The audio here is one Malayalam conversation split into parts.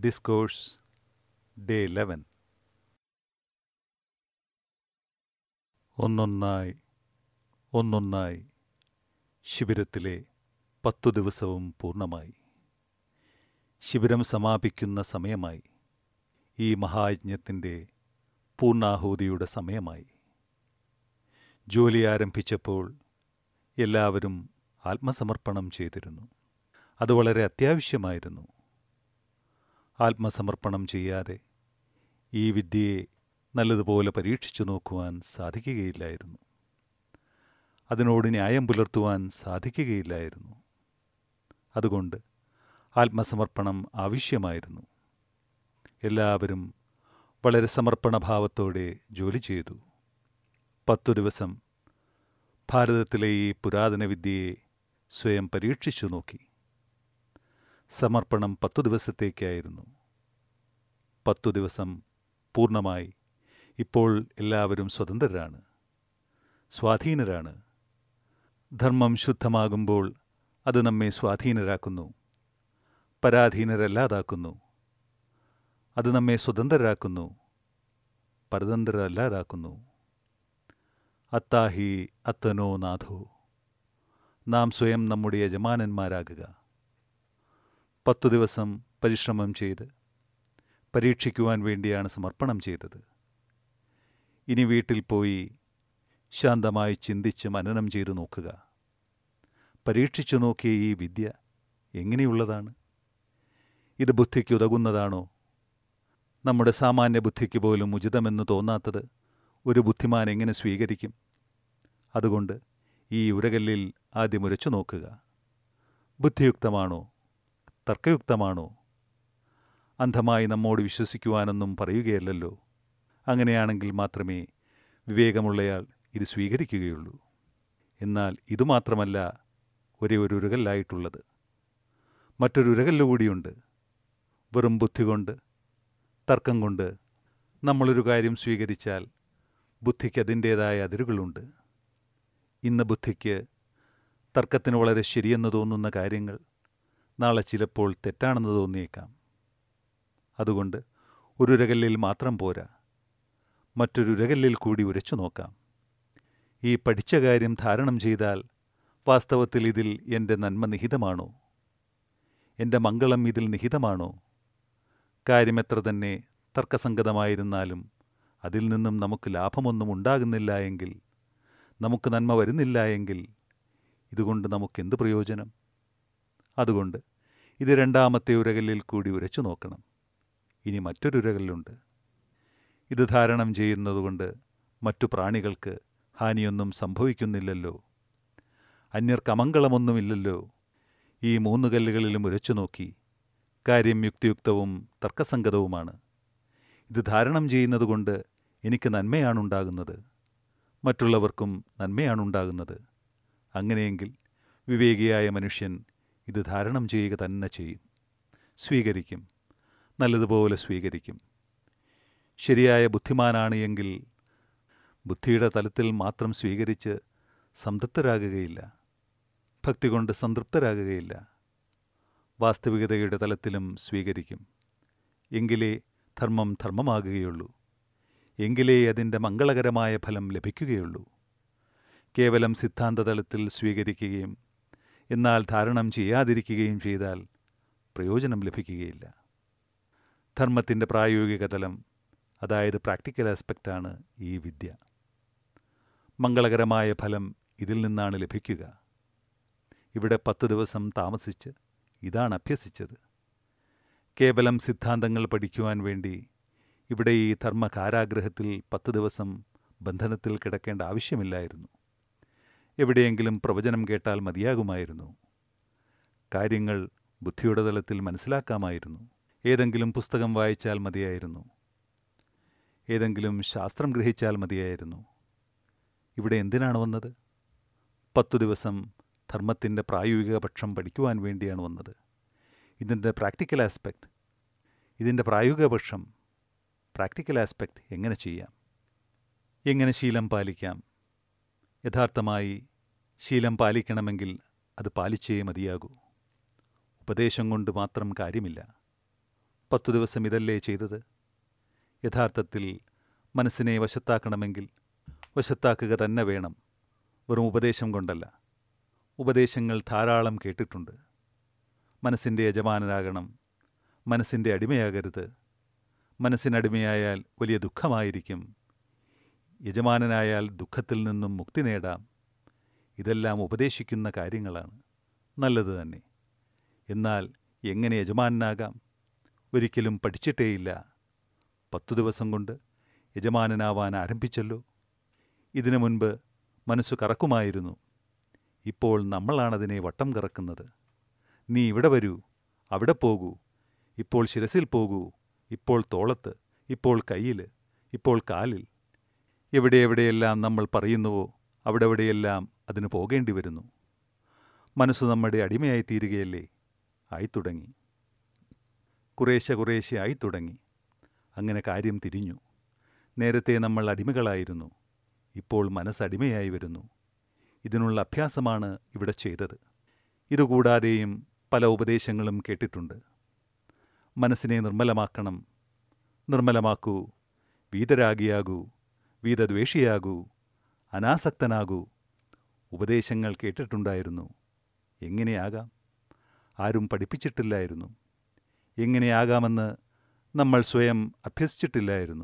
ഡിസ്കോഴ്സ് ഡേ ലെവൻ ഒന്നൊന്നായി ഒന്നൊന്നായി ശിബിരത്തിലെ പത്തു ദിവസവും പൂർണ്ണമായി ശിബിരം സമാപിക്കുന്ന സമയമായി ഈ മഹായജ്ഞത്തിൻ്റെ പൂർണ്ണാഹൂതിയുടെ സമയമായി ജോലി ആരംഭിച്ചപ്പോൾ എല്ലാവരും ആത്മസമർപ്പണം ചെയ്തിരുന്നു അത് വളരെ അത്യാവശ്യമായിരുന്നു ആത്മസമർപ്പണം ചെയ്യാതെ ഈ വിദ്യയെ നല്ലതുപോലെ പരീക്ഷിച്ചു നോക്കുവാൻ സാധിക്കുകയില്ലായിരുന്നു അതിനോട് ന്യായം പുലർത്തുവാൻ സാധിക്കുകയില്ലായിരുന്നു അതുകൊണ്ട് ആത്മസമർപ്പണം ആവശ്യമായിരുന്നു എല്ലാവരും വളരെ സമർപ്പണഭാവത്തോടെ ജോലി ചെയ്തു പത്തു ദിവസം ഭാരതത്തിലെ ഈ പുരാതന വിദ്യയെ സ്വയം പരീക്ഷിച്ചു നോക്കി സമർപ്പണം പത്തു ദിവസത്തേക്കായിരുന്നു പത്തു ദിവസം പൂർണ്ണമായി ഇപ്പോൾ എല്ലാവരും സ്വതന്ത്രരാണ് സ്വാധീനരാണ് ധർമ്മം ശുദ്ധമാകുമ്പോൾ അത് നമ്മെ സ്വാധീനരാക്കുന്നു പരാധീനരല്ലാതാക്കുന്നു അത് നമ്മെ സ്വതന്ത്രരാക്കുന്നു പരതന്ത്രരല്ലാതാക്കുന്നു അത്താഹി അത്തനോ നാഥോ നാം സ്വയം നമ്മുടെ യജമാനന്മാരാകുക പത്തു ദിവസം പരിശ്രമം ചെയ്ത് പരീക്ഷിക്കുവാൻ വേണ്ടിയാണ് സമർപ്പണം ചെയ്തത് ഇനി വീട്ടിൽ പോയി ശാന്തമായി ചിന്തിച്ച് മനനം ചെയ്തു നോക്കുക പരീക്ഷിച്ചു നോക്കിയ ഈ വിദ്യ എങ്ങനെയുള്ളതാണ് ഇത് ബുദ്ധിക്ക് ഉതകുന്നതാണോ നമ്മുടെ സാമാന്യ ബുദ്ധിക്ക് പോലും ഉചിതമെന്ന് തോന്നാത്തത് ഒരു ബുദ്ധിമാൻ എങ്ങനെ സ്വീകരിക്കും അതുകൊണ്ട് ഈ ഉരകല്ലിൽ ആദ്യം ഉരച്ചു നോക്കുക ബുദ്ധിയുക്തമാണോ തർക്കയുക്തമാണോ അന്ധമായി നമ്മോട് വിശ്വസിക്കുവാനൊന്നും പറയുകയല്ലല്ലോ അങ്ങനെയാണെങ്കിൽ മാത്രമേ വിവേകമുള്ളയാൾ ഇത് സ്വീകരിക്കുകയുള്ളൂ എന്നാൽ ഇതുമാത്രമല്ല ഒരേ ഒരു ഉരകല്ലായിട്ടുള്ളത് മറ്റൊരു ഉരകല്ലുകൂടിയുണ്ട് വെറും ബുദ്ധി കൊണ്ട് തർക്കം കൊണ്ട് നമ്മളൊരു കാര്യം സ്വീകരിച്ചാൽ ബുദ്ധിക്ക് അതിൻ്റേതായ അതിരുകളുണ്ട് ഇന്ന് ബുദ്ധിക്ക് തർക്കത്തിന് വളരെ ശരിയെന്ന് തോന്നുന്ന കാര്യങ്ങൾ നാളെ ചിലപ്പോൾ തെറ്റാണെന്ന് തോന്നിയേക്കാം അതുകൊണ്ട് ഒരു ഉരകല്ലിൽ മാത്രം പോരാ മറ്റൊരു ഉരകല്ലിൽ കൂടി ഉരച്ചു നോക്കാം ഈ പഠിച്ച കാര്യം ധാരണം ചെയ്താൽ വാസ്തവത്തിൽ ഇതിൽ എൻ്റെ നന്മ നിഹിതമാണോ എൻ്റെ മംഗളം ഇതിൽ നിഹിതമാണോ കാര്യമെത്ര തന്നെ തർക്കസംഗതമായിരുന്നാലും അതിൽ നിന്നും നമുക്ക് ലാഭമൊന്നും ഉണ്ടാകുന്നില്ല എങ്കിൽ നമുക്ക് നന്മ വരുന്നില്ല എങ്കിൽ ഇതുകൊണ്ട് നമുക്കെന്ത് പ്രയോജനം അതുകൊണ്ട് ഇത് രണ്ടാമത്തെ ഉരകല്ലിൽ കൂടി ഉരച്ചു നോക്കണം ഇനി മറ്റൊരു ഉരകല്ലുണ്ട് ഇത് ധാരണം ചെയ്യുന്നതുകൊണ്ട് മറ്റു പ്രാണികൾക്ക് ഹാനിയൊന്നും സംഭവിക്കുന്നില്ലല്ലോ അന്യർക്ക് അമംഗളമൊന്നുമില്ലല്ലോ ഈ മൂന്ന് കല്ലുകളിലും ഉരച്ചു നോക്കി കാര്യം യുക്തിയുക്തവും തർക്കസംഗതവുമാണ് ഇത് ധാരണം ചെയ്യുന്നതുകൊണ്ട് എനിക്ക് നന്മയാണുണ്ടാകുന്നത് മറ്റുള്ളവർക്കും നന്മയാണുണ്ടാകുന്നത് അങ്ങനെയെങ്കിൽ വിവേകിയായ മനുഷ്യൻ ഇത് ധാരണം ചെയ്യുക തന്നെ ചെയ്യും സ്വീകരിക്കും നല്ലതുപോലെ സ്വീകരിക്കും ശരിയായ ബുദ്ധിമാനാണ് എങ്കിൽ ബുദ്ധിയുടെ തലത്തിൽ മാത്രം സ്വീകരിച്ച് സംതൃപ്തരാകുകയില്ല ഭക്തി കൊണ്ട് സംതൃപ്തരാകുകയില്ല വാസ്തവികതയുടെ തലത്തിലും സ്വീകരിക്കും എങ്കിലേ ധർമ്മം ധർമ്മമാകുകയുള്ളൂ എങ്കിലേ അതിൻ്റെ മംഗളകരമായ ഫലം ലഭിക്കുകയുള്ളൂ കേവലം സിദ്ധാന്തതലത്തിൽ സ്വീകരിക്കുകയും എന്നാൽ ധാരണം ചെയ്യാതിരിക്കുകയും ചെയ്താൽ പ്രയോജനം ലഭിക്കുകയില്ല ധർമ്മത്തിൻ്റെ പ്രായോഗിക തലം അതായത് പ്രാക്ടിക്കൽ ആസ്പെക്റ്റാണ് ഈ വിദ്യ മംഗളകരമായ ഫലം ഇതിൽ നിന്നാണ് ലഭിക്കുക ഇവിടെ പത്ത് ദിവസം താമസിച്ച് ഇതാണ് അഭ്യസിച്ചത് കേവലം സിദ്ധാന്തങ്ങൾ പഠിക്കുവാൻ വേണ്ടി ഇവിടെ ഈ ധർമ്മ കാരാഗ്രഹത്തിൽ പത്ത് ദിവസം ബന്ധനത്തിൽ കിടക്കേണ്ട ആവശ്യമില്ലായിരുന്നു എവിടെയെങ്കിലും പ്രവചനം കേട്ടാൽ മതിയാകുമായിരുന്നു കാര്യങ്ങൾ ബുദ്ധിയുടെ തലത്തിൽ മനസ്സിലാക്കാമായിരുന്നു ഏതെങ്കിലും പുസ്തകം വായിച്ചാൽ മതിയായിരുന്നു ഏതെങ്കിലും ശാസ്ത്രം ഗ്രഹിച്ചാൽ മതിയായിരുന്നു ഇവിടെ എന്തിനാണ് വന്നത് പത്തു ദിവസം ധർമ്മത്തിൻ്റെ പ്രായോഗിക പക്ഷം പഠിക്കുവാൻ വേണ്ടിയാണ് വന്നത് ഇതിൻ്റെ പ്രാക്ടിക്കൽ ആസ്പെക്റ്റ് ഇതിൻ്റെ പ്രായോഗിക പക്ഷം പ്രാക്ടിക്കൽ ആസ്പെക്റ്റ് എങ്ങനെ ചെയ്യാം എങ്ങനെ ശീലം പാലിക്കാം യഥാർത്ഥമായി ശീലം പാലിക്കണമെങ്കിൽ അത് പാലിച്ചേ മതിയാകൂ ഉപദേശം കൊണ്ട് മാത്രം കാര്യമില്ല പത്തു ദിവസം ഇതല്ലേ ചെയ്തത് യഥാർത്ഥത്തിൽ മനസ്സിനെ വശത്താക്കണമെങ്കിൽ വശത്താക്കുക തന്നെ വേണം വെറും ഉപദേശം കൊണ്ടല്ല ഉപദേശങ്ങൾ ധാരാളം കേട്ടിട്ടുണ്ട് മനസ്സിൻ്റെ യജമാനനാകണം മനസ്സിൻ്റെ അടിമയാകരുത് മനസ്സിനടിമയായാൽ വലിയ ദുഃഖമായിരിക്കും യജമാനനായാൽ ദുഃഖത്തിൽ നിന്നും മുക്തി നേടാം ഇതെല്ലാം ഉപദേശിക്കുന്ന കാര്യങ്ങളാണ് നല്ലത് തന്നെ എന്നാൽ എങ്ങനെ യജമാനനാകാം ഒരിക്കലും പഠിച്ചിട്ടേയില്ല പത്തു ദിവസം കൊണ്ട് യജമാനനാവാൻ ആരംഭിച്ചല്ലോ ഇതിനു മുൻപ് മനസ്സു കറക്കുമായിരുന്നു ഇപ്പോൾ നമ്മളാണതിനെ വട്ടം കറക്കുന്നത് നീ ഇവിടെ വരൂ അവിടെ പോകൂ ഇപ്പോൾ ശിരസിൽ പോകൂ ഇപ്പോൾ തോളത്ത് ഇപ്പോൾ കയ്യിൽ ഇപ്പോൾ കാലിൽ എവിടെ എവിടെയെല്ലാം നമ്മൾ പറയുന്നുവോ അവിടെ എവിടെയെല്ലാം അതിന് പോകേണ്ടി വരുന്നു മനസ്സ് നമ്മുടെ അടിമയായി തീരുകയല്ലേ ആയിത്തുടങ്ങി കുറേശ്ശെ കുറേശ്ശെ ആയിത്തുടങ്ങി അങ്ങനെ കാര്യം തിരിഞ്ഞു നേരത്തെ നമ്മൾ അടിമകളായിരുന്നു ഇപ്പോൾ മനസ്സടിമയായി വരുന്നു ഇതിനുള്ള അഭ്യാസമാണ് ഇവിടെ ചെയ്തത് ഇതുകൂടാതെയും പല ഉപദേശങ്ങളും കേട്ടിട്ടുണ്ട് മനസ്സിനെ നിർമ്മലമാക്കണം നിർമ്മലമാക്കൂ വീതരാഗിയാകൂ വീതദ്വേഷിയാകൂ അനാസക്തനാകൂ ഉപദേശങ്ങൾ കേട്ടിട്ടുണ്ടായിരുന്നു എങ്ങനെയാകാം ആരും പഠിപ്പിച്ചിട്ടില്ലായിരുന്നു എങ്ങനെയാകാമെന്ന് നമ്മൾ സ്വയം അഭ്യസിച്ചിട്ടില്ലായിരുന്നു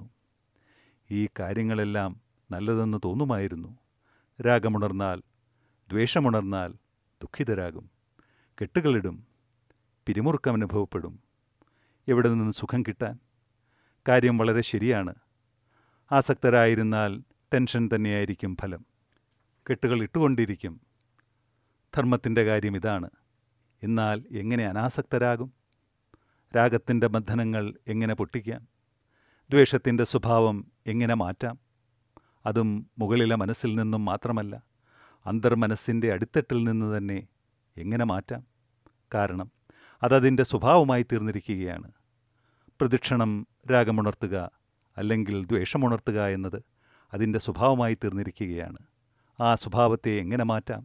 ഈ കാര്യങ്ങളെല്ലാം നല്ലതെന്ന് തോന്നുമായിരുന്നു രാഗമുണർന്നാൽ ദ്വേഷമുണർന്നാൽ ദുഃഖിതരാകും കെട്ടുകളിടും പിരിമുറുക്കം അനുഭവപ്പെടും എവിടെ നിന്ന് സുഖം കിട്ടാൻ കാര്യം വളരെ ശരിയാണ് ആസക്തരായിരുന്നാൽ ടെൻഷൻ തന്നെയായിരിക്കും ഫലം കെട്ടുകൾ ഇട്ടുകൊണ്ടിരിക്കും ധർമ്മത്തിൻ്റെ കാര്യം ഇതാണ് എന്നാൽ എങ്ങനെ അനാസക്തരാകും രാഗത്തിൻ്റെ ബന്ധനങ്ങൾ എങ്ങനെ പൊട്ടിക്കാം ദ്വേഷത്തിൻ്റെ സ്വഭാവം എങ്ങനെ മാറ്റാം അതും മുകളിലെ മനസ്സിൽ നിന്നും മാത്രമല്ല അന്തർമനസ്സിൻ്റെ അടിത്തട്ടിൽ നിന്ന് തന്നെ എങ്ങനെ മാറ്റാം കാരണം അതതിൻ്റെ സ്വഭാവമായി തീർന്നിരിക്കുകയാണ് പ്രദക്ഷിണം രാഗമുണർത്തുക അല്ലെങ്കിൽ ദ്വേഷമുണർത്തുക എന്നത് അതിൻ്റെ സ്വഭാവമായി തീർന്നിരിക്കുകയാണ് ആ സ്വഭാവത്തെ എങ്ങനെ മാറ്റാം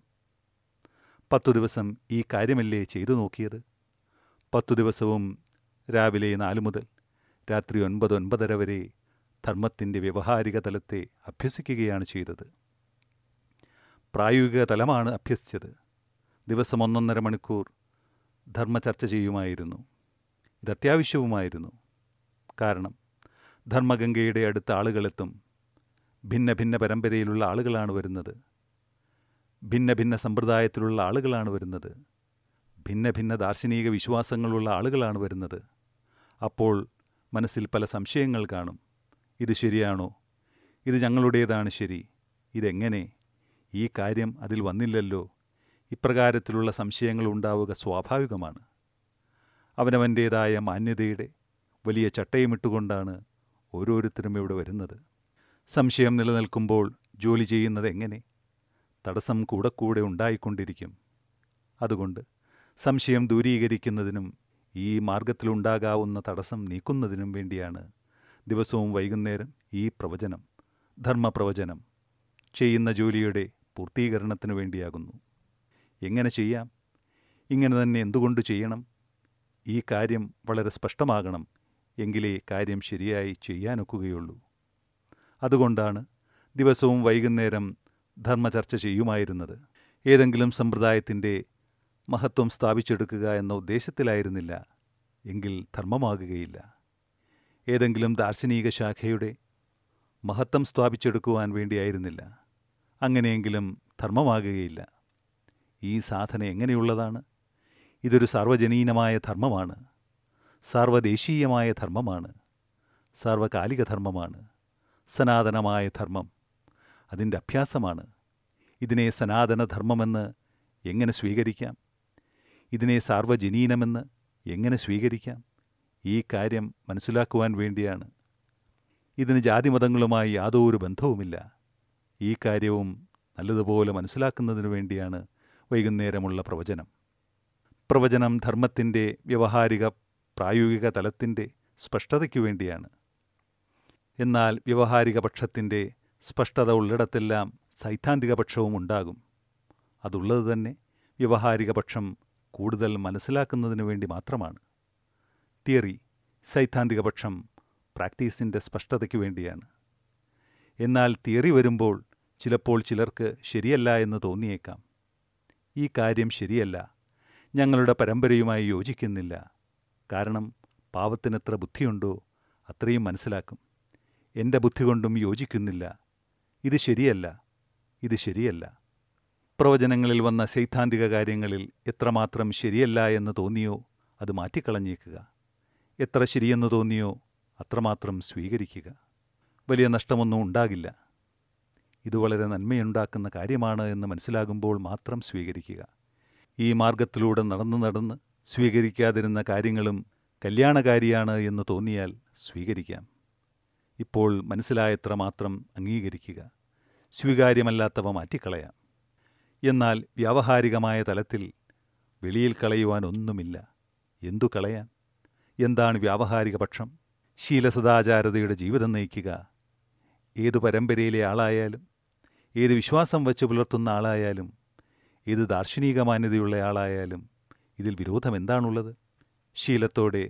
പത്തു ദിവസം ഈ കാര്യമല്ലേ ചെയ്തു നോക്കിയത് പത്തു ദിവസവും രാവിലെ നാലു മുതൽ രാത്രി ഒൻപത് ഒൻപതര വരെ ധർമ്മത്തിൻ്റെ വ്യവഹാരിക തലത്തെ അഭ്യസിക്കുകയാണ് ചെയ്തത് പ്രായോഗിക തലമാണ് അഭ്യസിച്ചത് ദിവസം ഒന്നൊന്നര മണിക്കൂർ ധർമ്മ ചർച്ച ചെയ്യുമായിരുന്നു ഇത് അത്യാവശ്യവുമായിരുന്നു കാരണം ധർമ്മഗംഗയുടെ അടുത്ത ആളുകളെത്തും ഭിന്ന ഭിന്ന പരമ്പരയിലുള്ള ആളുകളാണ് വരുന്നത് ഭിന്ന ഭിന്ന സമ്പ്രദായത്തിലുള്ള ആളുകളാണ് വരുന്നത് ഭിന്ന ഭിന്ന ദാർശനിക വിശ്വാസങ്ങളുള്ള ആളുകളാണ് വരുന്നത് അപ്പോൾ മനസ്സിൽ പല സംശയങ്ങൾ കാണും ഇത് ശരിയാണോ ഇത് ഞങ്ങളുടേതാണ് ശരി ഇതെങ്ങനെ ഈ കാര്യം അതിൽ വന്നില്ലല്ലോ ഇപ്രകാരത്തിലുള്ള സംശയങ്ങൾ ഉണ്ടാവുക സ്വാഭാവികമാണ് അവനവൻ്റേതായ മാന്യതയുടെ വലിയ ചട്ടയുമിട്ടുകൊണ്ടാണ് ഓരോരുത്തരും ഇവിടെ വരുന്നത് സംശയം നിലനിൽക്കുമ്പോൾ ജോലി ചെയ്യുന്നത് എങ്ങനെ തടസ്സം കൂടെ കൂടെ ഉണ്ടായിക്കൊണ്ടിരിക്കും അതുകൊണ്ട് സംശയം ദൂരീകരിക്കുന്നതിനും ഈ മാർഗത്തിലുണ്ടാകാവുന്ന തടസ്സം നീക്കുന്നതിനും വേണ്ടിയാണ് ദിവസവും വൈകുന്നേരം ഈ പ്രവചനം ധർമ്മപ്രവചനം ചെയ്യുന്ന ജോലിയുടെ പൂർത്തീകരണത്തിനു വേണ്ടിയാകുന്നു എങ്ങനെ ചെയ്യാം ഇങ്ങനെ തന്നെ എന്തുകൊണ്ട് ചെയ്യണം ഈ കാര്യം വളരെ സ്പഷ്ടമാകണം എങ്കിലേ കാര്യം ശരിയായി ചെയ്യാനൊക്കുകയുള്ളൂ അതുകൊണ്ടാണ് ദിവസവും വൈകുന്നേരം ധർമ്മചർച്ച ചെയ്യുമായിരുന്നത് ഏതെങ്കിലും സമ്പ്രദായത്തിൻ്റെ മഹത്വം സ്ഥാപിച്ചെടുക്കുക എന്ന ഉദ്ദേശത്തിലായിരുന്നില്ല എങ്കിൽ ധർമ്മമാകുകയില്ല ഏതെങ്കിലും ദാർശനിക ശാഖയുടെ മഹത്വം സ്ഥാപിച്ചെടുക്കുവാൻ വേണ്ടിയായിരുന്നില്ല അങ്ങനെയെങ്കിലും ധർമ്മമാകുകയില്ല ഈ സാധന എങ്ങനെയുള്ളതാണ് ഇതൊരു സാർവജനീനമായ ധർമ്മമാണ് സാർവദേശീയമായ ധർമ്മമാണ് സാർവകാലിക ധർമ്മമാണ് സനാതനമായ ധർമ്മം അതിൻ്റെ അഭ്യാസമാണ് ഇതിനെ സനാതനധർമ്മമെന്ന് എങ്ങനെ സ്വീകരിക്കാം ഇതിനെ സാർവജനീനമെന്ന് എങ്ങനെ സ്വീകരിക്കാം ഈ കാര്യം മനസ്സിലാക്കുവാൻ വേണ്ടിയാണ് ഇതിന് ജാതിമതങ്ങളുമായി യാതൊരു ബന്ധവുമില്ല ഈ കാര്യവും നല്ലതുപോലെ മനസ്സിലാക്കുന്നതിനു വേണ്ടിയാണ് വൈകുന്നേരമുള്ള പ്രവചനം പ്രവചനം ധർമ്മത്തിൻ്റെ വ്യവഹാരിക പ്രായോഗിക തലത്തിൻ്റെ സ്പഷ്ടതയ്ക്കു വേണ്ടിയാണ് എന്നാൽ വ്യവഹാരിക പക്ഷത്തിൻ്റെ സ്പഷ്ടത ഉള്ളിടത്തെല്ലാം സൈദ്ധാന്തിക പക്ഷവും ഉണ്ടാകും അതുള്ളത് തന്നെ വ്യവഹാരിക പക്ഷം കൂടുതൽ മനസ്സിലാക്കുന്നതിനു വേണ്ടി മാത്രമാണ് തിയറി സൈദ്ധാന്തിക പക്ഷം പ്രാക്ടീസിൻ്റെ സ്പഷ്ടതയ്ക്ക് വേണ്ടിയാണ് എന്നാൽ തിയറി വരുമ്പോൾ ചിലപ്പോൾ ചിലർക്ക് ശരിയല്ല എന്ന് തോന്നിയേക്കാം ഈ കാര്യം ശരിയല്ല ഞങ്ങളുടെ പരമ്പരയുമായി യോജിക്കുന്നില്ല കാരണം പാവത്തിനെത്ര ബുദ്ധിയുണ്ടോ അത്രയും മനസ്സിലാക്കും എൻ്റെ ബുദ്ധി കൊണ്ടും യോജിക്കുന്നില്ല ഇത് ശരിയല്ല ഇത് ശരിയല്ല പ്രവചനങ്ങളിൽ വന്ന സൈദ്ധാന്തിക കാര്യങ്ങളിൽ എത്രമാത്രം ശരിയല്ല എന്ന് തോന്നിയോ അത് മാറ്റിക്കളഞ്ഞേക്കുക എത്ര ശരിയെന്ന് തോന്നിയോ അത്രമാത്രം സ്വീകരിക്കുക വലിയ നഷ്ടമൊന്നും ഉണ്ടാകില്ല ഇത് വളരെ നന്മയുണ്ടാക്കുന്ന കാര്യമാണ് എന്ന് മനസ്സിലാകുമ്പോൾ മാത്രം സ്വീകരിക്കുക ഈ മാർഗത്തിലൂടെ നടന്നു നടന്ന് സ്വീകരിക്കാതിരുന്ന കാര്യങ്ങളും കല്യാണകാരിയാണ് എന്ന് തോന്നിയാൽ സ്വീകരിക്കാം ഇപ്പോൾ മനസ്സിലായത്ര മാത്രം അംഗീകരിക്കുക സ്വീകാര്യമല്ലാത്തവ മാറ്റിക്കളയാം എന്നാൽ വ്യാവഹാരികമായ തലത്തിൽ വെളിയിൽ കളയുവാൻ ഒന്നുമില്ല എന്തു കളയാൻ എന്താണ് വ്യാവഹാരിക പക്ഷം ശീലസദാചാരതയുടെ ജീവിതം നയിക്കുക ഏതു പരമ്പരയിലെ ആളായാലും ഏത് വിശ്വാസം വച്ച് പുലർത്തുന്ന ആളായാലും ഏത് ദാർശനിക മാന്യതയുള്ള ആളായാലും ഇതിൽ വിരോധം എന്താണുള്ളത് ശീലത്തോടെ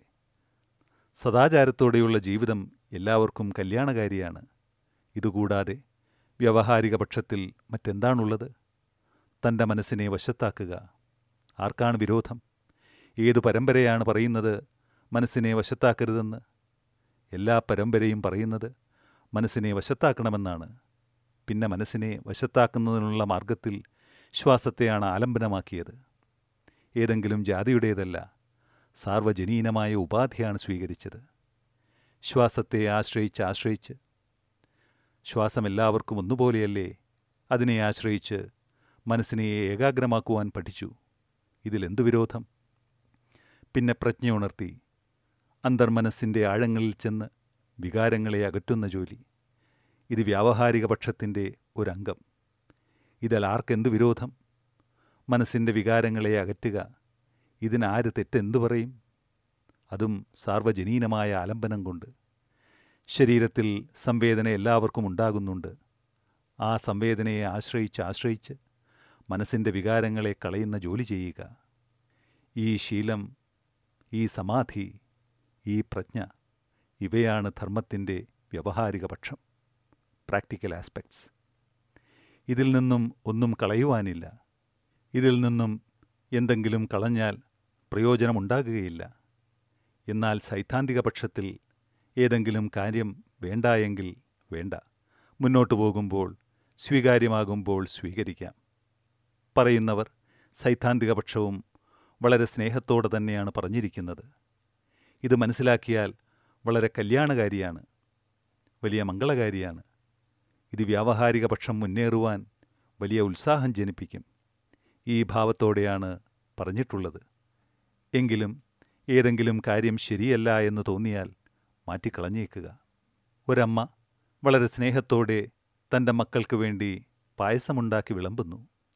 സദാചാരത്തോടെയുള്ള ജീവിതം എല്ലാവർക്കും കല്യാണകാരിയാണ് ഇതുകൂടാതെ വ്യവഹാരിക പക്ഷത്തിൽ മറ്റെന്താണുള്ളത് തൻ്റെ മനസ്സിനെ വശത്താക്കുക ആർക്കാണ് വിരോധം ഏതു പരമ്പരയാണ് പറയുന്നത് മനസ്സിനെ വശത്താക്കരുതെന്ന് എല്ലാ പരമ്പരയും പറയുന്നത് മനസ്സിനെ വശത്താക്കണമെന്നാണ് പിന്നെ മനസ്സിനെ വശത്താക്കുന്നതിനുള്ള മാർഗത്തിൽ ശ്വാസത്തെയാണ് ആലംബനമാക്കിയത് ഏതെങ്കിലും ജാതിയുടേതല്ല സാർവജനീനമായ ഉപാധിയാണ് സ്വീകരിച്ചത് ശ്വാസത്തെ ആശ്രയിച്ച് ആശ്രയിച്ച് ശ്വാസം എല്ലാവർക്കും ഒന്നുപോലെയല്ലേ അതിനെ ആശ്രയിച്ച് മനസ്സിനെ ഏകാഗ്രമാക്കുവാൻ പഠിച്ചു ഇതിലെന്തു വിരോധം പിന്നെ പ്രജ്ഞ ഉണർത്തി അന്തർമനസ്സിൻ്റെ ആഴങ്ങളിൽ ചെന്ന് വികാരങ്ങളെ അകറ്റുന്ന ജോലി ഇത് വ്യാവഹാരിക പക്ഷത്തിൻ്റെ ഒരംഗം ഇതിൽ ആർക്കെന്ത് വിരോധം മനസ്സിൻ്റെ വികാരങ്ങളെ അകറ്റുക ഇതിനാര് തെറ്റെന്തു പറയും അതും സാർവജനീനമായ ആലംബനം കൊണ്ട് ശരീരത്തിൽ സംവേദന എല്ലാവർക്കും ഉണ്ടാകുന്നുണ്ട് ആ സംവേദനയെ ആശ്രയിച്ച് ആശ്രയിച്ച് മനസ്സിൻ്റെ വികാരങ്ങളെ കളയുന്ന ജോലി ചെയ്യുക ഈ ശീലം ഈ സമാധി ഈ പ്രജ്ഞ ഇവയാണ് ധർമ്മത്തിൻ്റെ വ്യവഹാരിക പക്ഷം പ്രാക്ടിക്കൽ ആസ്പെക്ട്സ് ഇതിൽ നിന്നും ഒന്നും കളയുവാനില്ല ഇതിൽ നിന്നും എന്തെങ്കിലും കളഞ്ഞാൽ പ്രയോജനമുണ്ടാകുകയില്ല എന്നാൽ സൈദ്ധാന്തിക പക്ഷത്തിൽ ഏതെങ്കിലും കാര്യം വേണ്ട എങ്കിൽ വേണ്ട മുന്നോട്ടു പോകുമ്പോൾ സ്വീകാര്യമാകുമ്പോൾ സ്വീകരിക്കാം പറയുന്നവർ സൈദ്ധാന്തിക പക്ഷവും വളരെ സ്നേഹത്തോടെ തന്നെയാണ് പറഞ്ഞിരിക്കുന്നത് ഇത് മനസ്സിലാക്കിയാൽ വളരെ കല്യാണകാരിയാണ് വലിയ മംഗളകാരിയാണ് ഇത് വ്യാവഹാരിക പക്ഷം മുന്നേറുവാൻ വലിയ ഉത്സാഹം ജനിപ്പിക്കും ഈ ഭാവത്തോടെയാണ് പറഞ്ഞിട്ടുള്ളത് എങ്കിലും ഏതെങ്കിലും കാര്യം ശരിയല്ല എന്ന് തോന്നിയാൽ മാറ്റിക്കളഞ്ഞേക്കുക ഒരമ്മ വളരെ സ്നേഹത്തോടെ തൻ്റെ മക്കൾക്ക് വേണ്ടി പായസമുണ്ടാക്കി വിളമ്പുന്നു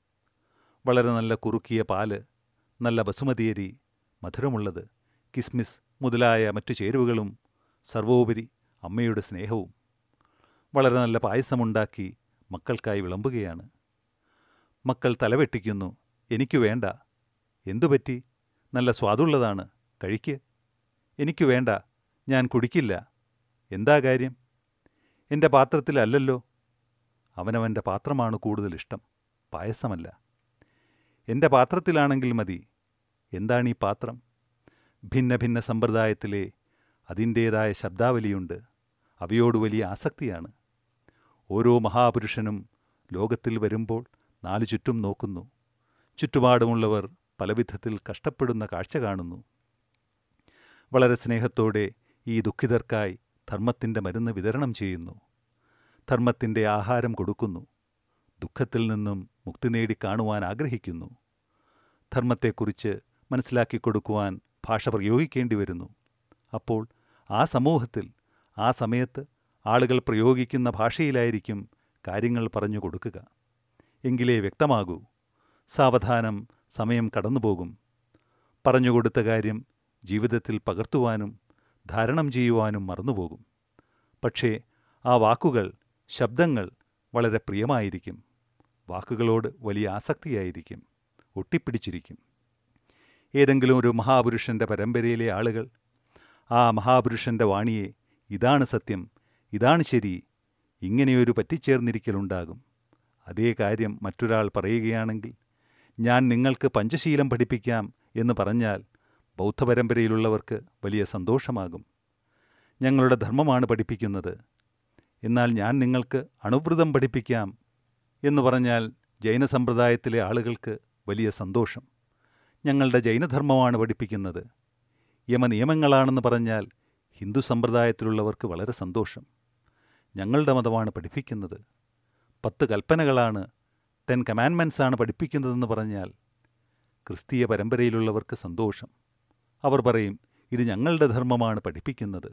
വളരെ നല്ല കുറുക്കിയ പാല് നല്ല ബസുമതിയരി മധുരമുള്ളത് കിസ്മിസ് മുതലായ മറ്റു ചേരുവകളും സർവോപരി അമ്മയുടെ സ്നേഹവും വളരെ നല്ല പായസമുണ്ടാക്കി മക്കൾക്കായി വിളമ്പുകയാണ് മക്കൾ തലവെട്ടിക്കുന്നു എനിക്ക് വേണ്ട എന്തുപറ്റി നല്ല സ്വാദുള്ളതാണ് കഴിക്ക് എനിക്ക് വേണ്ട ഞാൻ കുടിക്കില്ല എന്താ കാര്യം എൻ്റെ പാത്രത്തിലല്ലല്ലോ അവനവൻ്റെ പാത്രമാണ് കൂടുതൽ ഇഷ്ടം പായസമല്ല എൻ്റെ പാത്രത്തിലാണെങ്കിൽ മതി എന്താണ് ഈ പാത്രം ഭിന്ന ഭിന്ന സമ്പ്രദായത്തിലെ അതിൻ്റേതായ ശബ്ദാവലിയുണ്ട് അവയോട് വലിയ ആസക്തിയാണ് ഓരോ മഹാപുരുഷനും ലോകത്തിൽ വരുമ്പോൾ നാലു ചുറ്റും നോക്കുന്നു ചുറ്റുപാടുമുള്ളവർ പലവിധത്തിൽ കഷ്ടപ്പെടുന്ന കാഴ്ച കാണുന്നു വളരെ സ്നേഹത്തോടെ ഈ ദുഃഖിതർക്കായി ധർമ്മത്തിൻ്റെ മരുന്ന് വിതരണം ചെയ്യുന്നു ധർമ്മത്തിൻ്റെ ആഹാരം കൊടുക്കുന്നു ദുഃഖത്തിൽ നിന്നും മുക്തി നേടി കാണുവാൻ ആഗ്രഹിക്കുന്നു ധർമ്മത്തെക്കുറിച്ച് മനസ്സിലാക്കി കൊടുക്കുവാൻ ഭാഷ പ്രയോഗിക്കേണ്ടി വരുന്നു അപ്പോൾ ആ സമൂഹത്തിൽ ആ സമയത്ത് ആളുകൾ പ്രയോഗിക്കുന്ന ഭാഷയിലായിരിക്കും കാര്യങ്ങൾ പറഞ്ഞു കൊടുക്കുക എങ്കിലേ വ്യക്തമാകൂ സാവധാനം സമയം കടന്നുപോകും പറഞ്ഞുകൊടുത്ത കാര്യം ജീവിതത്തിൽ പകർത്തുവാനും ധാരണം ചെയ്യുവാനും മറന്നുപോകും പക്ഷേ ആ വാക്കുകൾ ശബ്ദങ്ങൾ വളരെ പ്രിയമായിരിക്കും വാക്കുകളോട് വലിയ ആസക്തിയായിരിക്കും ഒട്ടിപ്പിടിച്ചിരിക്കും ഏതെങ്കിലും ഒരു മഹാപുരുഷൻ്റെ പരമ്പരയിലെ ആളുകൾ ആ മഹാപുരുഷന്റെ വാണിയെ ഇതാണ് സത്യം ഇതാണ് ശരി ഇങ്ങനെയൊരു പറ്റിച്ചേർന്നിരിക്കലുണ്ടാകും അതേ കാര്യം മറ്റൊരാൾ പറയുകയാണെങ്കിൽ ഞാൻ നിങ്ങൾക്ക് പഞ്ചശീലം പഠിപ്പിക്കാം എന്ന് പറഞ്ഞാൽ ബൗദ്ധപരമ്പരയിലുള്ളവർക്ക് വലിയ സന്തോഷമാകും ഞങ്ങളുടെ ധർമ്മമാണ് പഠിപ്പിക്കുന്നത് എന്നാൽ ഞാൻ നിങ്ങൾക്ക് അണുവ്രതം പഠിപ്പിക്കാം എന്ന് പറഞ്ഞാൽ ജൈനസമ്പ്രദായത്തിലെ ആളുകൾക്ക് വലിയ സന്തോഷം ഞങ്ങളുടെ ജൈനധർമ്മമാണ് പഠിപ്പിക്കുന്നത് യമനിയമങ്ങളാണെന്ന് പറഞ്ഞാൽ ഹിന്ദു സമ്പ്രദായത്തിലുള്ളവർക്ക് വളരെ സന്തോഷം ഞങ്ങളുടെ മതമാണ് പഠിപ്പിക്കുന്നത് പത്ത് കൽപ്പനകളാണ് ടെൻ കമാൻമെൻസ് ആണ് പഠിപ്പിക്കുന്നതെന്ന് പറഞ്ഞാൽ ക്രിസ്തീയ പരമ്പരയിലുള്ളവർക്ക് സന്തോഷം അവർ പറയും ഇത് ഞങ്ങളുടെ ധർമ്മമാണ് പഠിപ്പിക്കുന്നത്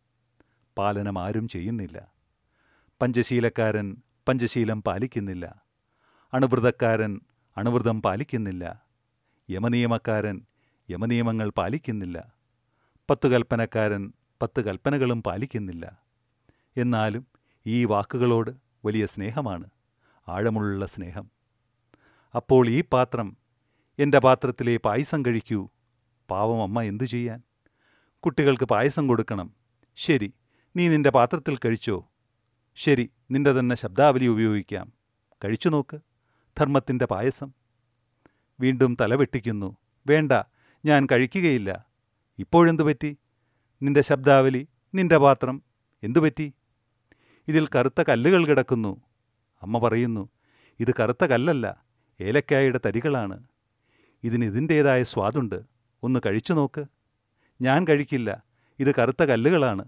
പാലനം ആരും ചെയ്യുന്നില്ല പഞ്ചശീലക്കാരൻ പഞ്ചശീലം പാലിക്കുന്നില്ല അണുവ്രതക്കാരൻ അണുവ്രതം പാലിക്കുന്നില്ല യമനിയമക്കാരൻ യമനിയമങ്ങൾ പാലിക്കുന്നില്ല പത്തു കൽപ്പനക്കാരൻ പത്ത് കൽപ്പനകളും പാലിക്കുന്നില്ല എന്നാലും ഈ വാക്കുകളോട് വലിയ സ്നേഹമാണ് ആഴമുള്ള സ്നേഹം അപ്പോൾ ഈ പാത്രം എൻ്റെ പാത്രത്തിലെ പായസം കഴിക്കൂ പാവം അമ്മ എന്തു ചെയ്യാൻ കുട്ടികൾക്ക് പായസം കൊടുക്കണം ശരി നീ നിന്റെ പാത്രത്തിൽ കഴിച്ചോ ശരി നിന്റെ തന്നെ ശബ്ദാവലി ഉപയോഗിക്കാം കഴിച്ചു നോക്ക് ധർമ്മത്തിൻ്റെ പായസം വീണ്ടും തലവെട്ടിക്കുന്നു വേണ്ട ഞാൻ കഴിക്കുകയില്ല ഇപ്പോഴെന്തു പറ്റി നിന്റെ ശബ്ദാവലി നിന്റെ പാത്രം എന്തു പറ്റി ഇതിൽ കറുത്ത കല്ലുകൾ കിടക്കുന്നു അമ്മ പറയുന്നു ഇത് കറുത്ത കല്ലല്ല ഏലക്കായുടെ തരികളാണ് ഇതിന് ഇതിൻ്റേതായ സ്വാദുണ്ട് ഒന്ന് കഴിച്ചു നോക്ക് ഞാൻ കഴിക്കില്ല ഇത് കറുത്ത കല്ലുകളാണ്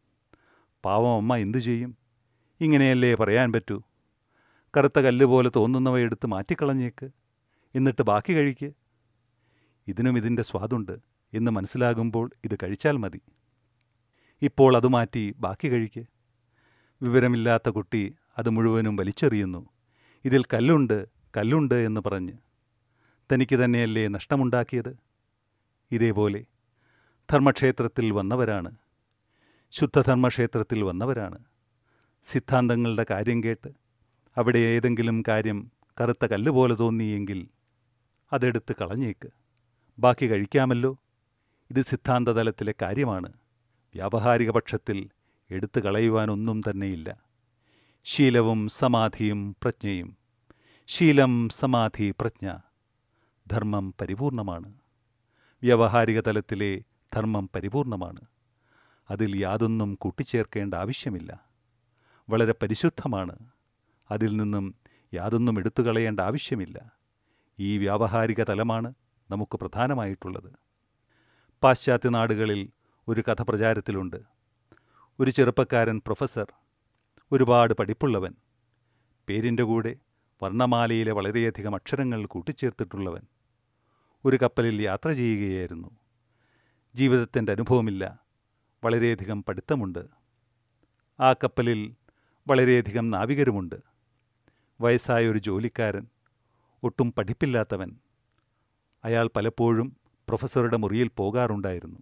പാവം അമ്മ എന്തു ചെയ്യും ഇങ്ങനെയല്ലേ പറയാൻ പറ്റൂ കറുത്ത കല്ല് പോലെ തോന്നുന്നവ എടുത്ത് മാറ്റിക്കളഞ്ഞേക്ക് എന്നിട്ട് ബാക്കി കഴിക്ക് ഇതിനും ഇതിൻ്റെ സ്വാദുണ്ട് എന്ന് മനസ്സിലാകുമ്പോൾ ഇത് കഴിച്ചാൽ മതി ഇപ്പോൾ അത് മാറ്റി ബാക്കി കഴിക്ക് വിവരമില്ലാത്ത കുട്ടി അത് മുഴുവനും വലിച്ചെറിയുന്നു ഇതിൽ കല്ലുണ്ട് കല്ലുണ്ട് എന്ന് പറഞ്ഞ് തനിക്ക് തന്നെയല്ലേ നഷ്ടമുണ്ടാക്കിയത് ഇതേപോലെ ധർമ്മക്ഷേത്രത്തിൽ വന്നവരാണ് ശുദ്ധധർമ്മക്ഷേത്രത്തിൽ വന്നവരാണ് സിദ്ധാന്തങ്ങളുടെ കാര്യം കേട്ട് അവിടെ ഏതെങ്കിലും കാര്യം കറുത്ത കല്ല് പോലെ തോന്നിയെങ്കിൽ അതെടുത്ത് കളഞ്ഞേക്ക് ബാക്കി കഴിക്കാമല്ലോ ഇത് സിദ്ധാന്തതലത്തിലെ കാര്യമാണ് വ്യാവഹാരിക പക്ഷത്തിൽ എടുത്തു കളയുവാനൊന്നും തന്നെയില്ല ശീലവും സമാധിയും പ്രജ്ഞയും ശീലം സമാധി പ്രജ്ഞ ധർമ്മം പരിപൂർണമാണ് വ്യാവഹാരിക തലത്തിലെ ധർമ്മം പരിപൂർണമാണ് അതിൽ യാതൊന്നും കൂട്ടിച്ചേർക്കേണ്ട ആവശ്യമില്ല വളരെ പരിശുദ്ധമാണ് അതിൽ നിന്നും യാതൊന്നും എടുത്തു കളയേണ്ട ആവശ്യമില്ല ഈ വ്യാവഹാരിക തലമാണ് നമുക്ക് പ്രധാനമായിട്ടുള്ളത് പാശ്ചാത്യ നാടുകളിൽ ഒരു കഥ പ്രചാരത്തിലുണ്ട് ഒരു ചെറുപ്പക്കാരൻ പ്രൊഫസർ ഒരുപാട് പഠിപ്പുള്ളവൻ പേരിൻ്റെ കൂടെ വർണ്ണമാലയിലെ വളരെയധികം അക്ഷരങ്ങൾ കൂട്ടിച്ചേർത്തിട്ടുള്ളവൻ ഒരു കപ്പലിൽ യാത്ര ചെയ്യുകയായിരുന്നു ജീവിതത്തിൻ്റെ അനുഭവമില്ല വളരെയധികം പഠിത്തമുണ്ട് ആ കപ്പലിൽ വളരെയധികം നാവികരുമുണ്ട് വയസ്സായ ഒരു ജോലിക്കാരൻ ഒട്ടും പഠിപ്പില്ലാത്തവൻ അയാൾ പലപ്പോഴും പ്രൊഫസറുടെ മുറിയിൽ പോകാറുണ്ടായിരുന്നു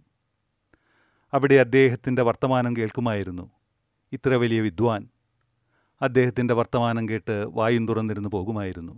അവിടെ അദ്ദേഹത്തിൻ്റെ വർത്തമാനം കേൾക്കുമായിരുന്നു ഇത്ര വലിയ വിദ്വാൻ അദ്ദേഹത്തിൻ്റെ വർത്തമാനം കേട്ട് വായും തുറന്നിരുന്ന് പോകുമായിരുന്നു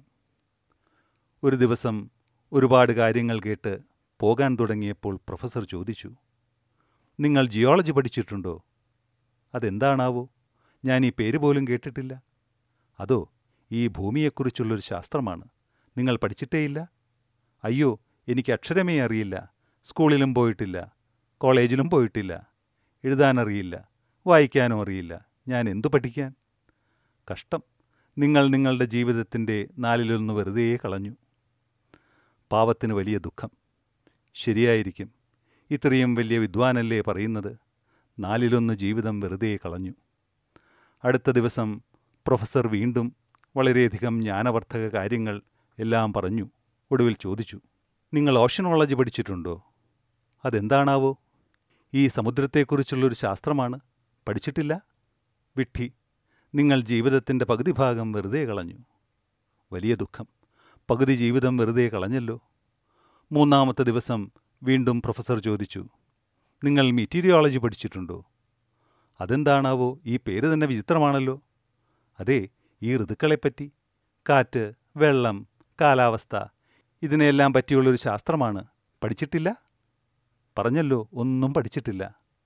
ഒരു ദിവസം ഒരുപാട് കാര്യങ്ങൾ കേട്ട് പോകാൻ തുടങ്ങിയപ്പോൾ പ്രൊഫസർ ചോദിച്ചു നിങ്ങൾ ജിയോളജി പഠിച്ചിട്ടുണ്ടോ അതെന്താണാവോ ഞാൻ ഈ പേര് പോലും കേട്ടിട്ടില്ല അതോ ഈ ഭൂമിയെക്കുറിച്ചുള്ളൊരു ശാസ്ത്രമാണ് നിങ്ങൾ പഠിച്ചിട്ടേയില്ല അയ്യോ എനിക്ക് അക്ഷരമേ അറിയില്ല സ്കൂളിലും പോയിട്ടില്ല കോളേജിലും പോയിട്ടില്ല എഴുതാനറിയില്ല വായിക്കാനും അറിയില്ല ഞാൻ എന്തു പഠിക്കാൻ കഷ്ടം നിങ്ങൾ നിങ്ങളുടെ ജീവിതത്തിൻ്റെ നാലിലൊന്ന് വെറുതെ കളഞ്ഞു പാവത്തിന് വലിയ ദുഃഖം ശരിയായിരിക്കും ഇത്രയും വലിയ വിദ്വാനല്ലേ പറയുന്നത് നാലിലൊന്ന് ജീവിതം വെറുതെ കളഞ്ഞു അടുത്ത ദിവസം പ്രൊഫസർ വീണ്ടും വളരെയധികം ജ്ഞാനവർദ്ധക കാര്യങ്ങൾ എല്ലാം പറഞ്ഞു ഒടുവിൽ ചോദിച്ചു നിങ്ങൾ ഓഷനോളജി പഠിച്ചിട്ടുണ്ടോ അതെന്താണാവോ ഈ സമുദ്രത്തെക്കുറിച്ചുള്ളൊരു ശാസ്ത്രമാണ് പഠിച്ചിട്ടില്ല വിഡ്ഢി നിങ്ങൾ ജീവിതത്തിൻ്റെ പകുതി ഭാഗം വെറുതെ കളഞ്ഞു വലിയ ദുഃഖം പകുതി ജീവിതം വെറുതെ കളഞ്ഞല്ലോ മൂന്നാമത്തെ ദിവസം വീണ്ടും പ്രൊഫസർ ചോദിച്ചു നിങ്ങൾ മെറ്റീരിയോളജി പഠിച്ചിട്ടുണ്ടോ അതെന്താണാവോ ഈ പേര് തന്നെ വിചിത്രമാണല്ലോ അതെ ഈ ഋതുക്കളെപ്പറ്റി കാറ്റ് വെള്ളം കാലാവസ്ഥ ഇതിനെല്ലാം പറ്റിയുള്ളൊരു ശാസ്ത്രമാണ് പഠിച്ചിട്ടില്ല പറഞ്ഞല്ലോ ഒന്നും പഠിച്ചിട്ടില്ല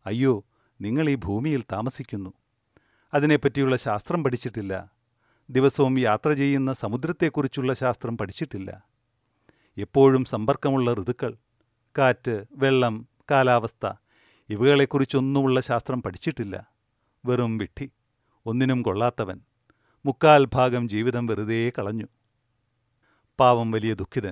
അയ്യോ നിങ്ങൾ ഈ ഭൂമിയിൽ താമസിക്കുന്നു അതിനെപ്പറ്റിയുള്ള ശാസ്ത്രം പഠിച്ചിട്ടില്ല ദിവസവും യാത്ര ചെയ്യുന്ന സമുദ്രത്തെക്കുറിച്ചുള്ള ശാസ്ത്രം പഠിച്ചിട്ടില്ല എപ്പോഴും സമ്പർക്കമുള്ള ഋതുക്കൾ കാറ്റ് വെള്ളം കാലാവസ്ഥ ഇവകളെക്കുറിച്ചൊന്നുമുള്ള ശാസ്ത്രം പഠിച്ചിട്ടില്ല വെറും വിഡ്ഢി ഒന്നിനും കൊള്ളാത്തവൻ മുക്കാൽ ഭാഗം ജീവിതം വെറുതെ കളഞ്ഞു പാവം വലിയ ദുഃഖിതൻ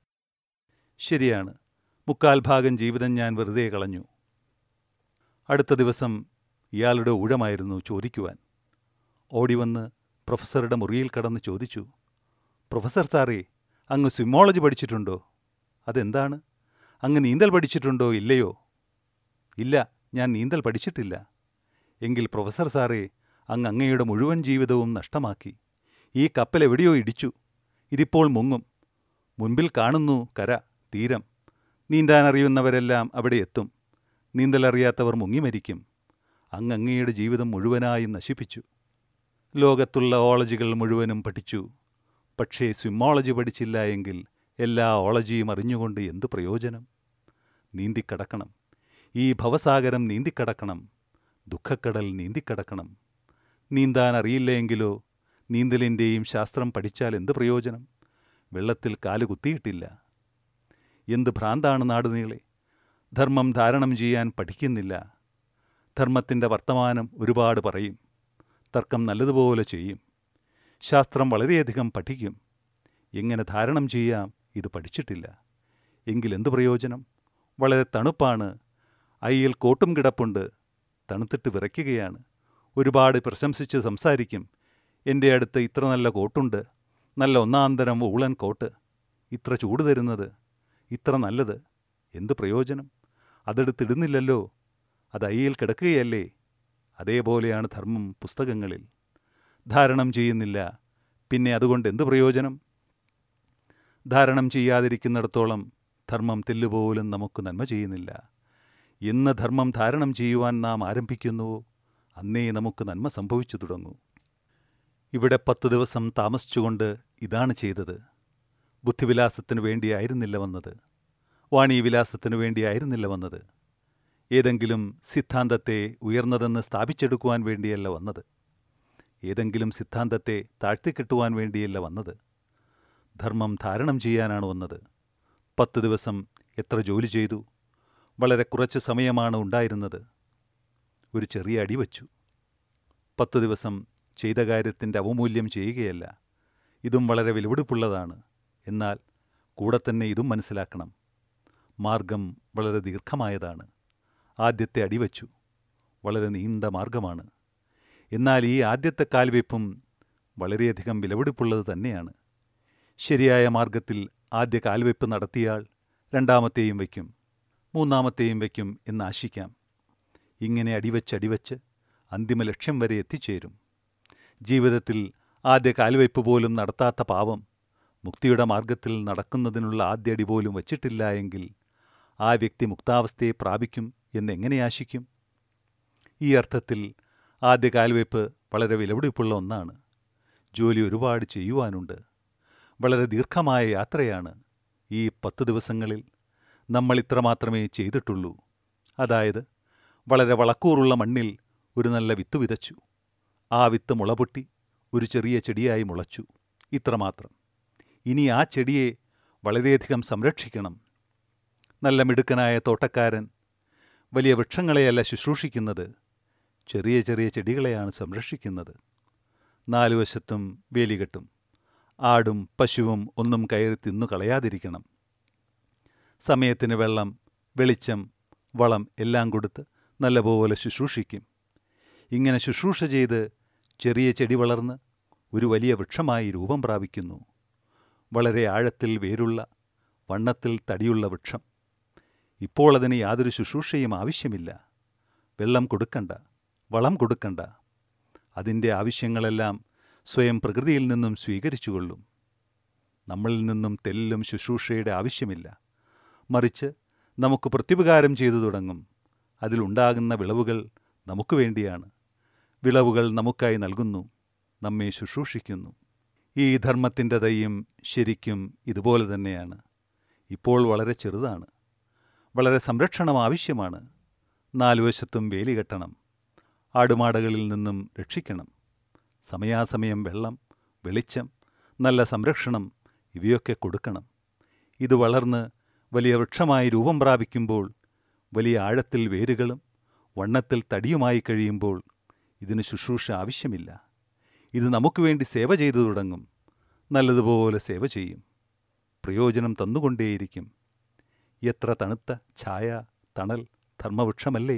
ശരിയാണ് മുക്കാൽ ഭാഗം ജീവിതം ഞാൻ വെറുതെ കളഞ്ഞു അടുത്ത ദിവസം ഇയാളുടെ ഊഴമായിരുന്നു ചോദിക്കുവാൻ ഓടിവന്ന് പ്രൊഫസറുടെ മുറിയിൽ കടന്ന് ചോദിച്ചു പ്രൊഫസർ സാറേ അങ്ങ് സ്വിമ്മോളജി പഠിച്ചിട്ടുണ്ടോ അതെന്താണ് അങ്ങ് നീന്തൽ പഠിച്ചിട്ടുണ്ടോ ഇല്ലയോ ഇല്ല ഞാൻ നീന്തൽ പഠിച്ചിട്ടില്ല എങ്കിൽ പ്രൊഫസർ സാറേ അങ്ങ് അങ്ങയുടെ മുഴുവൻ ജീവിതവും നഷ്ടമാക്കി ഈ കപ്പൽ എവിടെയോ ഇടിച്ചു ഇതിപ്പോൾ മുങ്ങും മുൻപിൽ കാണുന്നു കര തീരം നീന്താനറിയുന്നവരെല്ലാം അവിടെ എത്തും നീന്തലറിയാത്തവർ മുങ്ങി മരിക്കും അങ്ങ് അങ്ങയുടെ ജീവിതം മുഴുവനായും നശിപ്പിച്ചു ലോകത്തുള്ള ഓളജികൾ മുഴുവനും പഠിച്ചു പക്ഷേ സ്വിമ്മോളജി പഠിച്ചില്ല എങ്കിൽ എല്ലാ ഓളജിയും അറിഞ്ഞുകൊണ്ട് എന്ത് പ്രയോജനം നീന്തിക്കടക്കണം ഈ ഭവസാഗരം നീന്തിക്കടക്കണം ദുഃഖക്കടൽ നീന്തിക്കടക്കണം നീന്താൻ അറിയില്ലെങ്കിലോ നീന്തലിൻ്റെയും ശാസ്ത്രം പഠിച്ചാൽ എന്ത് പ്രയോജനം വെള്ളത്തിൽ കാല് കുത്തിയിട്ടില്ല എന്ത് ഭ്രാന്താണ് നാടുനീളെ ധർമ്മം ധാരണം ചെയ്യാൻ പഠിക്കുന്നില്ല ധർമ്മത്തിൻ്റെ വർത്തമാനം ഒരുപാട് പറയും തർക്കം നല്ലതുപോലെ ചെയ്യും ശാസ്ത്രം വളരെയധികം പഠിക്കും എങ്ങനെ ധാരണം ചെയ്യാം ഇത് പഠിച്ചിട്ടില്ല എങ്കിൽ എന്ത് പ്രയോജനം വളരെ തണുപ്പാണ് അയ്യിൽ കോട്ടും കിടപ്പുണ്ട് തണുത്തിട്ട് വിറയ്ക്കുകയാണ് ഒരുപാട് പ്രശംസിച്ച് സംസാരിക്കും എൻ്റെ അടുത്ത് ഇത്ര നല്ല കോട്ടുണ്ട് നല്ല ഒന്നാന്തരം ഊളൻ കോട്ട് ഇത്ര ചൂട് തരുന്നത് ഇത്ര നല്ലത് എന്ത് പ്രയോജനം അതെടുത്തിടുന്നില്ലല്ലോ അത് അയ്യിൽ കിടക്കുകയല്ലേ അതേപോലെയാണ് ധർമ്മം പുസ്തകങ്ങളിൽ ധാരണം ചെയ്യുന്നില്ല പിന്നെ അതുകൊണ്ട് എന്ത് പ്രയോജനം ധാരണം ചെയ്യാതിരിക്കുന്നിടത്തോളം ധർമ്മം തെല്ലുപോലും നമുക്ക് നന്മ ചെയ്യുന്നില്ല എന്ന് ധർമ്മം ധാരണം ചെയ്യുവാൻ നാം ആരംഭിക്കുന്നുവോ അന്നേ നമുക്ക് നന്മ സംഭവിച്ചു തുടങ്ങൂ ഇവിടെ പത്ത് ദിവസം താമസിച്ചുകൊണ്ട് ഇതാണ് ചെയ്തത് ബുദ്ധിവിലാസത്തിനു വേണ്ടിയായിരുന്നില്ല വന്നത് വാണിവിലാസത്തിനു വേണ്ടിയായിരുന്നില്ല വന്നത് ഏതെങ്കിലും സിദ്ധാന്തത്തെ ഉയർന്നതെന്ന് സ്ഥാപിച്ചെടുക്കുവാൻ വേണ്ടിയല്ല വന്നത് ഏതെങ്കിലും സിദ്ധാന്തത്തെ താഴ്ത്തിക്കെട്ടുവാൻ വേണ്ടിയല്ല വന്നത് ധർമ്മം ധാരണം ചെയ്യാനാണ് വന്നത് പത്ത് ദിവസം എത്ര ജോലി ചെയ്തു വളരെ കുറച്ച് സമയമാണ് ഉണ്ടായിരുന്നത് ഒരു ചെറിയ അടി വച്ചു പത്ത് ദിവസം ചെയ്ത കാര്യത്തിൻ്റെ അവമൂല്യം ചെയ്യുകയല്ല ഇതും വളരെ വിലപിടിപ്പുള്ളതാണ് എന്നാൽ കൂടെ തന്നെ ഇതും മനസ്സിലാക്കണം മാർഗം വളരെ ദീർഘമായതാണ് ആദ്യത്തെ അടിവച്ചു വളരെ നീണ്ട മാർഗമാണ് എന്നാൽ ഈ ആദ്യത്തെ കാൽവയ്പും വളരെയധികം വിലപിടിപ്പുള്ളത് തന്നെയാണ് ശരിയായ മാർഗത്തിൽ ആദ്യ കാൽവയ്പ് നടത്തിയാൽ രണ്ടാമത്തെയും വയ്ക്കും മൂന്നാമത്തെയും വയ്ക്കും എന്ന് ആശിക്കാം ഇങ്ങനെ അടിവച്ച് അടിവച്ച് അന്തിമ ലക്ഷ്യം വരെ എത്തിച്ചേരും ജീവിതത്തിൽ ആദ്യ കാൽവയ്പ് പോലും നടത്താത്ത പാവം മുക്തിയുടെ മാർഗത്തിൽ നടക്കുന്നതിനുള്ള ആദ്യ അടി പോലും വച്ചിട്ടില്ല എങ്കിൽ ആ വ്യക്തി മുക്താവസ്ഥയെ പ്രാപിക്കും എന്നെങ്ങനെ ആശിക്കും ഈ അർത്ഥത്തിൽ ആദ്യ കാൽവയ്പ് വളരെ വിലപിടിപ്പുള്ള ഒന്നാണ് ജോലി ഒരുപാട് ചെയ്യുവാനുണ്ട് വളരെ ദീർഘമായ യാത്രയാണ് ഈ പത്ത് ദിവസങ്ങളിൽ നമ്മൾ ഇത്രമാത്രമേ ചെയ്തിട്ടുള്ളൂ അതായത് വളരെ വളക്കൂറുള്ള മണ്ണിൽ ഒരു നല്ല വിത്ത് വിതച്ചു ആ വിത്ത് മുളപൊട്ടി ഒരു ചെറിയ ചെടിയായി മുളച്ചു ഇത്രമാത്രം ഇനി ആ ചെടിയെ വളരെയധികം സംരക്ഷിക്കണം നല്ല മിടുക്കനായ തോട്ടക്കാരൻ വലിയ വൃക്ഷങ്ങളെയല്ല ശുശ്രൂഷിക്കുന്നത് ചെറിയ ചെറിയ ചെടികളെയാണ് സംരക്ഷിക്കുന്നത് നാലു വശത്തും വേലികെട്ടും ആടും പശുവും ഒന്നും കയറി തിന്നു കളയാതിരിക്കണം സമയത്തിന് വെള്ളം വെളിച്ചം വളം എല്ലാം കൊടുത്ത് നല്ലപോലെ ശുശ്രൂഷിക്കും ഇങ്ങനെ ശുശ്രൂഷ ചെയ്ത് ചെറിയ ചെടി വളർന്ന് ഒരു വലിയ വൃക്ഷമായി രൂപം പ്രാപിക്കുന്നു വളരെ ആഴത്തിൽ വേരുള്ള വണ്ണത്തിൽ തടിയുള്ള വൃക്ഷം ഇപ്പോൾ അതിന് യാതൊരു ശുശ്രൂഷയും ആവശ്യമില്ല വെള്ളം കൊടുക്കണ്ട വളം കൊടുക്കണ്ട അതിൻ്റെ ആവശ്യങ്ങളെല്ലാം സ്വയം പ്രകൃതിയിൽ നിന്നും സ്വീകരിച്ചുകൊള്ളും നമ്മളിൽ നിന്നും തെല്ലും ശുശ്രൂഷയുടെ ആവശ്യമില്ല മറിച്ച് നമുക്ക് പ്രത്യുപകാരം ചെയ്തു തുടങ്ങും അതിലുണ്ടാകുന്ന വിളവുകൾ നമുക്ക് വേണ്ടിയാണ് വിളവുകൾ നമുക്കായി നൽകുന്നു നമ്മെ ശുശ്രൂഷിക്കുന്നു ഈ ധർമ്മത്തിൻ്റെ തയ്യും ശരിക്കും ഇതുപോലെ തന്നെയാണ് ഇപ്പോൾ വളരെ ചെറുതാണ് വളരെ സംരക്ഷണം ആവശ്യമാണ് നാലുവശത്തും വേലി കെട്ടണം ആടുമാടകളിൽ നിന്നും രക്ഷിക്കണം സമയാസമയം വെള്ളം വെളിച്ചം നല്ല സംരക്ഷണം ഇവയൊക്കെ കൊടുക്കണം ഇത് വളർന്ന് വലിയ വൃക്ഷമായി രൂപം പ്രാപിക്കുമ്പോൾ വലിയ ആഴത്തിൽ വേരുകളും വണ്ണത്തിൽ തടിയുമായി കഴിയുമ്പോൾ ഇതിന് ശുശ്രൂഷ ആവശ്യമില്ല ഇത് നമുക്ക് വേണ്ടി സേവ ചെയ്തു തുടങ്ങും നല്ലതുപോലെ സേവ ചെയ്യും പ്രയോജനം തന്നുകൊണ്ടേയിരിക്കും എത്ര തണുത്ത ഛായ തണൽ ധർമ്മവൃക്ഷമല്ലേ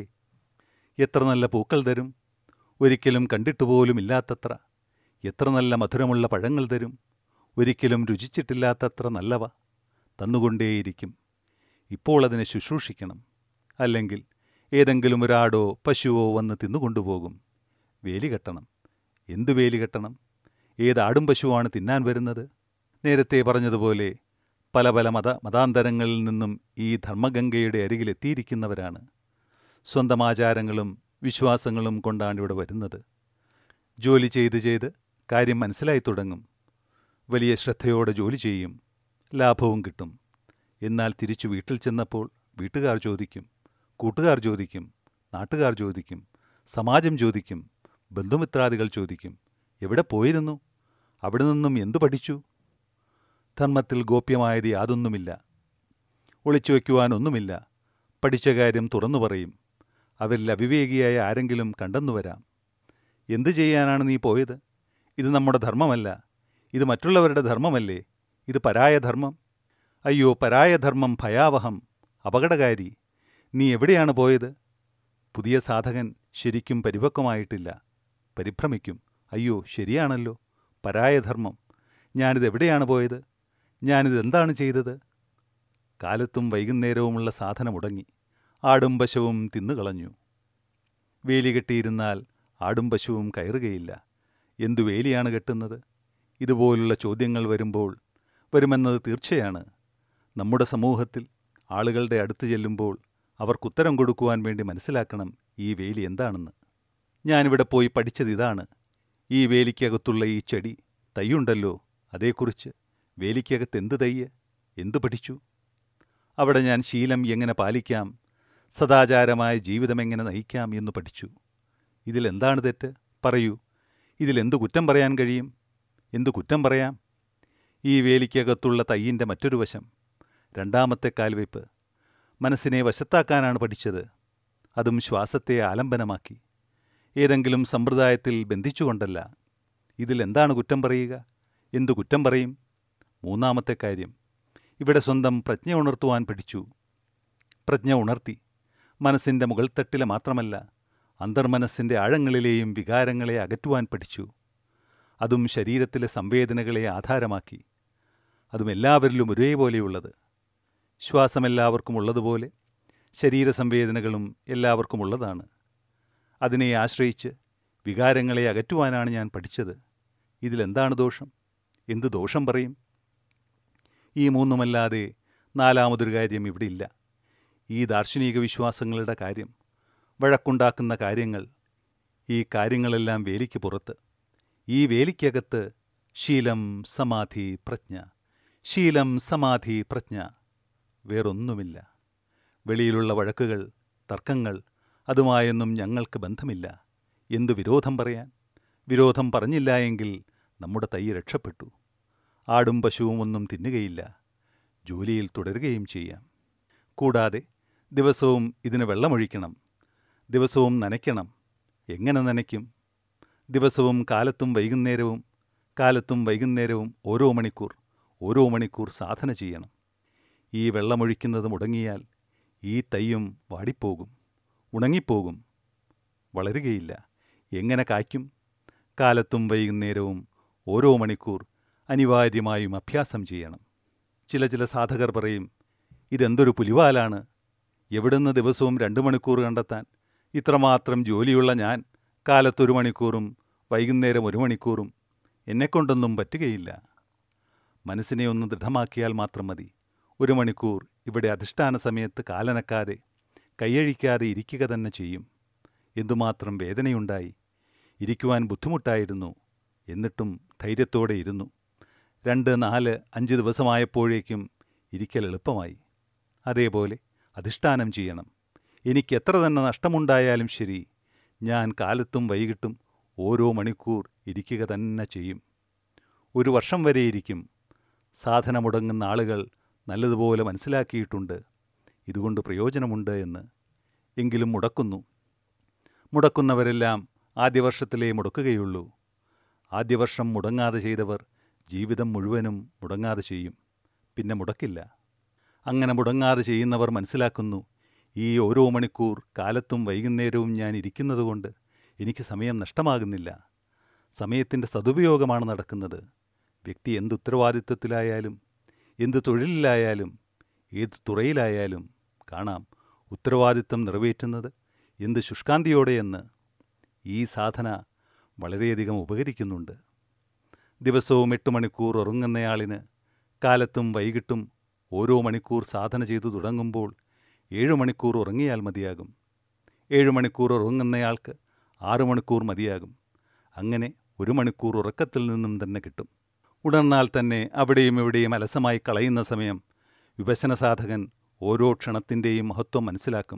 എത്ര നല്ല പൂക്കൾ തരും ഒരിക്കലും കണ്ടിട്ടുപോലും ഇല്ലാത്തത്ര എത്ര നല്ല മധുരമുള്ള പഴങ്ങൾ തരും ഒരിക്കലും രുചിച്ചിട്ടില്ലാത്തത്ര നല്ലവ തന്നുകൊണ്ടേയിരിക്കും ഇപ്പോൾ അതിനെ ശുശ്രൂഷിക്കണം അല്ലെങ്കിൽ ഏതെങ്കിലും ഒരാടോ പശുവോ വന്ന് തിന്നുകൊണ്ടുപോകും വേലി കെട്ടണം എന്തു വേലി കെട്ടണം ഏതാടും പശുവാണ് തിന്നാൻ വരുന്നത് നേരത്തെ പറഞ്ഞതുപോലെ പല പല മത മതാന്തരങ്ങളിൽ നിന്നും ഈ ധർമ്മഗംഗയുടെ അരികിലെത്തിയിരിക്കുന്നവരാണ് സ്വന്തം ആചാരങ്ങളും വിശ്വാസങ്ങളും കൊണ്ടാണ് ഇവിടെ വരുന്നത് ജോലി ചെയ്ത് ചെയ്ത് കാര്യം മനസ്സിലായി തുടങ്ങും വലിയ ശ്രദ്ധയോടെ ജോലി ചെയ്യും ലാഭവും കിട്ടും എന്നാൽ തിരിച്ചു വീട്ടിൽ ചെന്നപ്പോൾ വീട്ടുകാർ ചോദിക്കും കൂട്ടുകാർ ചോദിക്കും നാട്ടുകാർ ചോദിക്കും സമാജം ചോദിക്കും ബന്ധുമിത്രാദികൾ ചോദിക്കും എവിടെ പോയിരുന്നു അവിടെ നിന്നും എന്തു പഠിച്ചു ധർമ്മത്തിൽ ഗോപ്യമായത് യാതൊന്നുമില്ല ഒളിച്ചു വയ്ക്കുവാനൊന്നുമില്ല പഠിച്ച കാര്യം തുറന്നു പറയും അവരിൽ അവിവേകിയായ ആരെങ്കിലും കണ്ടെന്നു വരാം എന്തു ചെയ്യാനാണ് നീ പോയത് ഇത് നമ്മുടെ ധർമ്മമല്ല ഇത് മറ്റുള്ളവരുടെ ധർമ്മമല്ലേ ഇത് പരായ ധർമ്മം അയ്യോ പരായ ധർമ്മം ഭയാവഹം അപകടകാരി നീ എവിടെയാണ് പോയത് പുതിയ സാധകൻ ശരിക്കും പരിപക്വമായിട്ടില്ല പരിഭ്രമിക്കും അയ്യോ ശരിയാണല്ലോ പരായധർമ്മം ഞാനിത് എവിടെയാണ് പോയത് ഞാനിത് എന്താണ് ചെയ്തത് കാലത്തും വൈകുന്നേരവുമുള്ള സാധനം മുടങ്ങി ആടും പശുവും തിന്നുകളഞ്ഞു വേലി കെട്ടിയിരുന്നാൽ ആടും പശുവും കയറുകയില്ല എന്തു വേലിയാണ് കെട്ടുന്നത് ഇതുപോലുള്ള ചോദ്യങ്ങൾ വരുമ്പോൾ വരുമെന്നത് തീർച്ചയാണ് നമ്മുടെ സമൂഹത്തിൽ ആളുകളുടെ അടുത്ത് ചെല്ലുമ്പോൾ അവർക്കുത്തരം കൊടുക്കുവാൻ വേണ്ടി മനസ്സിലാക്കണം ഈ വേലി എന്താണെന്ന് ഞാനിവിടെ പോയി പഠിച്ചത് ഇതാണ് ഈ വേലിക്കകത്തുള്ള ഈ ചെടി തൈയുണ്ടല്ലോ അതേക്കുറിച്ച് വേലിക്കകത്ത് എന്ത് തയ്യ് എന്തു പഠിച്ചു അവിടെ ഞാൻ ശീലം എങ്ങനെ പാലിക്കാം സദാചാരമായ ജീവിതം എങ്ങനെ നയിക്കാം എന്ന് പഠിച്ചു ഇതിലെന്താണ് തെറ്റ് പറയൂ ഇതിലെന്തു കുറ്റം പറയാൻ കഴിയും എന്തു കുറ്റം പറയാം ഈ വേലിക്കകത്തുള്ള തയ്യിൻ്റെ മറ്റൊരു വശം രണ്ടാമത്തെ കാൽവയ്പ് മനസ്സിനെ വശത്താക്കാനാണ് പഠിച്ചത് അതും ശ്വാസത്തെ ആലംബനമാക്കി ഏതെങ്കിലും സമ്പ്രദായത്തിൽ ബന്ധിച്ചുകൊണ്ടല്ല ഇതിൽ എന്താണ് കുറ്റം പറയുക എന്തു കുറ്റം പറയും മൂന്നാമത്തെ കാര്യം ഇവിടെ സ്വന്തം പ്രജ്ഞ ഉണർത്തുവാൻ പഠിച്ചു പ്രജ്ഞ ഉണർത്തി മനസ്സിൻ്റെ മുകൾത്തട്ടിലെ മാത്രമല്ല അന്തർമനസ്സിൻ്റെ ആഴങ്ങളിലെയും വികാരങ്ങളെ അകറ്റുവാൻ പഠിച്ചു അതും ശരീരത്തിലെ സംവേദനകളെ ആധാരമാക്കി അതും എല്ലാവരിലും ഒരേപോലെയുള്ളത് ശ്വാസം എല്ലാവർക്കും ഉള്ളതുപോലെ ശരീര സംവേദനകളും എല്ലാവർക്കും ഉള്ളതാണ് അതിനെ ആശ്രയിച്ച് വികാരങ്ങളെ അകറ്റുവാനാണ് ഞാൻ പഠിച്ചത് ഇതിലെന്താണ് ദോഷം എന്ത് ദോഷം പറയും ഈ മൂന്നുമല്ലാതെ നാലാമതൊരു കാര്യം ഇവിടെ ഇല്ല ഈ ദാർശനിക വിശ്വാസങ്ങളുടെ കാര്യം വഴക്കുണ്ടാക്കുന്ന കാര്യങ്ങൾ ഈ കാര്യങ്ങളെല്ലാം വേലിക്ക് പുറത്ത് ഈ വേലിക്കകത്ത് ശീലം സമാധി പ്രജ്ഞ ശീലം സമാധി പ്രജ്ഞ വേറൊന്നുമില്ല വെളിയിലുള്ള വഴക്കുകൾ തർക്കങ്ങൾ അതുമായൊന്നും ഞങ്ങൾക്ക് ബന്ധമില്ല എന്തു വിരോധം പറയാൻ വിരോധം പറഞ്ഞില്ല എങ്കിൽ നമ്മുടെ തൈ രക്ഷപ്പെട്ടു ആടും പശുവും ഒന്നും തിന്നുകയില്ല ജോലിയിൽ തുടരുകയും ചെയ്യാം കൂടാതെ ദിവസവും ഇതിന് വെള്ളമൊഴിക്കണം ദിവസവും നനയ്ക്കണം എങ്ങനെ നനയ്ക്കും ദിവസവും കാലത്തും വൈകുന്നേരവും കാലത്തും വൈകുന്നേരവും ഓരോ മണിക്കൂർ ഓരോ മണിക്കൂർ സാധന ചെയ്യണം ഈ വെള്ളമൊഴിക്കുന്നത് മുടങ്ങിയാൽ ഈ തൈയും വാടിപ്പോകും ഉണങ്ങിപ്പോകും വളരുകയില്ല എങ്ങനെ കായ്ക്കും കാലത്തും വൈകുന്നേരവും ഓരോ മണിക്കൂർ അനിവാര്യമായും അഭ്യാസം ചെയ്യണം ചില ചില സാധകർ പറയും ഇതെന്തൊരു പുലിവാലാണ് എവിടുന്ന് ദിവസവും രണ്ട് മണിക്കൂർ കണ്ടെത്താൻ ഇത്രമാത്രം ജോലിയുള്ള ഞാൻ കാലത്തൊരു മണിക്കൂറും വൈകുന്നേരം ഒരു മണിക്കൂറും എന്നെക്കൊണ്ടൊന്നും പറ്റുകയില്ല മനസ്സിനെ ഒന്ന് ദൃഢമാക്കിയാൽ മാത്രം മതി ഒരു മണിക്കൂർ ഇവിടെ അധിഷ്ഠാന സമയത്ത് കാലനക്കാതെ കൈയഴിക്കാതെ ഇരിക്കുക തന്നെ ചെയ്യും എന്തുമാത്രം വേദനയുണ്ടായി ഇരിക്കുവാൻ ബുദ്ധിമുട്ടായിരുന്നു എന്നിട്ടും ധൈര്യത്തോടെ ഇരുന്നു രണ്ട് നാല് അഞ്ച് ദിവസമായപ്പോഴേക്കും ഇരിക്കൽ എളുപ്പമായി അതേപോലെ അധിഷ്ഠാനം ചെയ്യണം എനിക്ക് എത്ര തന്നെ നഷ്ടമുണ്ടായാലും ശരി ഞാൻ കാലത്തും വൈകിട്ടും ഓരോ മണിക്കൂർ ഇരിക്കുക തന്നെ ചെയ്യും ഒരു വർഷം വരെ ഇരിക്കും സാധന മുടങ്ങുന്ന ആളുകൾ നല്ലതുപോലെ മനസ്സിലാക്കിയിട്ടുണ്ട് ഇതുകൊണ്ട് പ്രയോജനമുണ്ട് എന്ന് എങ്കിലും മുടക്കുന്നു മുടക്കുന്നവരെല്ലാം ആദ്യ വർഷത്തിലേ മുടക്കുകയുള്ളൂ ആദ്യ വർഷം മുടങ്ങാതെ ചെയ്തവർ ജീവിതം മുഴുവനും മുടങ്ങാതെ ചെയ്യും പിന്നെ മുടക്കില്ല അങ്ങനെ മുടങ്ങാതെ ചെയ്യുന്നവർ മനസ്സിലാക്കുന്നു ഈ ഓരോ മണിക്കൂർ കാലത്തും വൈകുന്നേരവും ഞാൻ ഇരിക്കുന്നതുകൊണ്ട് എനിക്ക് സമയം നഷ്ടമാകുന്നില്ല സമയത്തിൻ്റെ സതുപയോഗമാണ് നടക്കുന്നത് വ്യക്തി എന്ത് ഉത്തരവാദിത്വത്തിലായാലും എന്ത് തൊഴിലിലായാലും ഏത് തുറയിലായാലും കാണാം ഉത്തരവാദിത്വം നിറവേറ്റുന്നത് എന്ത് ശുഷ്കാന്തിയോടെയെന്ന് ഈ സാധന വളരെയധികം ഉപകരിക്കുന്നുണ്ട് ദിവസവും എട്ട് മണിക്കൂർ ഉറങ്ങുന്നയാളിന് കാലത്തും വൈകിട്ടും ഓരോ മണിക്കൂർ സാധന ചെയ്തു തുടങ്ങുമ്പോൾ ഏഴ് മണിക്കൂർ ഉറങ്ങിയാൽ മതിയാകും ഏഴ് മണിക്കൂർ ഉറങ്ങുന്നയാൾക്ക് ആറ് മണിക്കൂർ മതിയാകും അങ്ങനെ ഒരു മണിക്കൂർ ഉറക്കത്തിൽ നിന്നും തന്നെ കിട്ടും ഉണർന്നാൽ തന്നെ അവിടെയും ഇവിടെയും അലസമായി കളയുന്ന സമയം വിഭജന സാധകൻ ഓരോ ക്ഷണത്തിൻ്റെയും മഹത്വം മനസ്സിലാക്കും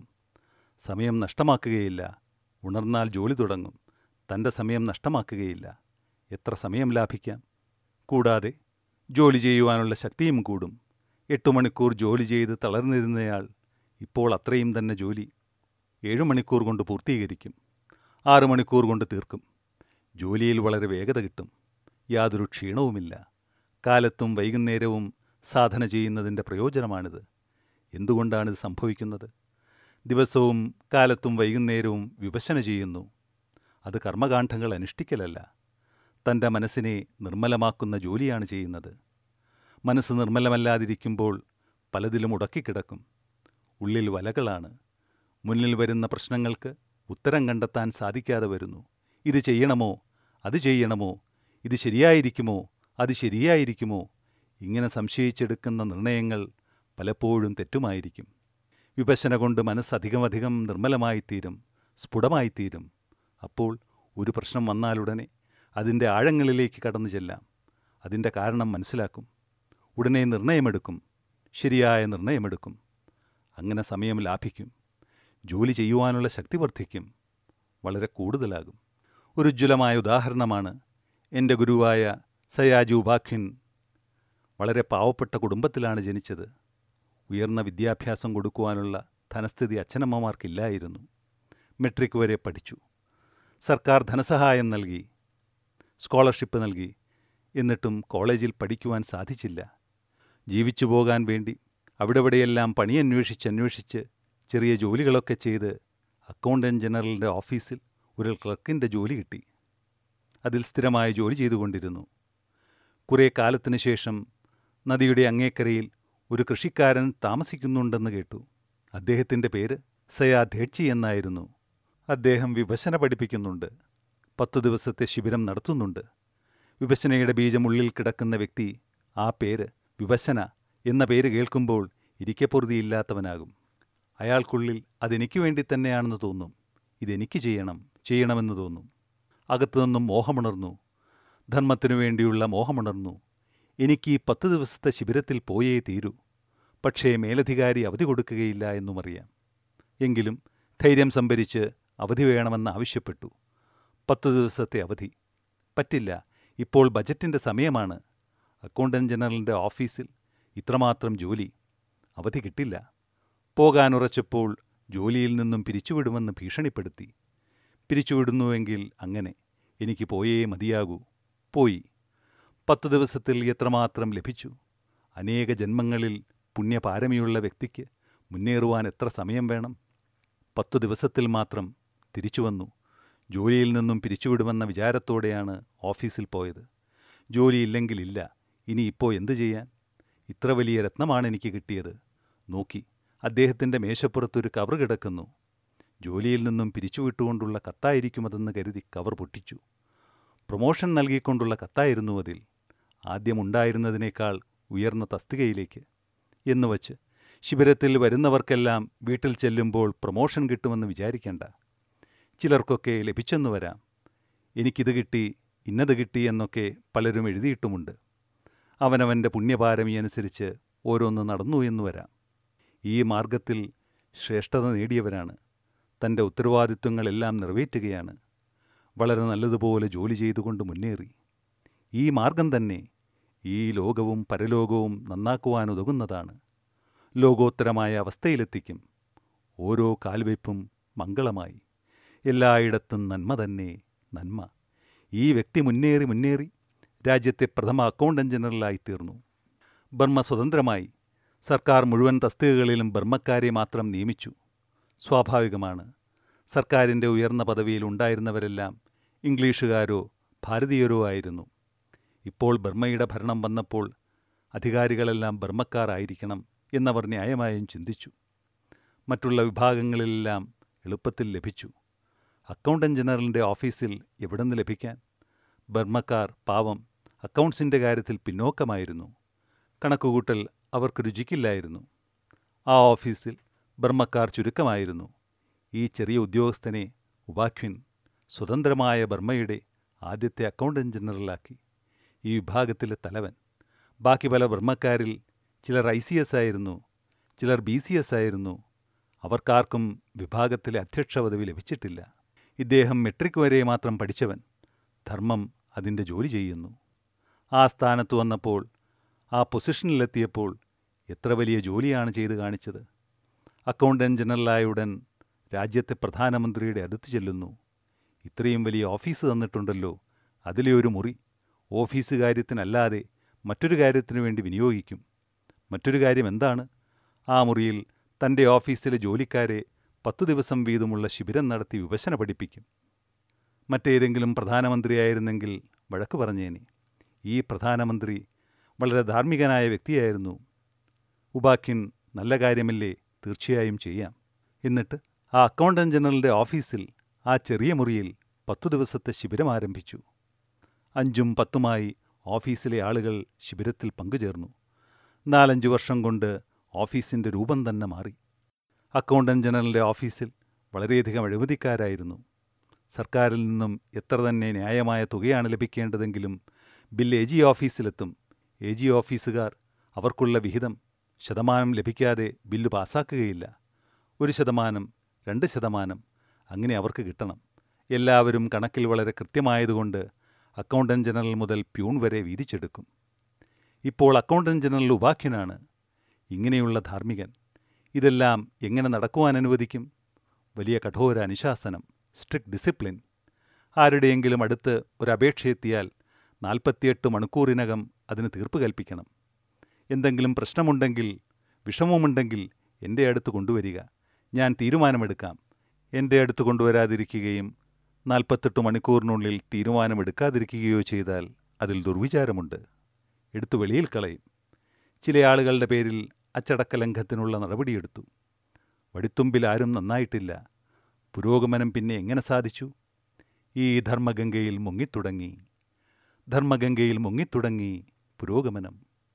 സമയം നഷ്ടമാക്കുകയില്ല ഉണർന്നാൽ ജോലി തുടങ്ങും തൻ്റെ സമയം നഷ്ടമാക്കുകയില്ല എത്ര സമയം ലാഭിക്കാം കൂടാതെ ജോലി ചെയ്യുവാനുള്ള ശക്തിയും കൂടും എട്ട് മണിക്കൂർ ജോലി ചെയ്ത് തളർന്നിരുന്നയാൾ ഇപ്പോൾ അത്രയും തന്നെ ജോലി ഏഴ് മണിക്കൂർ കൊണ്ട് പൂർത്തീകരിക്കും ആറ് മണിക്കൂർ കൊണ്ട് തീർക്കും ജോലിയിൽ വളരെ വേഗത കിട്ടും യാതൊരു ക്ഷീണവുമില്ല കാലത്തും വൈകുന്നേരവും സാധന ചെയ്യുന്നതിൻ്റെ പ്രയോജനമാണിത് എന്തുകൊണ്ടാണിത് സംഭവിക്കുന്നത് ദിവസവും കാലത്തും വൈകുന്നേരവും വിഭജന ചെയ്യുന്നു അത് കർമ്മകാന്ഡങ്ങൾ അനുഷ്ഠിക്കലല്ല തൻ്റെ മനസ്സിനെ നിർമ്മലമാക്കുന്ന ജോലിയാണ് ചെയ്യുന്നത് മനസ്സ് നിർമ്മലമല്ലാതിരിക്കുമ്പോൾ പലതിലും ഉടക്കിക്കിടക്കും ഉള്ളിൽ വലകളാണ് മുന്നിൽ വരുന്ന പ്രശ്നങ്ങൾക്ക് ഉത്തരം കണ്ടെത്താൻ സാധിക്കാതെ വരുന്നു ഇത് ചെയ്യണമോ അത് ചെയ്യണമോ ഇത് ശരിയായിരിക്കുമോ അത് ശരിയായിരിക്കുമോ ഇങ്ങനെ സംശയിച്ചെടുക്കുന്ന നിർണയങ്ങൾ പലപ്പോഴും തെറ്റുമായിരിക്കും വിഭജന കൊണ്ട് മനസ്സ് അധികമധികം നിർമ്മലമായിത്തീരും സ്ഫുടമായിത്തീരും അപ്പോൾ ഒരു പ്രശ്നം വന്നാലുടനെ അതിൻ്റെ ആഴങ്ങളിലേക്ക് കടന്നു ചെല്ലാം അതിൻ്റെ കാരണം മനസ്സിലാക്കും ഉടനെ നിർണയമെടുക്കും ശരിയായ നിർണയമെടുക്കും അങ്ങനെ സമയം ലാഭിക്കും ജോലി ചെയ്യുവാനുള്ള ശക്തി വർദ്ധിക്കും വളരെ കൂടുതലാകും ഒരു ഉജ്ജ്വലമായ ഉദാഹരണമാണ് എൻ്റെ ഗുരുവായ സയാജി ഉപാഖ്യൻ വളരെ പാവപ്പെട്ട കുടുംബത്തിലാണ് ജനിച്ചത് ഉയർന്ന വിദ്യാഭ്യാസം കൊടുക്കുവാനുള്ള ധനസ്ഥിതി അച്ഛനമ്മമാർക്കില്ലായിരുന്നു മെട്രിക് വരെ പഠിച്ചു സർക്കാർ ധനസഹായം നൽകി സ്കോളർഷിപ്പ് നൽകി എന്നിട്ടും കോളേജിൽ പഠിക്കുവാൻ സാധിച്ചില്ല ജീവിച്ചു പോകാൻ വേണ്ടി അവിടെവിടെയെല്ലാം പണിയന്വേഷിച്ച് അന്വേഷിച്ച് ചെറിയ ജോലികളൊക്കെ ചെയ്ത് അക്കൗണ്ടൻറ്റ് ജനറലിൻ്റെ ഓഫീസിൽ ഒരു ക്ലർക്കിൻ്റെ ജോലി കിട്ടി അതിൽ സ്ഥിരമായി ജോലി ചെയ്തുകൊണ്ടിരുന്നു കുറേ കാലത്തിന് ശേഷം നദിയുടെ അങ്ങേക്കരയിൽ ഒരു കൃഷിക്കാരൻ താമസിക്കുന്നുണ്ടെന്ന് കേട്ടു അദ്ദേഹത്തിൻ്റെ പേര് സയാധേഡ്ചി എന്നായിരുന്നു അദ്ദേഹം വിഭജന പഠിപ്പിക്കുന്നുണ്ട് പത്തു ദിവസത്തെ ശിബിരം നടത്തുന്നുണ്ട് വിഭജനയുടെ ബീജം ഉള്ളിൽ കിടക്കുന്ന വ്യക്തി ആ പേര് വിഭജന എന്ന പേര് കേൾക്കുമ്പോൾ ഇരിക്കപ്പൊറുതിയില്ലാത്തവനാകും അയാൾക്കുള്ളിൽ അതെനിക്ക് വേണ്ടി തന്നെയാണെന്ന് തോന്നും ഇതെനിക്ക് ചെയ്യണം ചെയ്യണമെന്ന് തോന്നും അകത്തുനിന്നും മോഹമുണർന്നു ധർമ്മത്തിനു വേണ്ടിയുള്ള മോഹമുണർന്നു എനിക്ക് ഈ പത്ത് ദിവസത്തെ ശിബിരത്തിൽ പോയേ തീരൂ പക്ഷേ മേലധികാരി അവധി കൊടുക്കുകയില്ല എന്നുമറിയാം എങ്കിലും ധൈര്യം സംഭരിച്ച് അവധി വേണമെന്ന് ആവശ്യപ്പെട്ടു പത്തു ദിവസത്തെ അവധി പറ്റില്ല ഇപ്പോൾ ബജറ്റിൻ്റെ സമയമാണ് അക്കൗണ്ടൻറ്റ് ജനറലിൻ്റെ ഓഫീസിൽ ഇത്രമാത്രം ജോലി അവധി കിട്ടില്ല പോകാനുറച്ചപ്പോൾ ജോലിയിൽ നിന്നും പിരിച്ചുവിടുമെന്ന് ഭീഷണിപ്പെടുത്തി പിരിച്ചുവിടുന്നുവെങ്കിൽ അങ്ങനെ എനിക്ക് പോയേ മതിയാകൂ പോയി പത്തു ദിവസത്തിൽ എത്രമാത്രം ലഭിച്ചു അനേക ജന്മങ്ങളിൽ പുണ്യപാരമിയുള്ള വ്യക്തിക്ക് മുന്നേറുവാൻ എത്ര സമയം വേണം പത്തു ദിവസത്തിൽ മാത്രം തിരിച്ചു വന്നു ജോലിയിൽ നിന്നും പിരിച്ചുവിടുമെന്ന വിചാരത്തോടെയാണ് ഓഫീസിൽ പോയത് ജോലിയില്ലെങ്കിലില്ല ഇനി ഇപ്പോൾ എന്തു ചെയ്യാൻ ഇത്ര വലിയ രത്നമാണ് എനിക്ക് കിട്ടിയത് നോക്കി അദ്ദേഹത്തിൻ്റെ മേശപ്പുറത്തൊരു കവർ കിടക്കുന്നു ജോലിയിൽ നിന്നും പിരിച്ചുവിട്ടുകൊണ്ടുള്ള കത്തായിരിക്കുമതെന്ന് കരുതി കവർ പൊട്ടിച്ചു പ്രൊമോഷൻ നൽകിക്കൊണ്ടുള്ള കത്തായിരുന്നു അതിൽ ആദ്യമുണ്ടായിരുന്നതിനേക്കാൾ ഉയർന്ന തസ്തികയിലേക്ക് എന്നുവച്ച് ശിബിരത്തിൽ വരുന്നവർക്കെല്ലാം വീട്ടിൽ ചെല്ലുമ്പോൾ പ്രൊമോഷൻ കിട്ടുമെന്ന് വിചാരിക്കേണ്ട ചിലർക്കൊക്കെ ലഭിച്ചെന്നു വരാം എനിക്കിത് കിട്ടി ഇന്നത് കിട്ടി എന്നൊക്കെ പലരും എഴുതിയിട്ടുമുണ്ട് അവനവൻ്റെ പുണ്യപാരമി അനുസരിച്ച് ഓരോന്ന് നടന്നു എന്നു വരാം ഈ മാർഗത്തിൽ ശ്രേഷ്ഠത നേടിയവരാണ് തൻ്റെ ഉത്തരവാദിത്വങ്ങളെല്ലാം നിറവേറ്റുകയാണ് വളരെ നല്ലതുപോലെ ജോലി ചെയ്തുകൊണ്ട് മുന്നേറി ഈ മാർഗം തന്നെ ഈ ലോകവും പരലോകവും നന്നാക്കുവാനുതകുന്നതാണ് ലോകോത്തരമായ അവസ്ഥയിലെത്തിക്കും ഓരോ കാൽവയ്പും മംഗളമായി എല്ലായിടത്തും നന്മ തന്നെ നന്മ ഈ വ്യക്തി മുന്നേറി മുന്നേറി രാജ്യത്തെ പ്രഥമ അക്കൗണ്ടന്റ് ജനറലായി തീർന്നു ബർമ്മ സ്വതന്ത്രമായി സർക്കാർ മുഴുവൻ തസ്തികകളിലും ബർമ്മക്കാരെ മാത്രം നിയമിച്ചു സ്വാഭാവികമാണ് സർക്കാരിൻ്റെ ഉയർന്ന പദവിയിൽ ഉണ്ടായിരുന്നവരെല്ലാം ഇംഗ്ലീഷുകാരോ ഭാരതീയരോ ആയിരുന്നു ഇപ്പോൾ ബർമ്മയുടെ ഭരണം വന്നപ്പോൾ അധികാരികളെല്ലാം ബർമ്മക്കാരായിരിക്കണം എന്നവർ ന്യായമായും ചിന്തിച്ചു മറ്റുള്ള വിഭാഗങ്ങളിലെല്ലാം എളുപ്പത്തിൽ ലഭിച്ചു അക്കൗണ്ടന്റ് ജനറലിൻ്റെ ഓഫീസിൽ എവിടെ നിന്ന് ലഭിക്കാൻ ബർമ്മക്കാർ പാവം അക്കൗണ്ട്സിൻ്റെ കാര്യത്തിൽ പിന്നോക്കമായിരുന്നു കണക്കുകൂട്ടൽ അവർക്ക് രുചിക്കില്ലായിരുന്നു ആ ഓഫീസിൽ ബർമ്മക്കാർ ചുരുക്കമായിരുന്നു ഈ ചെറിയ ഉദ്യോഗസ്ഥനെ ഉപാഖ്വിൻ സ്വതന്ത്രമായ ബർമ്മയുടെ ആദ്യത്തെ അക്കൗണ്ടന്റ് ജനറലാക്കി ഈ വിഭാഗത്തിലെ തലവൻ ബാക്കി പല ബർമ്മക്കാരിൽ ചിലർ ഐ സി എസ് ആയിരുന്നു ചിലർ ബി സി എസ് ആയിരുന്നു അവർക്കാർക്കും വിഭാഗത്തിലെ അധ്യക്ഷ പദവി ലഭിച്ചിട്ടില്ല ഇദ്ദേഹം മെട്രിക് വരെ മാത്രം പഠിച്ചവൻ ധർമ്മം അതിൻ്റെ ജോലി ചെയ്യുന്നു ആ സ്ഥാനത്ത് വന്നപ്പോൾ ആ പൊസിഷനിലെത്തിയപ്പോൾ എത്ര വലിയ ജോലിയാണ് ചെയ്തു കാണിച്ചത് അക്കൗണ്ടന്റ് ജനറലായ ഉടൻ രാജ്യത്തെ പ്രധാനമന്ത്രിയുടെ അടുത്ത് ചെല്ലുന്നു ഇത്രയും വലിയ ഓഫീസ് തന്നിട്ടുണ്ടല്ലോ അതിലെ ഒരു മുറി ഓഫീസ് കാര്യത്തിനല്ലാതെ മറ്റൊരു കാര്യത്തിനു വേണ്ടി വിനിയോഗിക്കും മറ്റൊരു കാര്യം എന്താണ് ആ മുറിയിൽ തൻ്റെ ഓഫീസിലെ ജോലിക്കാരെ പത്തു ദിവസം വീതമുള്ള ശിബിരം നടത്തി വിഭജന പഠിപ്പിക്കും മറ്റേതെങ്കിലും പ്രധാനമന്ത്രിയായിരുന്നെങ്കിൽ വഴക്ക് പറഞ്ഞേനെ ഈ പ്രധാനമന്ത്രി വളരെ ധാർമ്മികനായ വ്യക്തിയായിരുന്നു ഉപാഖ്യൻ നല്ല കാര്യമല്ലേ തീർച്ചയായും ചെയ്യാം എന്നിട്ട് ആ അക്കൗണ്ടന്റ് ജനറലിൻ്റെ ഓഫീസിൽ ആ ചെറിയ മുറിയിൽ പത്തു ദിവസത്തെ ശിബിരം ആരംഭിച്ചു അഞ്ചും പത്തുമായി ഓഫീസിലെ ആളുകൾ ശിബിരത്തിൽ പങ്കുചേർന്നു നാലഞ്ച് വർഷം കൊണ്ട് ഓഫീസിൻ്റെ രൂപം തന്നെ മാറി അക്കൗണ്ടന്റ് ജനറലിൻ്റെ ഓഫീസിൽ വളരെയധികം അഴിമതിക്കാരായിരുന്നു സർക്കാരിൽ നിന്നും എത്ര തന്നെ ന്യായമായ തുകയാണ് ലഭിക്കേണ്ടതെങ്കിലും ബില്ല് എ ജി ഓഫീസിലെത്തും എ ജി ഓഫീസുകാർ അവർക്കുള്ള വിഹിതം ശതമാനം ലഭിക്കാതെ ബില്ല് പാസ്സാക്കുകയില്ല ഒരു ശതമാനം രണ്ട് ശതമാനം അങ്ങനെ അവർക്ക് കിട്ടണം എല്ലാവരും കണക്കിൽ വളരെ കൃത്യമായതുകൊണ്ട് അക്കൗണ്ടന്റ് ജനറൽ മുതൽ പ്യൂൺ വരെ വീതിച്ചെടുക്കും ഇപ്പോൾ അക്കൗണ്ടന്റ് ജനറൽ ഉപാഖ്യനാണ് ഇങ്ങനെയുള്ള ധാർമ്മികൻ ഇതെല്ലാം എങ്ങനെ നടക്കുവാൻ അനുവദിക്കും വലിയ കഠോര അനുശാസനം സ്ട്രിക്ട് ഡിസിപ്ലിൻ ആരുടെയെങ്കിലും അടുത്ത് ഒരു അപേക്ഷയെത്തിയാൽ നാൽപ്പത്തിയെട്ട് മണിക്കൂറിനകം അതിന് തീർപ്പ് കൽപ്പിക്കണം എന്തെങ്കിലും പ്രശ്നമുണ്ടെങ്കിൽ വിഷമമുണ്ടെങ്കിൽ എൻ്റെ അടുത്ത് കൊണ്ടുവരിക ഞാൻ തീരുമാനമെടുക്കാം എൻ്റെ അടുത്ത് കൊണ്ടുവരാതിരിക്കുകയും നാൽപ്പത്തെട്ട് മണിക്കൂറിനുള്ളിൽ തീരുമാനമെടുക്കാതിരിക്കുകയോ ചെയ്താൽ അതിൽ ദുർവിചാരമുണ്ട് എടുത്തു വെളിയിൽ കളയും ചില ആളുകളുടെ പേരിൽ അച്ചടക്ക ലംഘനത്തിനുള്ള നടപടിയെടുത്തു വടിത്തുമ്പിൽ ആരും നന്നായിട്ടില്ല പുരോഗമനം പിന്നെ എങ്ങനെ സാധിച്ചു ഈ ധർമ്മഗംഗയിൽ മുങ്ങിത്തുടങ്ങി ധർമ്മഗംഗയിൽ മുങ്ങിത്തുടങ്ങി പുരോഗമനം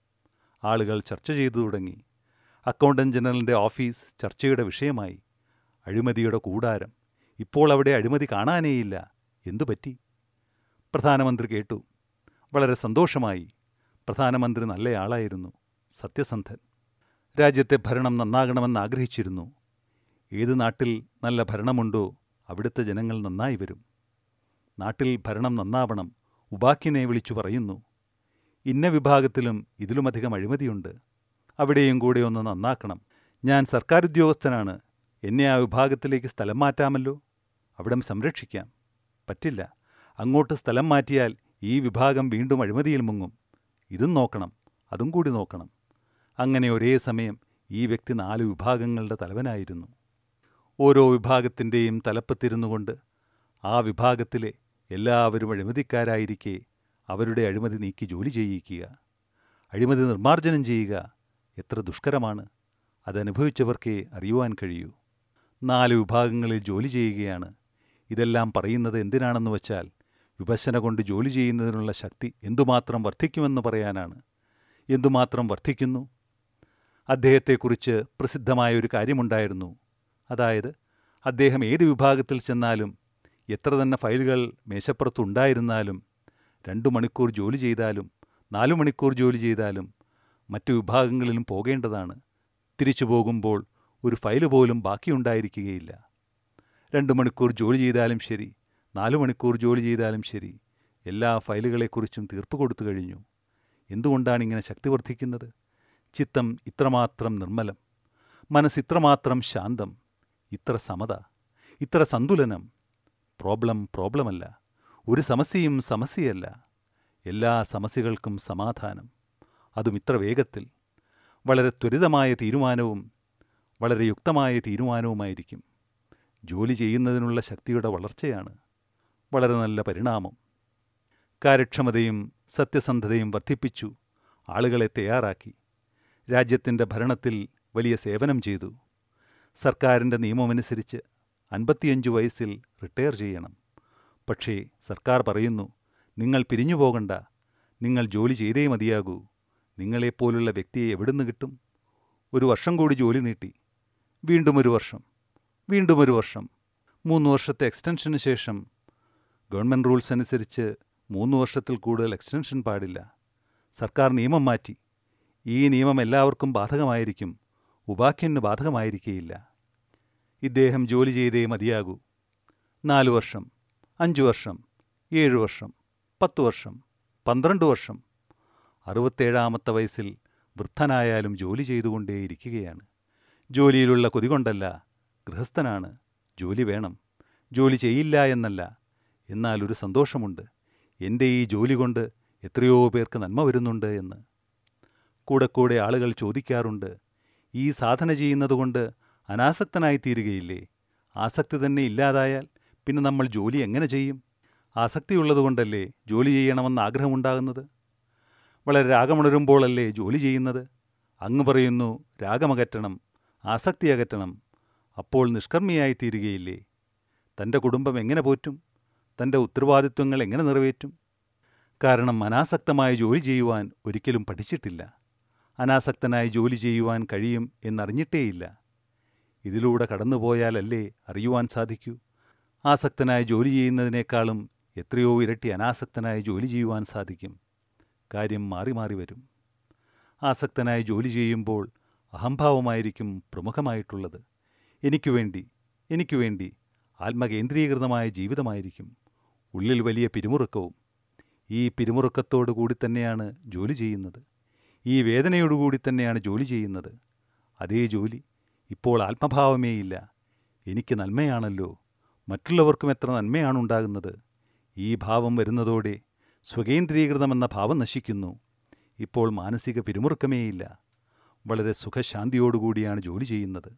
ആളുകൾ ചർച്ച ചെയ്തു തുടങ്ങി അക്കൗണ്ടന്റ് ജനറലിൻ്റെ ഓഫീസ് ചർച്ചയുടെ വിഷയമായി അഴിമതിയുടെ കൂടാരം ഇപ്പോൾ അവിടെ അഴിമതി കാണാനേയില്ല എന്തു പറ്റി പ്രധാനമന്ത്രി കേട്ടു വളരെ സന്തോഷമായി പ്രധാനമന്ത്രി നല്ലയാളായിരുന്നു സത്യസന്ധൻ രാജ്യത്തെ ഭരണം നന്നാകണമെന്ന് ആഗ്രഹിച്ചിരുന്നു ഏത് നാട്ടിൽ നല്ല ഭരണമുണ്ടോ അവിടുത്തെ ജനങ്ങൾ നന്നായി വരും നാട്ടിൽ ഭരണം നന്നാവണം ഉപാഖ്യനെ വിളിച്ചു പറയുന്നു ഇന്ന വിഭാഗത്തിലും ഇതിലുമധികം അഴിമതിയുണ്ട് അവിടെയും കൂടെ ഒന്ന് നന്നാക്കണം ഞാൻ സർക്കാർ ഉദ്യോഗസ്ഥനാണ് എന്നെ ആ വിഭാഗത്തിലേക്ക് സ്ഥലം മാറ്റാമല്ലോ അവിടം സംരക്ഷിക്കാം പറ്റില്ല അങ്ങോട്ട് സ്ഥലം മാറ്റിയാൽ ഈ വിഭാഗം വീണ്ടും അഴിമതിയിൽ മുങ്ങും ഇതും നോക്കണം അതും കൂടി നോക്കണം അങ്ങനെ ഒരേ സമയം ഈ വ്യക്തി നാല് വിഭാഗങ്ങളുടെ തലവനായിരുന്നു ഓരോ വിഭാഗത്തിൻ്റെയും തലപ്പത്തിരുന്നു കൊണ്ട് ആ വിഭാഗത്തിലെ എല്ലാവരും അഴിമതിക്കാരായിരിക്കെ അവരുടെ അഴിമതി നീക്കി ജോലി ചെയ്യിക്കുക അഴിമതി നിർമ്മാർജ്ജനം ചെയ്യുക എത്ര ദുഷ്കരമാണ് അതനുഭവിച്ചവർക്കേ അറിയുവാൻ കഴിയൂ നാല് വിഭാഗങ്ങളിൽ ജോലി ചെയ്യുകയാണ് ഇതെല്ലാം പറയുന്നത് എന്തിനാണെന്ന് വച്ചാൽ വിഭജന കൊണ്ട് ജോലി ചെയ്യുന്നതിനുള്ള ശക്തി എന്തുമാത്രം വർദ്ധിക്കുമെന്ന് പറയാനാണ് എന്തുമാത്രം വർദ്ധിക്കുന്നു അദ്ദേഹത്തെക്കുറിച്ച് പ്രസിദ്ധമായ ഒരു കാര്യമുണ്ടായിരുന്നു അതായത് അദ്ദേഹം ഏത് വിഭാഗത്തിൽ ചെന്നാലും എത്ര തന്നെ ഫയലുകൾ മേശപ്പുറത്തുണ്ടായിരുന്നാലും രണ്ടു മണിക്കൂർ ജോലി ചെയ്താലും നാലു മണിക്കൂർ ജോലി ചെയ്താലും മറ്റു വിഭാഗങ്ങളിലും പോകേണ്ടതാണ് തിരിച്ചു പോകുമ്പോൾ ഒരു ഫയല് പോലും ബാക്കിയുണ്ടായിരിക്കുകയില്ല രണ്ട് മണിക്കൂർ ജോലി ചെയ്താലും ശരി നാല് മണിക്കൂർ ജോലി ചെയ്താലും ശരി എല്ലാ ഫയലുകളെക്കുറിച്ചും തീർപ്പ് കൊടുത്തു കഴിഞ്ഞു എന്തുകൊണ്ടാണ് ഇങ്ങനെ ശക്തി വർദ്ധിക്കുന്നത് ചിത്തം ഇത്രമാത്രം നിർമ്മലം മനസ്സ് ഇത്രമാത്രം ശാന്തം ഇത്ര സമത ഇത്ര സന്തുലനം പ്രോബ്ലം പ്രോബ്ലമല്ല ഒരു സമസ്യയും സമസ്യയല്ല എല്ലാ സമസ്യകൾക്കും സമാധാനം അതും ഇത്ര വേഗത്തിൽ വളരെ ത്വരിതമായ തീരുമാനവും വളരെ യുക്തമായ തീരുമാനവുമായിരിക്കും ജോലി ചെയ്യുന്നതിനുള്ള ശക്തിയുടെ വളർച്ചയാണ് വളരെ നല്ല പരിണാമം കാര്യക്ഷമതയും സത്യസന്ധതയും വർദ്ധിപ്പിച്ചു ആളുകളെ തയ്യാറാക്കി രാജ്യത്തിൻ്റെ ഭരണത്തിൽ വലിയ സേവനം ചെയ്തു സർക്കാരിൻ്റെ നിയമമനുസരിച്ച് അൻപത്തിയഞ്ച് വയസ്സിൽ റിട്ടയർ ചെയ്യണം പക്ഷേ സർക്കാർ പറയുന്നു നിങ്ങൾ പിരിഞ്ഞു പോകണ്ട നിങ്ങൾ ജോലി ചെയ്തേ മതിയാകൂ നിങ്ങളെപ്പോലുള്ള വ്യക്തിയെ എവിടുന്ന് കിട്ടും ഒരു വർഷം കൂടി ജോലി നീട്ടി വീണ്ടും ഒരു വർഷം വീണ്ടും ഒരു വർഷം മൂന്ന് വർഷത്തെ എക്സ്റ്റൻഷന് ശേഷം ഗവൺമെൻറ് റൂൾസ് അനുസരിച്ച് മൂന്ന് വർഷത്തിൽ കൂടുതൽ എക്സ്റ്റൻഷൻ പാടില്ല സർക്കാർ നിയമം മാറ്റി ഈ നിയമം എല്ലാവർക്കും ബാധകമായിരിക്കും ഉപാഖ്യന് ബാധകമായിരിക്കുകയില്ല ഇദ്ദേഹം ജോലി ചെയ്തേ മതിയാകൂ നാല് വർഷം അഞ്ച് വർഷം ഏഴ് വർഷം പത്ത് വർഷം പന്ത്രണ്ട് വർഷം അറുപത്തേഴാമത്തെ വയസ്സിൽ വൃദ്ധനായാലും ജോലി ചെയ്തുകൊണ്ടേയിരിക്കുകയാണ് ജോലിയിലുള്ള കൊതി കൊണ്ടല്ല ഗൃഹസ്ഥനാണ് ജോലി വേണം ജോലി ചെയ്യില്ല എന്നല്ല എന്നാൽ ഒരു സന്തോഷമുണ്ട് എൻ്റെ ഈ ജോലി കൊണ്ട് എത്രയോ പേർക്ക് നന്മ വരുന്നുണ്ട് എന്ന് കൂടെ കൂടെ ആളുകൾ ചോദിക്കാറുണ്ട് ഈ സാധന ചെയ്യുന്നതുകൊണ്ട് അനാസക്തനായി തീരുകയില്ലേ ആസക്തി തന്നെ ഇല്ലാതായാൽ പിന്നെ നമ്മൾ ജോലി എങ്ങനെ ചെയ്യും ആസക്തിയുള്ളതുകൊണ്ടല്ലേ ജോലി ചെയ്യണമെന്ന് ആഗ്രഹമുണ്ടാകുന്നത് വളരെ രാഗമുണരുമ്പോഴല്ലേ ജോലി ചെയ്യുന്നത് അങ്ങ് പറയുന്നു രാഗമകറ്റണം ആസക്തി അകറ്റണം അപ്പോൾ നിഷ്കർമ്മിയായി തീരുകയില്ലേ തൻ്റെ കുടുംബം എങ്ങനെ പോറ്റും തൻ്റെ ഉത്തരവാദിത്വങ്ങൾ എങ്ങനെ നിറവേറ്റും കാരണം അനാസക്തമായി ജോലി ചെയ്യുവാൻ ഒരിക്കലും പഠിച്ചിട്ടില്ല അനാസക്തനായി ജോലി ചെയ്യുവാൻ കഴിയും എന്നറിഞ്ഞിട്ടേയില്ല ഇതിലൂടെ കടന്നുപോയാലല്ലേ അറിയുവാൻ സാധിക്കൂ ആസക്തനായി ജോലി ചെയ്യുന്നതിനേക്കാളും എത്രയോ ഇരട്ടി അനാസക്തനായി ജോലി ചെയ്യുവാൻ സാധിക്കും കാര്യം മാറി മാറി വരും ആസക്തനായി ജോലി ചെയ്യുമ്പോൾ അഹംഭാവമായിരിക്കും പ്രമുഖമായിട്ടുള്ളത് എനിക്കു വേണ്ടി എനിക്കു വേണ്ടി ആത്മകേന്ദ്രീകൃതമായ ജീവിതമായിരിക്കും ഉള്ളിൽ വലിയ പിരിമുറുക്കവും ഈ പിരിമുറുക്കത്തോടു കൂടി തന്നെയാണ് ജോലി ചെയ്യുന്നത് ഈ വേദനയോടുകൂടി തന്നെയാണ് ജോലി ചെയ്യുന്നത് അതേ ജോലി ഇപ്പോൾ ആത്മഭാവമേയില്ല എനിക്ക് നന്മയാണല്ലോ മറ്റുള്ളവർക്കും എത്ര നന്മയാണ് ഉണ്ടാകുന്നത് ഈ ഭാവം വരുന്നതോടെ സ്വകേന്ദ്രീകൃതമെന്ന ഭാവം നശിക്കുന്നു ഇപ്പോൾ മാനസിക പിരിമുറുക്കമേയില്ല വളരെ സുഖശാന്തിയോടുകൂടിയാണ് ജോലി ചെയ്യുന്നത്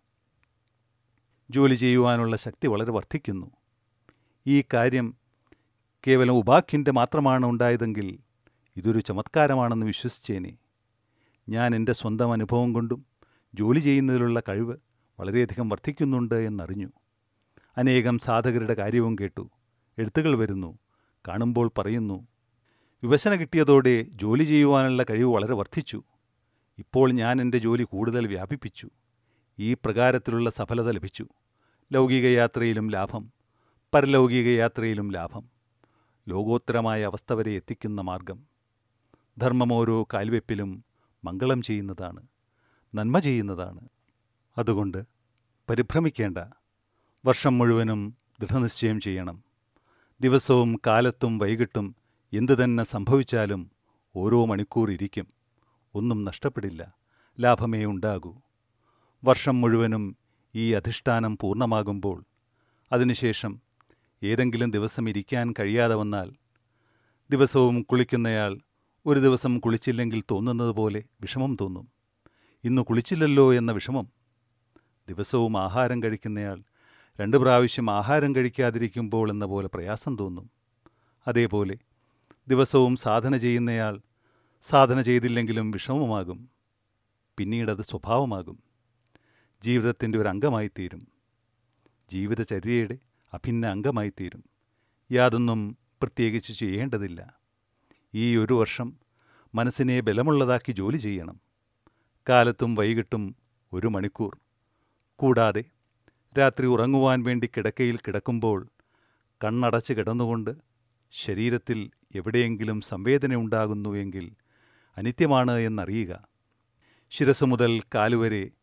ജോലി ചെയ്യുവാനുള്ള ശക്തി വളരെ വർദ്ധിക്കുന്നു ഈ കാര്യം കേവലം ഉപാഖ്യൻ്റെ മാത്രമാണ് ഉണ്ടായതെങ്കിൽ ഇതൊരു ചമത്കാരമാണെന്ന് വിശ്വസിച്ചേനെ ഞാൻ എൻ്റെ സ്വന്തം അനുഭവം കൊണ്ടും ജോലി ചെയ്യുന്നതിലുള്ള കഴിവ് വളരെയധികം വർദ്ധിക്കുന്നുണ്ട് എന്നറിഞ്ഞു അനേകം സാധകരുടെ കാര്യവും കേട്ടു എഴുത്തുകൾ വരുന്നു കാണുമ്പോൾ പറയുന്നു വിവശന കിട്ടിയതോടെ ജോലി ചെയ്യുവാനുള്ള കഴിവ് വളരെ വർദ്ധിച്ചു ഇപ്പോൾ ഞാൻ എൻ്റെ ജോലി കൂടുതൽ വ്യാപിപ്പിച്ചു ഈ പ്രകാരത്തിലുള്ള സഫലത ലഭിച്ചു ലൗകിക യാത്രയിലും ലാഭം പരലൗകിക യാത്രയിലും ലാഭം ലോകോത്തരമായ അവസ്ഥ വരെ എത്തിക്കുന്ന മാർഗം ധർമ്മം ഓരോ കാൽവെപ്പിലും മംഗളം ചെയ്യുന്നതാണ് നന്മ ചെയ്യുന്നതാണ് അതുകൊണ്ട് പരിഭ്രമിക്കേണ്ട വർഷം മുഴുവനും ദൃഢനിശ്ചയം ചെയ്യണം ദിവസവും കാലത്തും വൈകിട്ടും എന്തു തന്നെ സംഭവിച്ചാലും ഓരോ മണിക്കൂർ ഇരിക്കും ഒന്നും നഷ്ടപ്പെടില്ല ലാഭമേ ഉണ്ടാകൂ വർഷം മുഴുവനും ഈ അധിഷ്ഠാനം പൂർണ്ണമാകുമ്പോൾ അതിനുശേഷം ഏതെങ്കിലും ദിവസം ഇരിക്കാൻ കഴിയാതെ വന്നാൽ ദിവസവും കുളിക്കുന്നയാൾ ഒരു ദിവസം കുളിച്ചില്ലെങ്കിൽ തോന്നുന്നത് പോലെ വിഷമം തോന്നും ഇന്ന് കുളിച്ചില്ലല്ലോ എന്ന വിഷമം ദിവസവും ആഹാരം കഴിക്കുന്നയാൾ രണ്ട് പ്രാവശ്യം ആഹാരം കഴിക്കാതിരിക്കുമ്പോൾ എന്ന പോലെ പ്രയാസം തോന്നും അതേപോലെ ദിവസവും സാധന ചെയ്യുന്നയാൾ സാധന ചെയ്തില്ലെങ്കിലും വിഷമമാകും പിന്നീടത് സ്വഭാവമാകും ജീവിതത്തിൻ്റെ ഒരു അംഗമായിത്തീരും ജീവിതചര്യയുടെ അഭിന്ന അംഗമായിത്തീരും യാതൊന്നും പ്രത്യേകിച്ച് ചെയ്യേണ്ടതില്ല ഈ ഒരു വർഷം മനസ്സിനെ ബലമുള്ളതാക്കി ജോലി ചെയ്യണം കാലത്തും വൈകിട്ടും ഒരു മണിക്കൂർ കൂടാതെ രാത്രി ഉറങ്ങുവാൻ വേണ്ടി കിടക്കയിൽ കിടക്കുമ്പോൾ കണ്ണടച്ച് കിടന്നുകൊണ്ട് ശരീരത്തിൽ എവിടെയെങ്കിലും സംവേദന ഉണ്ടാകുന്നുവെങ്കിൽ അനിത്യമാണ് എന്നറിയുക ശിരസ് മുതൽ കാലുവരെ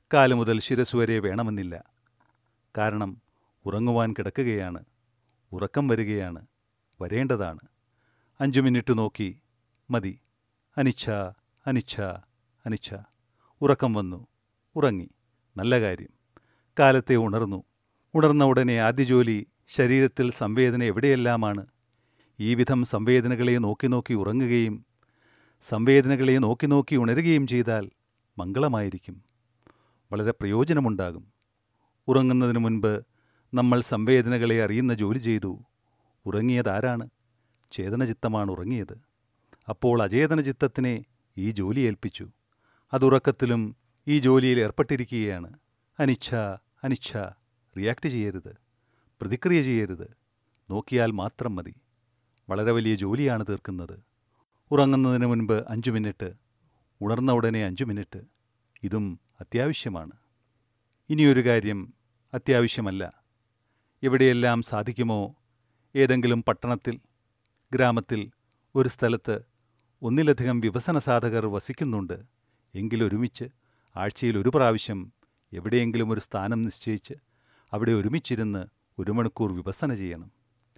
കാല് മുതൽ ശിരസ് വരെ വേണമെന്നില്ല കാരണം ഉറങ്ങുവാൻ കിടക്കുകയാണ് ഉറക്കം വരികയാണ് വരേണ്ടതാണ് അഞ്ചു മിനിറ്റ് നോക്കി മതി അനിച്ഛ അനിച്ഛ അനിച്ഛ ഉറക്കം വന്നു ഉറങ്ങി നല്ല കാര്യം കാലത്തെ ഉണർന്നു ഉണർന്ന ഉടനെ ആദ്യ ജോലി ശരീരത്തിൽ സംവേദന എവിടെയെല്ലാമാണ് ഈ വിധം സംവേദനകളെ നോക്കി നോക്കി ഉറങ്ങുകയും സംവേദനകളെ നോക്കി നോക്കി ഉണരുകയും ചെയ്താൽ മംഗളമായിരിക്കും വളരെ പ്രയോജനമുണ്ടാകും ഉറങ്ങുന്നതിന് മുൻപ് നമ്മൾ സംവേദനകളെ അറിയുന്ന ജോലി ചെയ്തു ഉറങ്ങിയതാരാണ് ചേതനചിത്തമാണ് ഉറങ്ങിയത് അപ്പോൾ അചേതന ചിത്തത്തിനെ ഈ ജോലി ഏൽപ്പിച്ചു അതുറക്കത്തിലും ഈ ജോലിയിൽ ഏർപ്പെട്ടിരിക്കുകയാണ് അനിച്ഛ അനിച്ഛ റിയാക്ട് ചെയ്യരുത് പ്രതിക്രിയ ചെയ്യരുത് നോക്കിയാൽ മാത്രം മതി വളരെ വലിയ ജോലിയാണ് തീർക്കുന്നത് ഉറങ്ങുന്നതിന് മുൻപ് അഞ്ചു മിനിറ്റ് ഉണർന്ന ഉടനെ അഞ്ചു മിനിറ്റ് ഇതും അത്യാവശ്യമാണ് ഇനിയൊരു കാര്യം അത്യാവശ്യമല്ല എവിടെയെല്ലാം സാധിക്കുമോ ഏതെങ്കിലും പട്ടണത്തിൽ ഗ്രാമത്തിൽ ഒരു സ്ഥലത്ത് ഒന്നിലധികം വികസന സാധകർ വസിക്കുന്നുണ്ട് എങ്കിലൊരുമിച്ച് ആഴ്ചയിൽ ഒരു പ്രാവശ്യം എവിടെയെങ്കിലും ഒരു സ്ഥാനം നിശ്ചയിച്ച് അവിടെ ഒരുമിച്ചിരുന്ന് ഒരു മണിക്കൂർ വിപസന ചെയ്യണം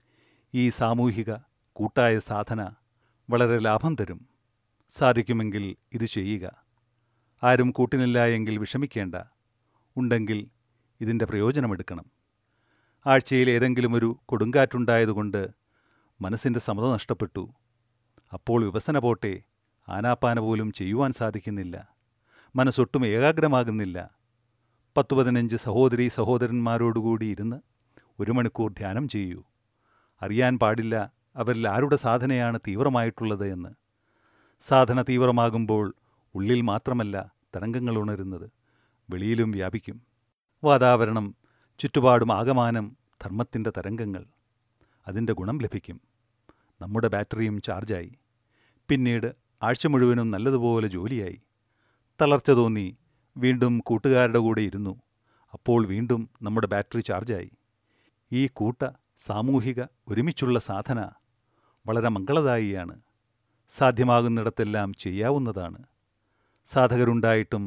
ഈ സാമൂഹിക കൂട്ടായ സാധന വളരെ ലാഭം തരും സാധിക്കുമെങ്കിൽ ഇത് ചെയ്യുക ആരും കൂട്ടിനില്ല എങ്കിൽ വിഷമിക്കേണ്ട ഉണ്ടെങ്കിൽ ഇതിൻ്റെ പ്രയോജനമെടുക്കണം ആഴ്ചയിൽ ഏതെങ്കിലും ഒരു കൊടുങ്കാറ്റുണ്ടായതുകൊണ്ട് മനസ്സിൻ്റെ സമത നഷ്ടപ്പെട്ടു അപ്പോൾ വിവസന പോട്ടെ ആനാപ്പാന പോലും ചെയ്യുവാൻ സാധിക്കുന്നില്ല മനസ്സൊട്ടും ഏകാഗ്രമാകുന്നില്ല പത്തു പതിനഞ്ച് സഹോദരി സഹോദരന്മാരോടുകൂടി ഇരുന്ന് ഒരു മണിക്കൂർ ധ്യാനം ചെയ്യൂ അറിയാൻ പാടില്ല അവരിൽ ആരുടെ സാധനയാണ് തീവ്രമായിട്ടുള്ളത് എന്ന് സാധന തീവ്രമാകുമ്പോൾ ഉള്ളിൽ മാത്രമല്ല തരംഗങ്ങൾ ഉണരുന്നത് വെളിയിലും വ്യാപിക്കും വാതാവരണം ചുറ്റുപാടും ആകമാനം ധർമ്മത്തിൻ്റെ തരംഗങ്ങൾ അതിൻ്റെ ഗുണം ലഭിക്കും നമ്മുടെ ബാറ്ററിയും ചാർജായി പിന്നീട് ആഴ്ച മുഴുവനും നല്ലതുപോലെ ജോലിയായി തളർച്ച തോന്നി വീണ്ടും കൂട്ടുകാരുടെ കൂടെ ഇരുന്നു അപ്പോൾ വീണ്ടും നമ്മുടെ ബാറ്ററി ചാർജായി ഈ കൂട്ട സാമൂഹിക ഒരുമിച്ചുള്ള സാധന വളരെ മംഗളദായിയാണ് സാധ്യമാകുന്നിടത്തെല്ലാം ചെയ്യാവുന്നതാണ് സാധകരുണ്ടായിട്ടും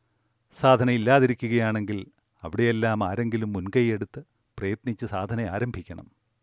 സാധന ഇല്ലാതിരിക്കുകയാണെങ്കിൽ അവിടെയെല്ലാം ആരെങ്കിലും മുൻകൈയെടുത്ത് പ്രയത്നിച്ച് സാധന ആരംഭിക്കണം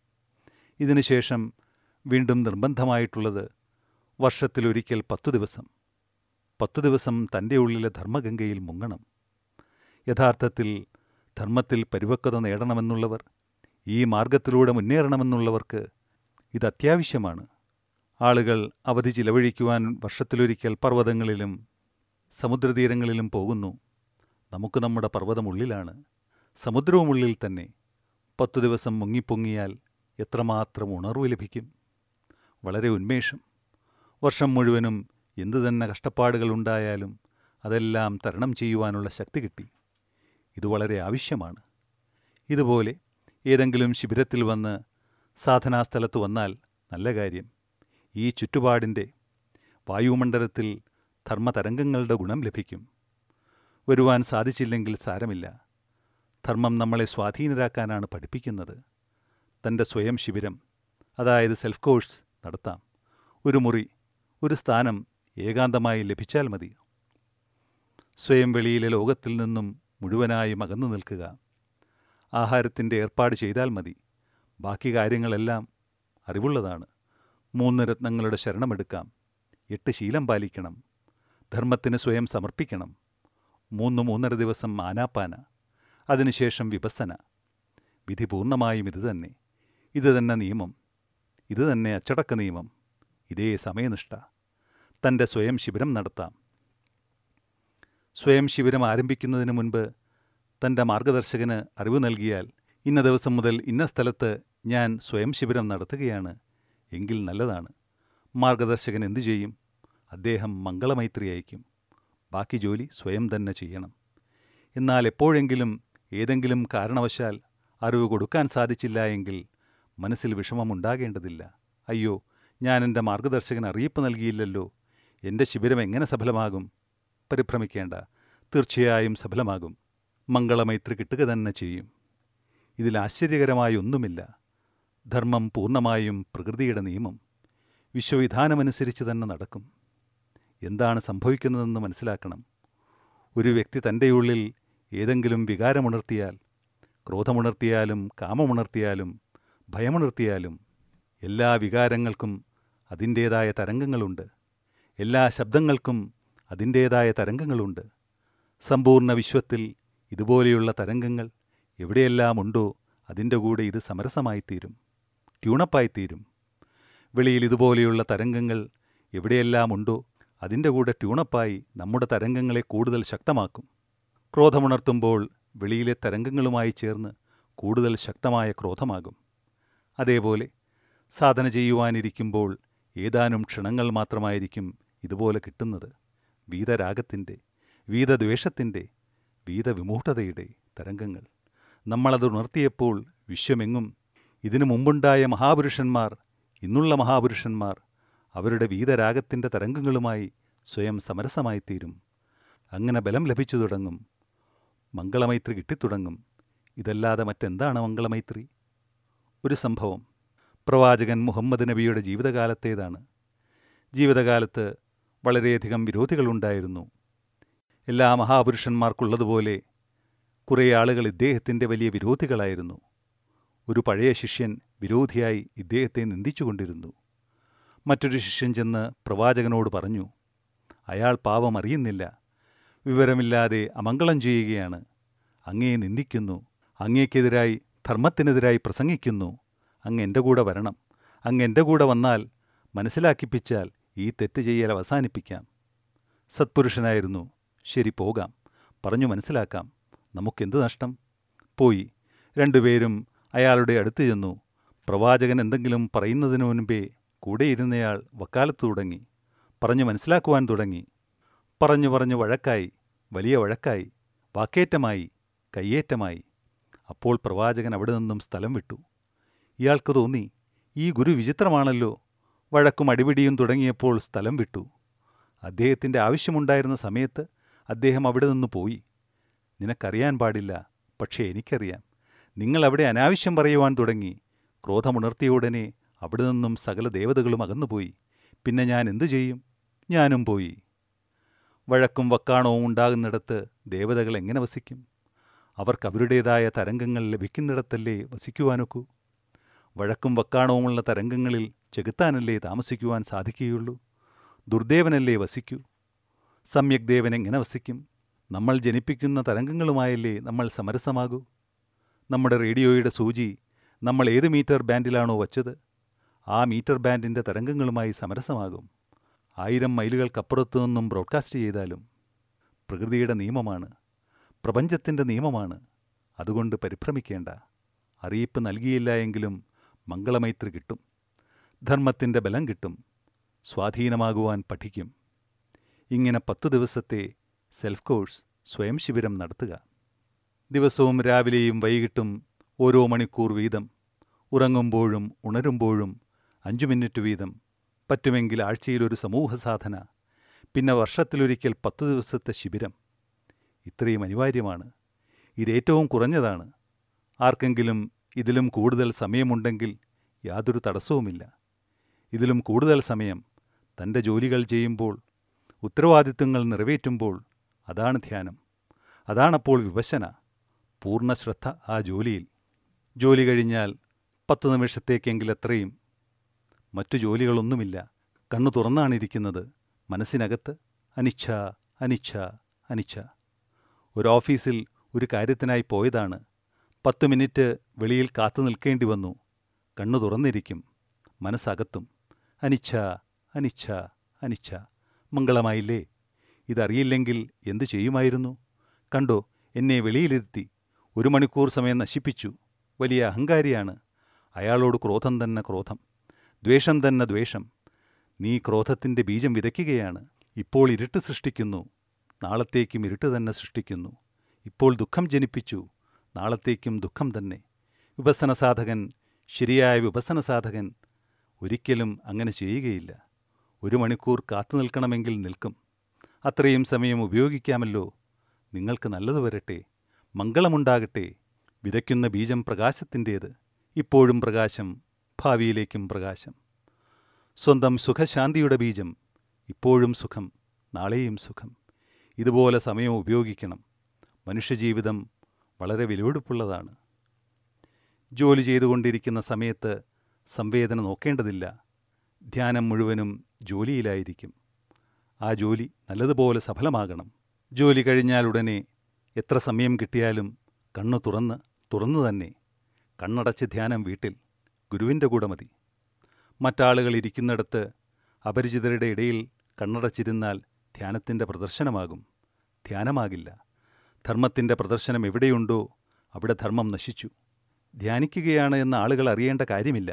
ഇതിനുശേഷം വീണ്ടും നിർബന്ധമായിട്ടുള്ളത് വർഷത്തിലൊരിക്കൽ പത്തു ദിവസം പത്തു ദിവസം തൻ്റെ ഉള്ളിലെ ധർമ്മഗംഗയിൽ മുങ്ങണം യഥാർത്ഥത്തിൽ ധർമ്മത്തിൽ പരിപക്വത നേടണമെന്നുള്ളവർ ഈ മാർഗത്തിലൂടെ മുന്നേറണമെന്നുള്ളവർക്ക് ഇത് അത്യാവശ്യമാണ് ആളുകൾ അവധി ചിലവഴിക്കുവാൻ വർഷത്തിലൊരിക്കൽ പർവ്വതങ്ങളിലും സമുദ്രതീരങ്ങളിലും പോകുന്നു നമുക്ക് നമ്മുടെ പർവ്വതം ഉള്ളിലാണ് സമുദ്രവും ഉള്ളിൽ തന്നെ പത്തു ദിവസം മുങ്ങിപ്പൊങ്ങിയാൽ എത്രമാത്രം ഉണർവ് ലഭിക്കും വളരെ ഉന്മേഷം വർഷം മുഴുവനും എന്തു തന്നെ കഷ്ടപ്പാടുകളുണ്ടായാലും അതെല്ലാം തരണം ചെയ്യുവാനുള്ള ശക്തി കിട്ടി ഇത് വളരെ ആവശ്യമാണ് ഇതുപോലെ ഏതെങ്കിലും ശിബിരത്തിൽ വന്ന് സാധനാസ്ഥലത്ത് വന്നാൽ നല്ല കാര്യം ഈ ചുറ്റുപാടിൻ്റെ വായുമണ്ഡലത്തിൽ ധർമ്മതരംഗങ്ങളുടെ ഗുണം ലഭിക്കും വരുവാൻ സാധിച്ചില്ലെങ്കിൽ സാരമില്ല ധർമ്മം നമ്മളെ സ്വാധീനരാക്കാനാണ് പഠിപ്പിക്കുന്നത് തൻ്റെ സ്വയം ശിബിരം അതായത് സെൽഫ് കോഴ്സ് നടത്താം ഒരു മുറി ഒരു സ്ഥാനം ഏകാന്തമായി ലഭിച്ചാൽ മതി സ്വയം വെളിയിലെ ലോകത്തിൽ നിന്നും മുഴുവനായും അകന്നു നിൽക്കുക ആഹാരത്തിൻ്റെ ഏർപ്പാട് ചെയ്താൽ മതി ബാക്കി കാര്യങ്ങളെല്ലാം അറിവുള്ളതാണ് മൂന്ന് രത്നങ്ങളുടെ ശരണമെടുക്കാം എട്ട് ശീലം പാലിക്കണം ധർമ്മത്തിന് സ്വയം സമർപ്പിക്കണം മൂന്ന് മൂന്നര ദിവസം ആനാപ്പാന അതിനുശേഷം വിപസന വിധി പൂർണ്ണമായും ഇത് തന്നെ ഇത് തന്നെ നിയമം ഇത് തന്നെ അച്ചടക്ക നിയമം ഇതേ സമയനിഷ്ഠ തൻ്റെ സ്വയം ശിബിരം നടത്താം സ്വയം ശിബിരം ആരംഭിക്കുന്നതിന് മുൻപ് തൻ്റെ മാർഗദർശകന് അറിവ് നൽകിയാൽ ഇന്ന ദിവസം മുതൽ ഇന്ന സ്ഥലത്ത് ഞാൻ സ്വയം ശിബിരം നടത്തുകയാണ് എങ്കിൽ നല്ലതാണ് മാർഗദർശകൻ എന്തു ചെയ്യും അദ്ദേഹം മംഗളമൈത്രി അയക്കും ബാക്കി ജോലി സ്വയം തന്നെ ചെയ്യണം എന്നാൽ എപ്പോഴെങ്കിലും ഏതെങ്കിലും കാരണവശാൽ അറിവ് കൊടുക്കാൻ സാധിച്ചില്ല എങ്കിൽ മനസ്സിൽ വിഷമമുണ്ടാകേണ്ടതില്ല അയ്യോ ഞാൻ എൻ്റെ മാർഗദർശകൻ അറിയിപ്പ് നൽകിയില്ലല്ലോ എൻ്റെ ശിബിരം എങ്ങനെ സഫലമാകും പരിഭ്രമിക്കേണ്ട തീർച്ചയായും സഫലമാകും മംഗളമൈത്രി കിട്ടുക തന്നെ ചെയ്യും ഇതിൽ ആശ്ചര്യകരമായ ഒന്നുമില്ല ധർമ്മം പൂർണ്ണമായും പ്രകൃതിയുടെ നിയമം വിശ്വവിധാനമനുസരിച്ച് തന്നെ നടക്കും എന്താണ് സംഭവിക്കുന്നതെന്ന് മനസ്സിലാക്കണം ഒരു വ്യക്തി തൻ്റെ ഉള്ളിൽ ഏതെങ്കിലും വികാരമുണർത്തിയാൽ ക്രോധമുണർത്തിയാലും കാമമുണർത്തിയാലും ഭയമുണർത്തിയാലും എല്ലാ വികാരങ്ങൾക്കും അതിൻ്റേതായ തരംഗങ്ങളുണ്ട് എല്ലാ ശബ്ദങ്ങൾക്കും അതിൻ്റേതായ തരംഗങ്ങളുണ്ട് സമ്പൂർണ്ണ വിശ്വത്തിൽ ഇതുപോലെയുള്ള തരംഗങ്ങൾ എവിടെയെല്ലാം ഉണ്ടോ അതിൻ്റെ കൂടെ ഇത് സമരസമായിത്തീരും ട്യൂണപ്പായിത്തീരും വെളിയിൽ ഇതുപോലെയുള്ള തരംഗങ്ങൾ എവിടെയെല്ലാം ഉണ്ടോ അതിൻ്റെ കൂടെ ട്യൂണപ്പായി നമ്മുടെ തരംഗങ്ങളെ കൂടുതൽ ശക്തമാക്കും ക്രോധമുണർത്തുമ്പോൾ വെളിയിലെ തരംഗങ്ങളുമായി ചേർന്ന് കൂടുതൽ ശക്തമായ ക്രോധമാകും അതേപോലെ സാധന ചെയ്യുവാനിരിക്കുമ്പോൾ ഏതാനും ക്ഷണങ്ങൾ മാത്രമായിരിക്കും ഇതുപോലെ കിട്ടുന്നത് വീതരാഗത്തിൻ്റെ വീതദ്വേഷത്തിൻ്റെ വീതവിമൂഢതയുടെ തരംഗങ്ങൾ നമ്മളത് ഉണർത്തിയപ്പോൾ വിശ്വമെങ്ങും ഇതിനു മുമ്പുണ്ടായ മഹാപുരുഷന്മാർ ഇന്നുള്ള മഹാപുരുഷന്മാർ അവരുടെ വീതരാഗത്തിൻ്റെ തരംഗങ്ങളുമായി സ്വയം സമരസമായിത്തീരും അങ്ങനെ ബലം ലഭിച്ചു തുടങ്ങും മംഗളമൈത്രി കിട്ടിത്തുടങ്ങും ഇതല്ലാതെ മറ്റെന്താണ് മംഗളമൈത്രി ഒരു സംഭവം പ്രവാചകൻ മുഹമ്മദ് നബിയുടെ ജീവിതകാലത്തേതാണ് ജീവിതകാലത്ത് വളരെയധികം വിരോധികളുണ്ടായിരുന്നു എല്ലാ മഹാപുരുഷന്മാർക്കുള്ളതുപോലെ കുറേ ആളുകൾ ഇദ്ദേഹത്തിൻ്റെ വലിയ വിരോധികളായിരുന്നു ഒരു പഴയ ശിഷ്യൻ വിരോധിയായി ഇദ്ദേഹത്തെ നിന്ദിച്ചുകൊണ്ടിരുന്നു മറ്റൊരു ശിഷ്യൻ ചെന്ന് പ്രവാചകനോട് പറഞ്ഞു അയാൾ പാവം അറിയുന്നില്ല വിവരമില്ലാതെ അമംഗളം ചെയ്യുകയാണ് അങ്ങേ നിന്ദിക്കുന്നു അങ്ങേക്കെതിരായി ധർമ്മത്തിനെതിരായി പ്രസംഗിക്കുന്നു അങ്ങ് എൻ്റെ കൂടെ വരണം അങ്ങ് എൻ്റെ കൂടെ വന്നാൽ മനസ്സിലാക്കിപ്പിച്ചാൽ ഈ തെറ്റ് ചെയ്യൽ അവസാനിപ്പിക്കാം സത്പുരുഷനായിരുന്നു ശരി പോകാം പറഞ്ഞു മനസ്സിലാക്കാം നമുക്കെന്ത് നഷ്ടം പോയി രണ്ടുപേരും അയാളുടെ അടുത്ത് ചെന്നു പ്രവാചകൻ എന്തെങ്കിലും പറയുന്നതിനു മുൻപേ കൂടെ ഇരുന്നയാൾ വക്കാലത്ത് തുടങ്ങി പറഞ്ഞു മനസ്സിലാക്കുവാൻ തുടങ്ങി പറഞ്ഞു പറഞ്ഞു വഴക്കായി വലിയ വഴക്കായി വാക്കേറ്റമായി കയ്യേറ്റമായി അപ്പോൾ പ്രവാചകൻ അവിടെ നിന്നും സ്ഥലം വിട്ടു ഇയാൾക്ക് തോന്നി ഈ ഗുരു വിചിത്രമാണല്ലോ വഴക്കും അടിപിടിയും തുടങ്ങിയപ്പോൾ സ്ഥലം വിട്ടു അദ്ദേഹത്തിൻ്റെ ആവശ്യമുണ്ടായിരുന്ന സമയത്ത് അദ്ദേഹം അവിടെ നിന്ന് പോയി നിനക്കറിയാൻ പാടില്ല പക്ഷേ എനിക്കറിയാം നിങ്ങൾ അവിടെ അനാവശ്യം പറയുവാൻ തുടങ്ങി ക്രോധമുണർത്തിയ ഉടനെ അവിടെ നിന്നും സകല ദേവതകളും അകന്നുപോയി പിന്നെ ഞാൻ എന്തു ചെയ്യും ഞാനും പോയി വഴക്കും വക്കാണവും ഉണ്ടാകുന്നിടത്ത് ദേവതകൾ എങ്ങനെ വസിക്കും അവർക്ക് അവരുടേതായ തരംഗങ്ങൾ ലഭിക്കുന്നിടത്തല്ലേ വസിക്കുവാനൊക്കൂ വഴക്കും വക്കാണവുമുള്ള തരംഗങ്ങളിൽ ചെകുത്താനല്ലേ താമസിക്കുവാൻ സാധിക്കുകയുള്ളൂ ദുർദേവനല്ലേ വസിക്കൂ സമ്യക് ദേവൻ എങ്ങനെ വസിക്കും നമ്മൾ ജനിപ്പിക്കുന്ന തരംഗങ്ങളുമായല്ലേ നമ്മൾ സമരസമാകൂ നമ്മുടെ റേഡിയോയുടെ സൂചി നമ്മൾ ഏത് മീറ്റർ ബാൻഡിലാണോ വച്ചത് ആ മീറ്റർ ബാൻഡിൻ്റെ തരംഗങ്ങളുമായി സമരസമാകും ആയിരം മൈലുകൾക്കപ്പുറത്തു നിന്നും ബ്രോഡ്കാസ്റ്റ് ചെയ്താലും പ്രകൃതിയുടെ നിയമമാണ് പ്രപഞ്ചത്തിൻ്റെ നിയമമാണ് അതുകൊണ്ട് പരിഭ്രമിക്കേണ്ട അറിയിപ്പ് നൽകിയില്ല എങ്കിലും മംഗളമൈത്രി കിട്ടും ധർമ്മത്തിൻ്റെ ബലം കിട്ടും സ്വാധീനമാകുവാൻ പഠിക്കും ഇങ്ങനെ പത്തു ദിവസത്തെ സെൽഫ് കോഴ്സ് സ്വയം ശിബിരം നടത്തുക ദിവസവും രാവിലെയും വൈകിട്ടും ഓരോ മണിക്കൂർ വീതം ഉറങ്ങുമ്പോഴും ഉണരുമ്പോഴും അഞ്ചു മിനിറ്റ് വീതം പറ്റുമെങ്കിൽ ആഴ്ചയിലൊരു സമൂഹ സാധന പിന്നെ വർഷത്തിലൊരിക്കൽ പത്തു ദിവസത്തെ ശിബിരം ഇത്രയും അനിവാര്യമാണ് ഇതേറ്റവും കുറഞ്ഞതാണ് ആർക്കെങ്കിലും ഇതിലും കൂടുതൽ സമയമുണ്ടെങ്കിൽ യാതൊരു തടസ്സവുമില്ല ഇതിലും കൂടുതൽ സമയം തൻ്റെ ജോലികൾ ചെയ്യുമ്പോൾ ഉത്തരവാദിത്വങ്ങൾ നിറവേറ്റുമ്പോൾ അതാണ് ധ്യാനം അതാണപ്പോൾ വിവശന പൂർണ്ണ ശ്രദ്ധ ആ ജോലിയിൽ ജോലി കഴിഞ്ഞാൽ പത്ത് നിമിഷത്തേക്കെങ്കിലത്രയും മറ്റു ജോലികളൊന്നുമില്ല കണ്ണു തുറന്നാണിരിക്കുന്നത് മനസ്സിനകത്ത് അനിച്ഛ അനിച്ഛ അനിച്ഛ ഒരു ഓഫീസിൽ ഒരു കാര്യത്തിനായി പോയതാണ് പത്ത് മിനിറ്റ് വെളിയിൽ കാത്തു നിൽക്കേണ്ടി വന്നു കണ്ണു തുറന്നിരിക്കും മനസ്സകത്തും അനിച്ഛ അനിച്ഛ അനിച്ഛ മംഗളമായില്ലേ ഇതറിയില്ലെങ്കിൽ എന്തു ചെയ്യുമായിരുന്നു കണ്ടോ എന്നെ വെളിയിലിരുത്തി ഒരു മണിക്കൂർ സമയം നശിപ്പിച്ചു വലിയ അഹങ്കാരിയാണ് അയാളോട് ക്രോധം തന്നെ ക്രോധം ദ്വേഷം തന്നെ ദ്വേഷം നീ ക്രോധത്തിൻ്റെ ബീജം വിതയ്ക്കുകയാണ് ഇപ്പോൾ ഇരുട്ട് സൃഷ്ടിക്കുന്നു നാളത്തേക്കും ഇരുട്ട് തന്നെ സൃഷ്ടിക്കുന്നു ഇപ്പോൾ ദുഃഖം ജനിപ്പിച്ചു നാളത്തേക്കും ദുഃഖം തന്നെ വിഭസന സാധകൻ ശരിയായ വിഭസന സാധകൻ ഒരിക്കലും അങ്ങനെ ചെയ്യുകയില്ല ഒരു മണിക്കൂർ കാത്തു നിൽക്കണമെങ്കിൽ നിൽക്കും അത്രയും സമയം ഉപയോഗിക്കാമല്ലോ നിങ്ങൾക്ക് നല്ലത് വരട്ടെ മംഗളമുണ്ടാകട്ടെ വിതയ്ക്കുന്ന ബീജം പ്രകാശത്തിൻ്റേത് ഇപ്പോഴും പ്രകാശം ഭാവിയിലേക്കും പ്രകാശം സ്വന്തം സുഖശാന്തിയുടെ ബീജം ഇപ്പോഴും സുഖം നാളെയും സുഖം ഇതുപോലെ സമയം ഉപയോഗിക്കണം മനുഷ്യജീവിതം വളരെ വിലപിടിപ്പുള്ളതാണ് ജോലി ചെയ്തുകൊണ്ടിരിക്കുന്ന സമയത്ത് സംവേദന നോക്കേണ്ടതില്ല ധ്യാനം മുഴുവനും ജോലിയിലായിരിക്കും ആ ജോലി നല്ലതുപോലെ സഫലമാകണം ജോലി കഴിഞ്ഞാൽ ഉടനെ എത്ര സമയം കിട്ടിയാലും കണ്ണു തുറന്ന് തുറന്നു തന്നെ കണ്ണടച്ച് ധ്യാനം വീട്ടിൽ ഗുരുവിൻ്റെ കൂടെ മതി മറ്റാളുകൾ ഇരിക്കുന്നിടത്ത് അപരിചിതരുടെ ഇടയിൽ കണ്ണടച്ചിരുന്നാൽ ധ്യാനത്തിൻ്റെ പ്രദർശനമാകും ധ്യാനമാകില്ല ധർമ്മത്തിൻ്റെ പ്രദർശനം എവിടെയുണ്ടോ അവിടെ ധർമ്മം നശിച്ചു ധ്യാനിക്കുകയാണ് എന്ന ആളുകൾ അറിയേണ്ട കാര്യമില്ല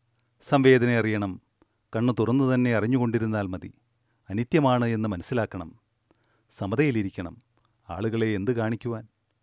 സംവേദന അറിയണം കണ്ണു തുറന്നു തന്നെ അറിഞ്ഞുകൊണ്ടിരുന്നാൽ മതി അനിത്യമാണ് എന്ന് മനസ്സിലാക്കണം സമതയിലിരിക്കണം ആളുകളെ എന്ത് കാണിക്കുവാൻ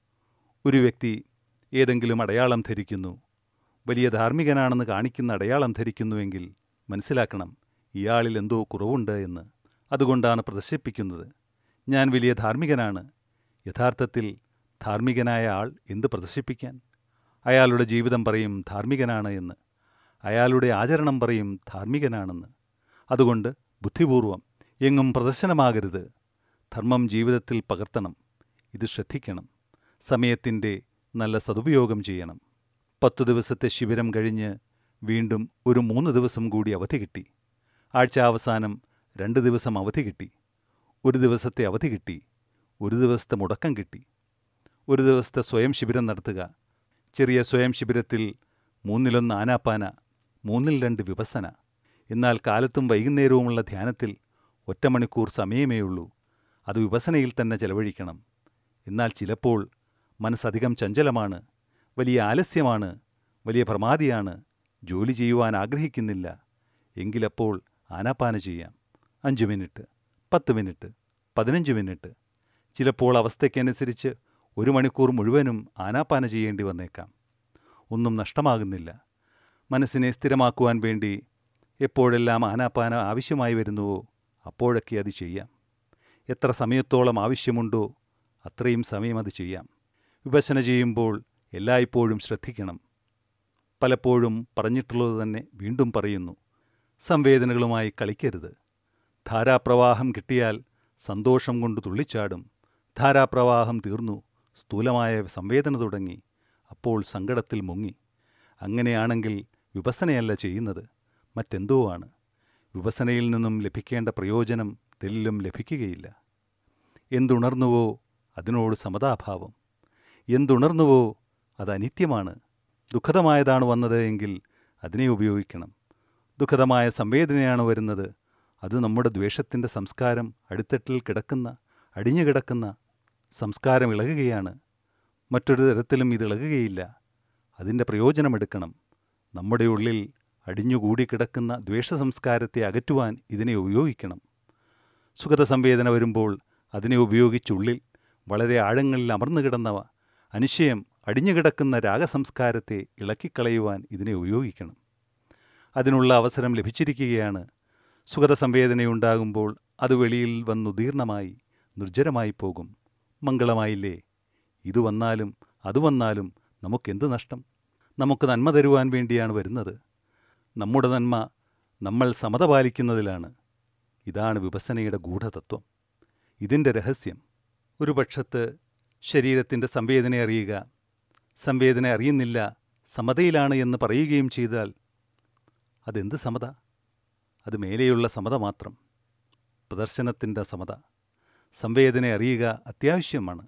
ഒരു വ്യക്തി ഏതെങ്കിലും അടയാളം ധരിക്കുന്നു വലിയ ധാർമ്മികനാണെന്ന് കാണിക്കുന്ന അടയാളം ധരിക്കുന്നുവെങ്കിൽ മനസ്സിലാക്കണം ഇയാളിൽ എന്തോ കുറവുണ്ട് എന്ന് അതുകൊണ്ടാണ് പ്രദർശിപ്പിക്കുന്നത് ഞാൻ വലിയ ധാർമ്മികനാണ് യഥാർത്ഥത്തിൽ ധാർമ്മികനായ ആൾ എന്ത് പ്രദർശിപ്പിക്കാൻ അയാളുടെ ജീവിതം പറയും ധാർമ്മികനാണ് എന്ന് അയാളുടെ ആചരണം പറയും ധാർമ്മികനാണെന്ന് അതുകൊണ്ട് ബുദ്ധിപൂർവം എങ്ങും പ്രദർശനമാകരുത് ധർമ്മം ജീവിതത്തിൽ പകർത്തണം ഇത് ശ്രദ്ധിക്കണം സമയത്തിൻ്റെ നല്ല സതുപയോഗം ചെയ്യണം പത്തു ദിവസത്തെ ശിബിരം കഴിഞ്ഞ് വീണ്ടും ഒരു മൂന്ന് ദിവസം കൂടി അവധി കിട്ടി ആഴ്ച അവസാനം രണ്ട് ദിവസം അവധി കിട്ടി ഒരു ദിവസത്തെ അവധി കിട്ടി ഒരു ദിവസത്തെ മുടക്കം കിട്ടി ഒരു ദിവസത്തെ സ്വയം ശിബിരം നടത്തുക ചെറിയ സ്വയം ശിബിരത്തിൽ മൂന്നിലൊന്ന് ആനാപ്പാന മൂന്നിൽ രണ്ട് വിപസന എന്നാൽ കാലത്തും വൈകുന്നേരവുമുള്ള ധ്യാനത്തിൽ ഒറ്റ മണിക്കൂർ സമയമേ ഉള്ളൂ അത് വിപസനയിൽ തന്നെ ചെലവഴിക്കണം എന്നാൽ ചിലപ്പോൾ മനസ്സധികം ചഞ്ചലമാണ് വലിയ ആലസ്യമാണ് വലിയ പ്രമാദിയാണ് ജോലി ചെയ്യുവാൻ ആഗ്രഹിക്കുന്നില്ല എങ്കിലപ്പോൾ ആനാപ്പാന ചെയ്യാം അഞ്ച് മിനിറ്റ് പത്ത് മിനിറ്റ് പതിനഞ്ച് മിനിറ്റ് ചിലപ്പോൾ അവസ്ഥയ്ക്കനുസരിച്ച് ഒരു മണിക്കൂർ മുഴുവനും ആനാപ്പാന ചെയ്യേണ്ടി വന്നേക്കാം ഒന്നും നഷ്ടമാകുന്നില്ല മനസ്സിനെ സ്ഥിരമാക്കുവാൻ വേണ്ടി എപ്പോഴെല്ലാം ആനാപ്പാന ആവശ്യമായി വരുന്നുവോ അപ്പോഴൊക്കെ അത് ചെയ്യാം എത്ര സമയത്തോളം ആവശ്യമുണ്ടോ അത്രയും സമയം അത് ചെയ്യാം വിഭജന ചെയ്യുമ്പോൾ എല്ലായ്പ്പോഴും ശ്രദ്ധിക്കണം പലപ്പോഴും പറഞ്ഞിട്ടുള്ളത് തന്നെ വീണ്ടും പറയുന്നു സംവേദനകളുമായി കളിക്കരുത് ധാരാപ്രവാഹം കിട്ടിയാൽ സന്തോഷം കൊണ്ട് തുള്ളിച്ചാടും ധാരാപ്രവാഹം തീർന്നു സ്ഥൂലമായ സംവേദന തുടങ്ങി അപ്പോൾ സങ്കടത്തിൽ മുങ്ങി അങ്ങനെയാണെങ്കിൽ വിപസനയല്ല ചെയ്യുന്നത് മറ്റെന്തോ ആണ് വിപസനയിൽ നിന്നും ലഭിക്കേണ്ട പ്രയോജനം തെല്ലും ലഭിക്കുകയില്ല എന്തുണർന്നുവോ അതിനോട് സമതാഭാവം എന്തുണർന്നുവോ അത് അനിത്യമാണ് ദുഃഖതമായതാണ് വന്നത് എങ്കിൽ അതിനെ ഉപയോഗിക്കണം ദുഃഖതമായ സംവേദനയാണ് വരുന്നത് അത് നമ്മുടെ ദ്വേഷത്തിൻ്റെ സംസ്കാരം അടിത്തട്ടിൽ കിടക്കുന്ന അടിഞ്ഞു കിടക്കുന്ന സംസ്കാരം ഇളകുകയാണ് മറ്റൊരു തരത്തിലും ഇത് ഇളകുകയില്ല അതിൻ്റെ പ്രയോജനമെടുക്കണം നമ്മുടെ ഉള്ളിൽ അടിഞ്ഞുകൂടി കിടക്കുന്ന ദ്വേഷ സംസ്കാരത്തെ അകറ്റുവാൻ ഇതിനെ ഉപയോഗിക്കണം സുഗത സംവേദന വരുമ്പോൾ അതിനെ ഉപയോഗിച്ചുള്ളിൽ വളരെ ആഴങ്ങളിൽ അമർന്നു കിടന്നവ അനുശയം അടിഞ്ഞുകിടക്കുന്ന രാഗസംസ്കാരത്തെ ഇളക്കിക്കളയുവാൻ ഇതിനെ ഉപയോഗിക്കണം അതിനുള്ള അവസരം ലഭിച്ചിരിക്കുകയാണ് സുഗത സംവേദനയുണ്ടാകുമ്പോൾ അത് വെളിയിൽ വന്നുദീർണമായി നിർജ്ജരമായി പോകും മംഗളമായില്ലേ ഇത് വന്നാലും അത് വന്നാലും നമുക്കെന്ത് നഷ്ടം നമുക്ക് നന്മ തരുവാൻ വേണ്ടിയാണ് വരുന്നത് നമ്മുടെ നന്മ നമ്മൾ സമത പാലിക്കുന്നതിലാണ് ഇതാണ് വിഭസനയുടെ ഗൂഢതത്വം ഇതിൻ്റെ രഹസ്യം ഒരു പക്ഷത്ത് ശരീരത്തിൻ്റെ സംവേദന അറിയുക സംവേദന അറിയുന്നില്ല സമതയിലാണ് എന്ന് പറയുകയും ചെയ്താൽ അതെന്ത് സമത അത് മേലെയുള്ള സമത മാത്രം പ്രദർശനത്തിൻ്റെ സമത സംവേദന അറിയുക അത്യാവശ്യമാണ്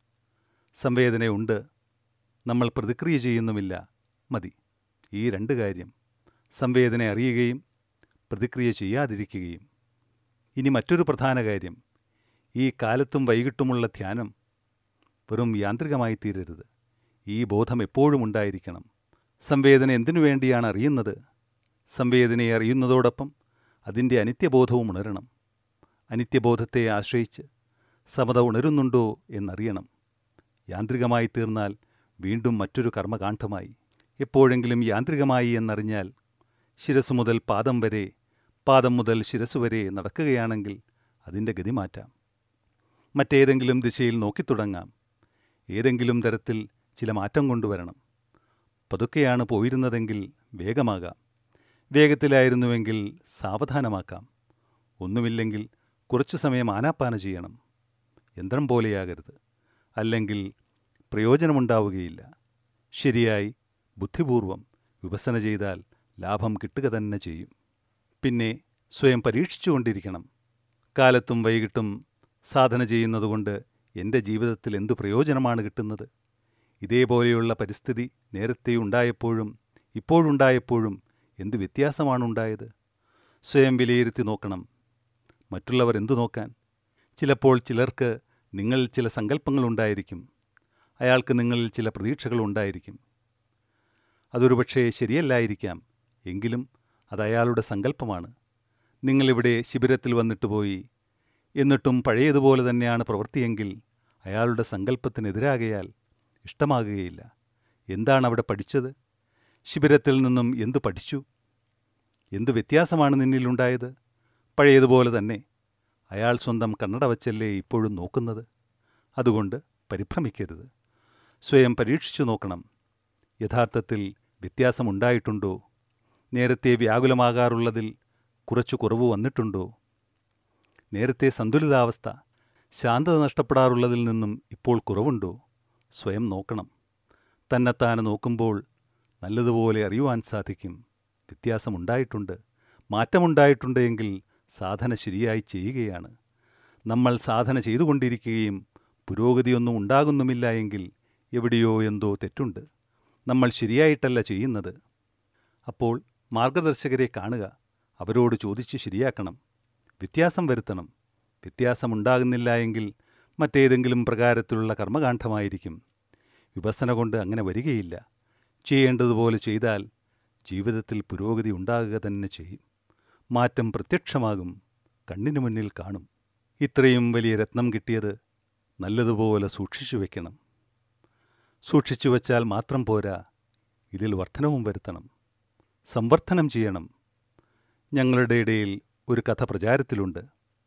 സംവേദനയുണ്ട് നമ്മൾ പ്രതിക്രിയ ചെയ്യുന്നുമില്ല മതി ഈ രണ്ട് കാര്യം സംവേദന അറിയുകയും പ്രതിക്രിയ ചെയ്യാതിരിക്കുകയും ഇനി മറ്റൊരു പ്രധാന കാര്യം ഈ കാലത്തും വൈകിട്ടുമുള്ള ധ്യാനം വെറും യാന്ത്രികമായി തീരരുത് ഈ ബോധം എപ്പോഴും ഉണ്ടായിരിക്കണം സംവേദന എന്തിനു വേണ്ടിയാണ് അറിയുന്നത് സംവേദനയെ അറിയുന്നതോടൊപ്പം അതിൻ്റെ അനിത്യബോധവും ഉണരണം അനിത്യബോധത്തെ ആശ്രയിച്ച് സമത ഉണരുന്നുണ്ടോ എന്നറിയണം യാന്ത്രികമായി തീർന്നാൽ വീണ്ടും മറ്റൊരു കർമ്മകാന്ഡമായി എപ്പോഴെങ്കിലും യാന്ത്രികമായി എന്നറിഞ്ഞാൽ ശിരസ് മുതൽ പാദം വരെ പാദം മുതൽ ശിരസ് വരെ നടക്കുകയാണെങ്കിൽ അതിൻ്റെ ഗതി മാറ്റാം മറ്റേതെങ്കിലും ദിശയിൽ നോക്കിത്തുടങ്ങാം ഏതെങ്കിലും തരത്തിൽ ചില മാറ്റം കൊണ്ടുവരണം പതുക്കെയാണ് പോയിരുന്നതെങ്കിൽ വേഗമാകാം വേഗത്തിലായിരുന്നുവെങ്കിൽ സാവധാനമാക്കാം ഒന്നുമില്ലെങ്കിൽ കുറച്ചു സമയം ആനാപ്പാന ചെയ്യണം യന്ത്രം പോലെയാകരുത് അല്ലെങ്കിൽ പ്രയോജനമുണ്ടാവുകയില്ല ശരിയായി ബുദ്ധിപൂർവം വിഭസന ചെയ്താൽ ലാഭം കിട്ടുക തന്നെ ചെയ്യും പിന്നെ സ്വയം പരീക്ഷിച്ചുകൊണ്ടിരിക്കണം കാലത്തും വൈകിട്ടും സാധന ചെയ്യുന്നതുകൊണ്ട് എൻ്റെ ജീവിതത്തിൽ എന്തു പ്രയോജനമാണ് കിട്ടുന്നത് ഇതേപോലെയുള്ള പരിസ്ഥിതി നേരത്തെ ഉണ്ടായപ്പോഴും ഇപ്പോഴുണ്ടായപ്പോഴും എന്ത് വ്യത്യാസമാണ് ഉണ്ടായത് സ്വയം വിലയിരുത്തി നോക്കണം മറ്റുള്ളവർ എന്തു നോക്കാൻ ചിലപ്പോൾ ചിലർക്ക് നിങ്ങളിൽ ചില സങ്കല്പങ്ങളുണ്ടായിരിക്കും അയാൾക്ക് നിങ്ങളിൽ ചില പ്രതീക്ഷകളുണ്ടായിരിക്കും അതൊരു പക്ഷേ ശരിയല്ലായിരിക്കാം എങ്കിലും അത് അയാളുടെ സങ്കല്പമാണ് നിങ്ങളിവിടെ ശിബിരത്തിൽ വന്നിട്ട് പോയി എന്നിട്ടും പഴയതുപോലെ തന്നെയാണ് പ്രവൃത്തിയെങ്കിൽ അയാളുടെ സങ്കല്പത്തിനെതിരാകയാൽ ഇഷ്ടമാകുകയില്ല എന്താണ് അവിടെ പഠിച്ചത് ശിബിരത്തിൽ നിന്നും എന്തു പഠിച്ചു എന്തു വ്യത്യാസമാണ് നിന്നിലുണ്ടായത് പഴയതുപോലെ തന്നെ അയാൾ സ്വന്തം കണ്ണട വച്ചല്ലേ ഇപ്പോഴും നോക്കുന്നത് അതുകൊണ്ട് പരിഭ്രമിക്കരുത് സ്വയം പരീക്ഷിച്ചു നോക്കണം യഥാർത്ഥത്തിൽ വ്യത്യാസമുണ്ടായിട്ടുണ്ടോ നേരത്തെ വ്യാകുലമാകാറുള്ളതിൽ കുറച്ചു കുറവ് വന്നിട്ടുണ്ടോ നേരത്തെ സന്തുലിതാവസ്ഥ ശാന്തത നഷ്ടപ്പെടാറുള്ളതിൽ നിന്നും ഇപ്പോൾ കുറവുണ്ടോ സ്വയം നോക്കണം തന്നെത്താനെ നോക്കുമ്പോൾ നല്ലതുപോലെ അറിയുവാൻ സാധിക്കും വ്യത്യാസമുണ്ടായിട്ടുണ്ട് മാറ്റമുണ്ടായിട്ടുണ്ട് എങ്കിൽ സാധന ശരിയായി ചെയ്യുകയാണ് നമ്മൾ സാധന ചെയ്തുകൊണ്ടിരിക്കുകയും പുരോഗതിയൊന്നും ഉണ്ടാകുന്നുമില്ല എങ്കിൽ എവിടെയോ എന്തോ തെറ്റുണ്ട് നമ്മൾ ശരിയായിട്ടല്ല ചെയ്യുന്നത് അപ്പോൾ മാർഗദർശകരെ കാണുക അവരോട് ചോദിച്ച് ശരിയാക്കണം വ്യത്യാസം വരുത്തണം വ്യത്യാസമുണ്ടാകുന്നില്ല എങ്കിൽ മറ്റേതെങ്കിലും പ്രകാരത്തിലുള്ള കർമ്മകാന്ഡമായിരിക്കും വിപസന കൊണ്ട് അങ്ങനെ വരികയില്ല ചെയ്യേണ്ടതുപോലെ ചെയ്താൽ ജീവിതത്തിൽ പുരോഗതി ഉണ്ടാകുക തന്നെ ചെയ്യും മാറ്റം പ്രത്യക്ഷമാകും കണ്ണിനു മുന്നിൽ കാണും ഇത്രയും വലിയ രത്നം കിട്ടിയത് നല്ലതുപോലെ സൂക്ഷിച്ചു വെക്കണം സൂക്ഷിച്ചു വച്ചാൽ മാത്രം പോരാ ഇതിൽ വർധനവും വരുത്തണം സംവർദ്ധനം ചെയ്യണം ഞങ്ങളുടെ ഇടയിൽ ഒരു കഥ പ്രചാരത്തിലുണ്ട്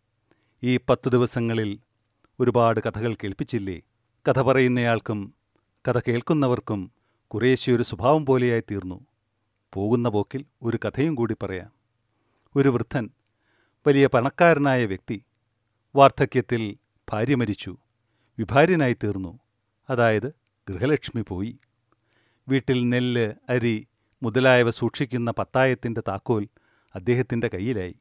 ഈ പത്തു ദിവസങ്ങളിൽ ഒരുപാട് കഥകൾ കേൾപ്പിച്ചില്ലേ കഥ പറയുന്നയാൾക്കും കഥ കേൾക്കുന്നവർക്കും കുറേശ്ശെ ഒരു സ്വഭാവം പോലെയായി തീർന്നു പോകുന്ന പോക്കിൽ ഒരു കഥയും കൂടി പറയാം ഒരു വൃദ്ധൻ വലിയ പണക്കാരനായ വ്യക്തി വാർദ്ധക്യത്തിൽ ഭാര്യ മരിച്ചു വിഭാര്യനായി തീർന്നു അതായത് ഗൃഹലക്ഷ്മി പോയി വീട്ടിൽ നെല്ല് അരി മുതലായവ സൂക്ഷിക്കുന്ന പത്തായത്തിൻ്റെ താക്കോൽ അദ്ദേഹത്തിൻ്റെ കയ്യിലായി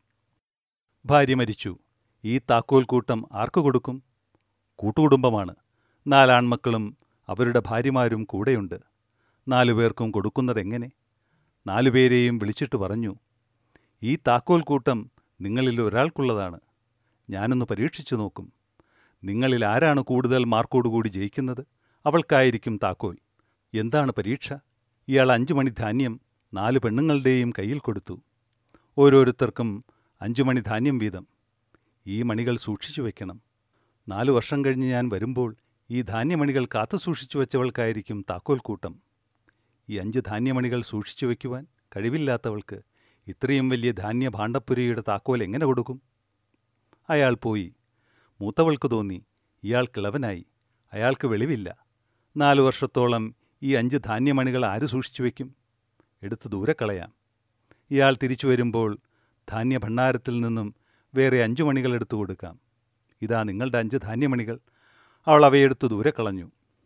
ഭാര്യ മരിച്ചു ഈ താക്കോൽ കൂട്ടം ആർക്കു കൊടുക്കും കൂട്ടുകുടുംബമാണ് നാലാൺമക്കളും അവരുടെ ഭാര്യമാരും കൂടെയുണ്ട് നാലുപേർക്കും കൊടുക്കുന്നതെങ്ങനെ നാലുപേരെയും വിളിച്ചിട്ട് പറഞ്ഞു ഈ താക്കോൽ കൂട്ടം നിങ്ങളിൽ ഒരാൾക്കുള്ളതാണ് ഞാനൊന്ന് പരീക്ഷിച്ചു നോക്കും നിങ്ങളിൽ ആരാണ് കൂടുതൽ മാർക്കോടുകൂടി ജയിക്കുന്നത് അവൾക്കായിരിക്കും താക്കോൽ എന്താണ് പരീക്ഷ ഇയാൾ അഞ്ചു മണി ധാന്യം നാല് പെണ്ണുങ്ങളുടെയും കയ്യിൽ കൊടുത്തു ഓരോരുത്തർക്കും അഞ്ചു മണി ധാന്യം വീതം ഈ മണികൾ സൂക്ഷിച്ചു വെക്കണം നാലു വർഷം കഴിഞ്ഞ് ഞാൻ വരുമ്പോൾ ഈ ധാന്യമണികൾ കാത്തു സൂക്ഷിച്ചു വെച്ചവൾക്കായിരിക്കും താക്കോൽ കൂട്ടം ഈ അഞ്ച് ധാന്യമണികൾ സൂക്ഷിച്ചു വയ്ക്കുവാൻ കഴിവില്ലാത്തവൾക്ക് ഇത്രയും വലിയ ധാന്യ ഭാണ്ഡപ്പുരയുടെ താക്കോൽ എങ്ങനെ കൊടുക്കും അയാൾ പോയി മൂത്തവൾക്ക് തോന്നി ഇയാൾ കിളവനായി അയാൾക്ക് വെളിവില്ല നാലു വർഷത്തോളം ഈ അഞ്ച് ധാന്യമണികൾ ആര് സൂക്ഷിച്ചു വയ്ക്കും എടുത്ത് ദൂരെ കളയാം ഇയാൾ തിരിച്ചു വരുമ്പോൾ ധാന്യഭണ്ഡാരത്തിൽ നിന്നും വേറെ അഞ്ചു മണികൾ എടുത്തു കൊടുക്കാം ഇതാ നിങ്ങളുടെ അഞ്ച് ധാന്യമണികൾ അവൾ അവയെടുത്ത് ദൂരെ കളഞ്ഞു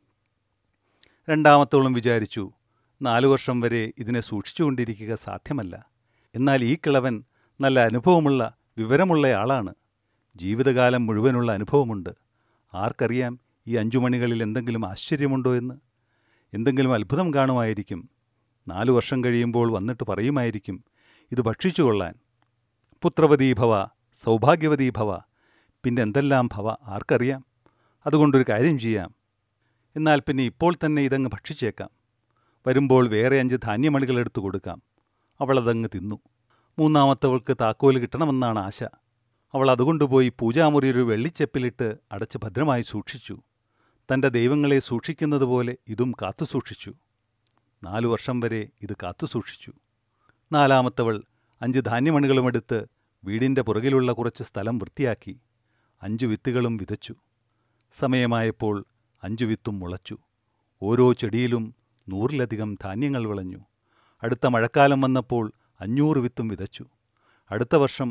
രണ്ടാമത്തോളം വിചാരിച്ചു നാലു വർഷം വരെ ഇതിനെ സൂക്ഷിച്ചുകൊണ്ടിരിക്കുക സാധ്യമല്ല എന്നാൽ ഈ കിളവൻ നല്ല അനുഭവമുള്ള വിവരമുള്ള ആളാണ് ജീവിതകാലം മുഴുവനുള്ള അനുഭവമുണ്ട് ആർക്കറിയാം ഈ അഞ്ചു മണികളിൽ എന്തെങ്കിലും ആശ്ചര്യമുണ്ടോ എന്ന് എന്തെങ്കിലും അത്ഭുതം കാണുമായിരിക്കും നാലു വർഷം കഴിയുമ്പോൾ വന്നിട്ട് പറയുമായിരിക്കും ഇത് ഭക്ഷിച്ചു കൊള്ളാൻ പുത്രവതീ ഭവ സൗഭാഗ്യവതീ ഭവ പിന്നെ എന്തെല്ലാം ഭവ ആർക്കറിയാം അതുകൊണ്ടൊരു കാര്യം ചെയ്യാം എന്നാൽ പിന്നെ ഇപ്പോൾ തന്നെ ഇതങ്ങ് ഭക്ഷിച്ചേക്കാം വരുമ്പോൾ വേറെ അഞ്ച് ധാന്യമണികൾ എടുത്തു കൊടുക്കാം അവളതങ്ങ് തിന്നു മൂന്നാമത്തവൾക്ക് താക്കോല് കിട്ടണമെന്നാണ് ആശ അവൾ അതുകൊണ്ടുപോയി പൂജാമുറി ഒരു വെള്ളിച്ചെപ്പിലിട്ട് അടച്ച് ഭദ്രമായി സൂക്ഷിച്ചു തൻ്റെ ദൈവങ്ങളെ സൂക്ഷിക്കുന്നത് പോലെ ഇതും കാത്തു സൂക്ഷിച്ചു നാലു വർഷം വരെ ഇത് കാത്തു സൂക്ഷിച്ചു നാലാമത്തവൾ അഞ്ച് ധാന്യമണികളുമെടുത്ത് വീടിൻ്റെ പുറകിലുള്ള കുറച്ച് സ്ഥലം വൃത്തിയാക്കി അഞ്ചു വിത്തുകളും വിതച്ചു സമയമായപ്പോൾ അഞ്ചു വിത്തും മുളച്ചു ഓരോ ചെടിയിലും നൂറിലധികം ധാന്യങ്ങൾ വിളഞ്ഞു അടുത്ത മഴക്കാലം വന്നപ്പോൾ അഞ്ഞൂറ് വിത്തും വിതച്ചു അടുത്ത വർഷം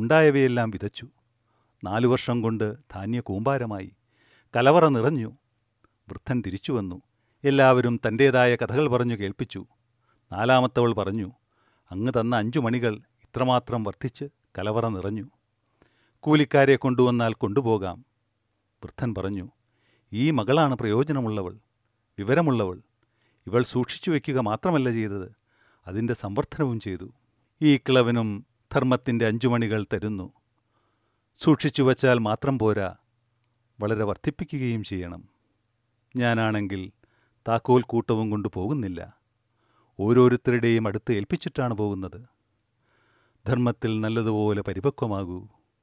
അതിലുണ്ടായവയെല്ലാം വിതച്ചു നാലു വർഷം കൊണ്ട് ധാന്യ കൂമ്പാരമായി കലവറ നിറഞ്ഞു വൃദ്ധൻ തിരിച്ചു വന്നു എല്ലാവരും തൻ്റേതായ കഥകൾ പറഞ്ഞു കേൾപ്പിച്ചു നാലാമത്തവൾ പറഞ്ഞു അങ്ങ് തന്ന അഞ്ചു മണികൾ ഇത്രമാത്രം വർദ്ധിച്ച് കലവറ നിറഞ്ഞു കൂലിക്കാരെ കൊണ്ടുവന്നാൽ കൊണ്ടുപോകാം വൃദ്ധൻ പറഞ്ഞു ഈ മകളാണ് പ്രയോജനമുള്ളവൾ വിവരമുള്ളവൾ ഇവൾ സൂക്ഷിച്ചു വയ്ക്കുക മാത്രമല്ല ചെയ്തത് അതിൻ്റെ സംവർദ്ധനവും ചെയ്തു ഈ കിളവനും ധർമ്മത്തിൻ്റെ അഞ്ചുമണികൾ തരുന്നു സൂക്ഷിച്ചു വച്ചാൽ മാത്രം പോരാ വളരെ വർദ്ധിപ്പിക്കുകയും ചെയ്യണം ഞാനാണെങ്കിൽ താക്കോൽ കൂട്ടവും കൊണ്ട് പോകുന്നില്ല ഓരോരുത്തരുടെയും അടുത്ത് ഏൽപ്പിച്ചിട്ടാണ് പോകുന്നത് ധർമ്മത്തിൽ നല്ലതുപോലെ പരിപക്വമാകൂ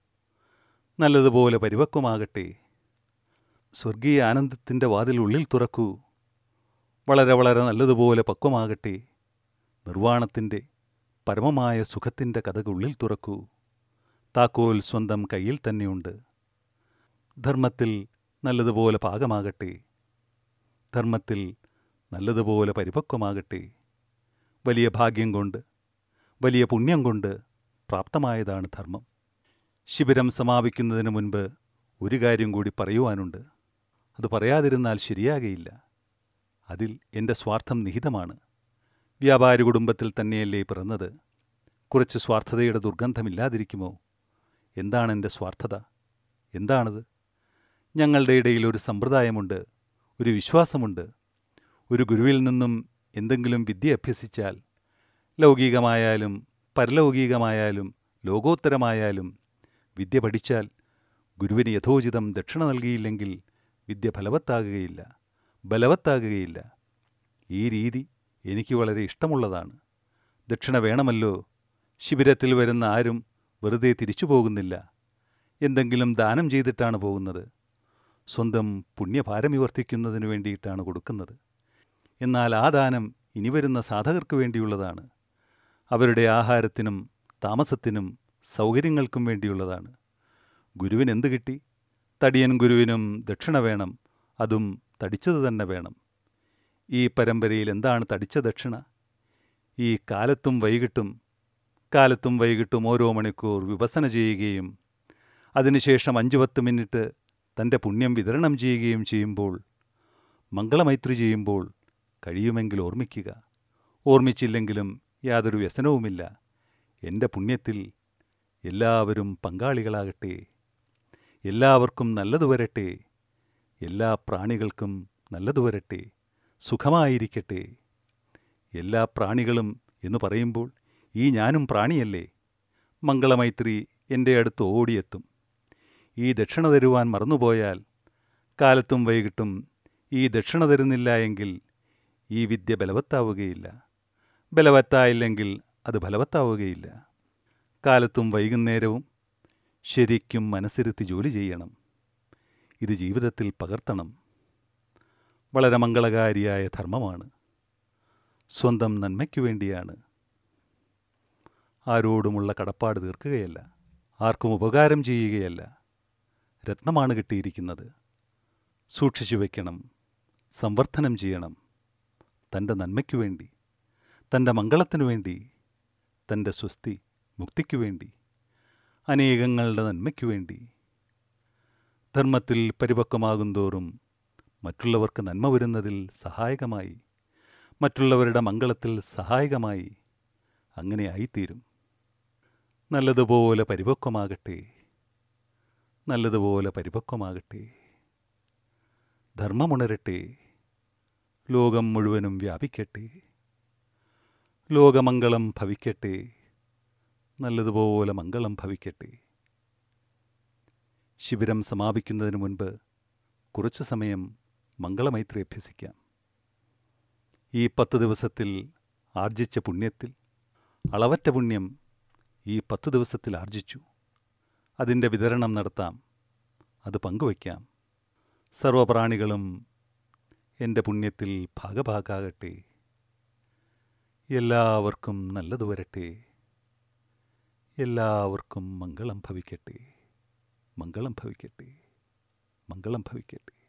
നല്ലതുപോലെ പരിപക്വമാകട്ടെ സ്വർഗീയ ആനന്ദത്തിൻ്റെ വാതിൽ ഉള്ളിൽ തുറക്കൂ വളരെ വളരെ നല്ലതുപോലെ പക്വമാകട്ടെ നിർവ്വാണത്തിൻ്റെ പരമമായ സുഖത്തിൻ്റെ കഥകൾ ഉള്ളിൽ തുറക്കൂ താക്കോൽ സ്വന്തം കയ്യിൽ തന്നെയുണ്ട് ധർമ്മത്തിൽ നല്ലതുപോലെ പാകമാകട്ടെ ധർമ്മത്തിൽ നല്ലതുപോലെ പരിപക്വമാകട്ടെ വലിയ ഭാഗ്യം കൊണ്ട് വലിയ പുണ്യം കൊണ്ട് പ്രാപ്തമായതാണ് ധർമ്മം ശിബിരം സമാപിക്കുന്നതിന് മുൻപ് ഒരു കാര്യം കൂടി പറയുവാനുണ്ട് അത് പറയാതിരുന്നാൽ ശരിയാകയില്ല അതിൽ എൻ്റെ സ്വാർത്ഥം നിഹിതമാണ് വ്യാപാരി കുടുംബത്തിൽ തന്നെയല്ലേ പിറന്നത് കുറച്ച് സ്വാർത്ഥതയുടെ ദുർഗന്ധമില്ലാതിരിക്കുമോ എന്താണ് എൻ്റെ സ്വാർത്ഥത എന്താണത് ഞങ്ങളുടെ ഇടയിൽ ഒരു സമ്പ്രദായമുണ്ട് ഒരു വിശ്വാസമുണ്ട് ഒരു ഗുരുവിൽ നിന്നും എന്തെങ്കിലും വിദ്യ അഭ്യസിച്ചാൽ ലൗകികമായാലും പരലൗകികമായാലും ലോകോത്തരമായാലും വിദ്യ പഠിച്ചാൽ ഗുരുവിന് യഥോചിതം ദക്ഷിണ നൽകിയില്ലെങ്കിൽ വിദ്യ ഫലവത്താകുകയില്ല ബലവത്താകുകയില്ല ഈ രീതി എനിക്ക് വളരെ ഇഷ്ടമുള്ളതാണ് ദക്ഷിണ വേണമല്ലോ ശിബിരത്തിൽ വരുന്ന ആരും വെറുതെ തിരിച്ചു പോകുന്നില്ല എന്തെങ്കിലും ദാനം ചെയ്തിട്ടാണ് പോകുന്നത് സ്വന്തം പുണ്യഭാരമിവർത്തിക്കുന്നതിന് വേണ്ടിയിട്ടാണ് കൊടുക്കുന്നത് എന്നാൽ ആ ദാനം ഇനി വരുന്ന സാധകർക്ക് വേണ്ടിയുള്ളതാണ് അവരുടെ ആഹാരത്തിനും താമസത്തിനും സൗകര്യങ്ങൾക്കും വേണ്ടിയുള്ളതാണ് ഗുരുവിന് എന്ത് കിട്ടി തടിയൻ ഗുരുവിനും ദക്ഷിണ വേണം അതും തടിച്ചത് തന്നെ വേണം ഈ പരമ്പരയിൽ എന്താണ് തടിച്ച ദക്ഷിണ ഈ കാലത്തും വൈകിട്ടും കാലത്തും വൈകിട്ടും ഓരോ മണിക്കൂർ വിഭസന ചെയ്യുകയും അതിനുശേഷം അഞ്ച് പത്ത് മിനിറ്റ് തൻ്റെ പുണ്യം വിതരണം ചെയ്യുകയും ചെയ്യുമ്പോൾ മംഗളമൈത്രി ചെയ്യുമ്പോൾ കഴിയുമെങ്കിൽ ഓർമ്മിക്കുക ഓർമ്മിച്ചില്ലെങ്കിലും യാതൊരു വ്യസനവുമില്ല എൻ്റെ പുണ്യത്തിൽ എല്ലാവരും പങ്കാളികളാകട്ടെ എല്ലാവർക്കും നല്ലതു വരട്ടെ എല്ലാ പ്രാണികൾക്കും നല്ലതു വരട്ടെ സുഖമായിരിക്കട്ടെ എല്ലാ പ്രാണികളും എന്ന് പറയുമ്പോൾ ഈ ഞാനും പ്രാണിയല്ലേ മംഗളമൈത്രി എൻ്റെ അടുത്ത് ഓടിയെത്തും ഈ ദക്ഷിണ തരുവാൻ മറന്നുപോയാൽ കാലത്തും വൈകിട്ടും ഈ ദക്ഷിണ തരുന്നില്ല എങ്കിൽ ഈ വിദ്യ ബലവത്താവുകയില്ല ബലവത്തായില്ലെങ്കിൽ അത് ഫലവത്താവുകയില്ല കാലത്തും വൈകുന്നേരവും ശരിക്കും മനസ്സിരുത്തി ജോലി ചെയ്യണം ഇത് ജീവിതത്തിൽ പകർത്തണം വളരെ മംഗളകാരിയായ ധർമ്മമാണ് സ്വന്തം നന്മയ്ക്കു വേണ്ടിയാണ് ആരോടുമുള്ള കടപ്പാട് തീർക്കുകയല്ല ആർക്കും ഉപകാരം ചെയ്യുകയല്ല രത്നമാണ് കിട്ടിയിരിക്കുന്നത് സൂക്ഷിച്ചു വയ്ക്കണം സംവർദ്ധനം ചെയ്യണം തൻ്റെ നന്മയ്ക്കു വേണ്ടി തൻ്റെ മംഗളത്തിനു വേണ്ടി തൻ്റെ സ്വസ്തി മുക്തിക്കു വേണ്ടി അനേകങ്ങളുടെ നന്മയ്ക്കു വേണ്ടി ധർമ്മത്തിൽ പരിപക്വമാകുന്തോറും മറ്റുള്ളവർക്ക് നന്മ വരുന്നതിൽ സഹായകമായി മറ്റുള്ളവരുടെ മംഗളത്തിൽ സഹായകമായി അങ്ങനെ ആയിത്തീരും നല്ലതുപോലെ പരിപക്വമാകട്ടെ നല്ലതുപോലെ പരിപക്വമാകട്ടെ ധർമ്മമുണരട്ടെ ലോകം മുഴുവനും വ്യാപിക്കട്ടെ ലോകമംഗളം ഭവിക്കട്ടെ നല്ലതുപോലെ മംഗളം ഭവിക്കട്ടെ ശിബിരം സമാപിക്കുന്നതിന് മുൻപ് കുറച്ചു സമയം മംഗളമൈത്രി അഭ്യസിക്കാം ഈ പത്ത് ദിവസത്തിൽ ആർജിച്ച പുണ്യത്തിൽ അളവറ്റ പുണ്യം ഈ പത്തു ദിവസത്തിൽ ആർജിച്ചു അതിൻ്റെ വിതരണം നടത്താം അത് പങ്കുവയ്ക്കാം സർവപ്രാണികളും എൻ്റെ പുണ്യത്തിൽ ഭാഗഭാഗാകട്ടെ എല്ലാവർക്കും നല്ലതു വരട്ടെ എല്ലാവർക്കും മംഗളം ഭവിക്കട്ടെ മംഗളം ഭവിക്കട്ടെ മംഗളം ഭവിക്കട്ടെ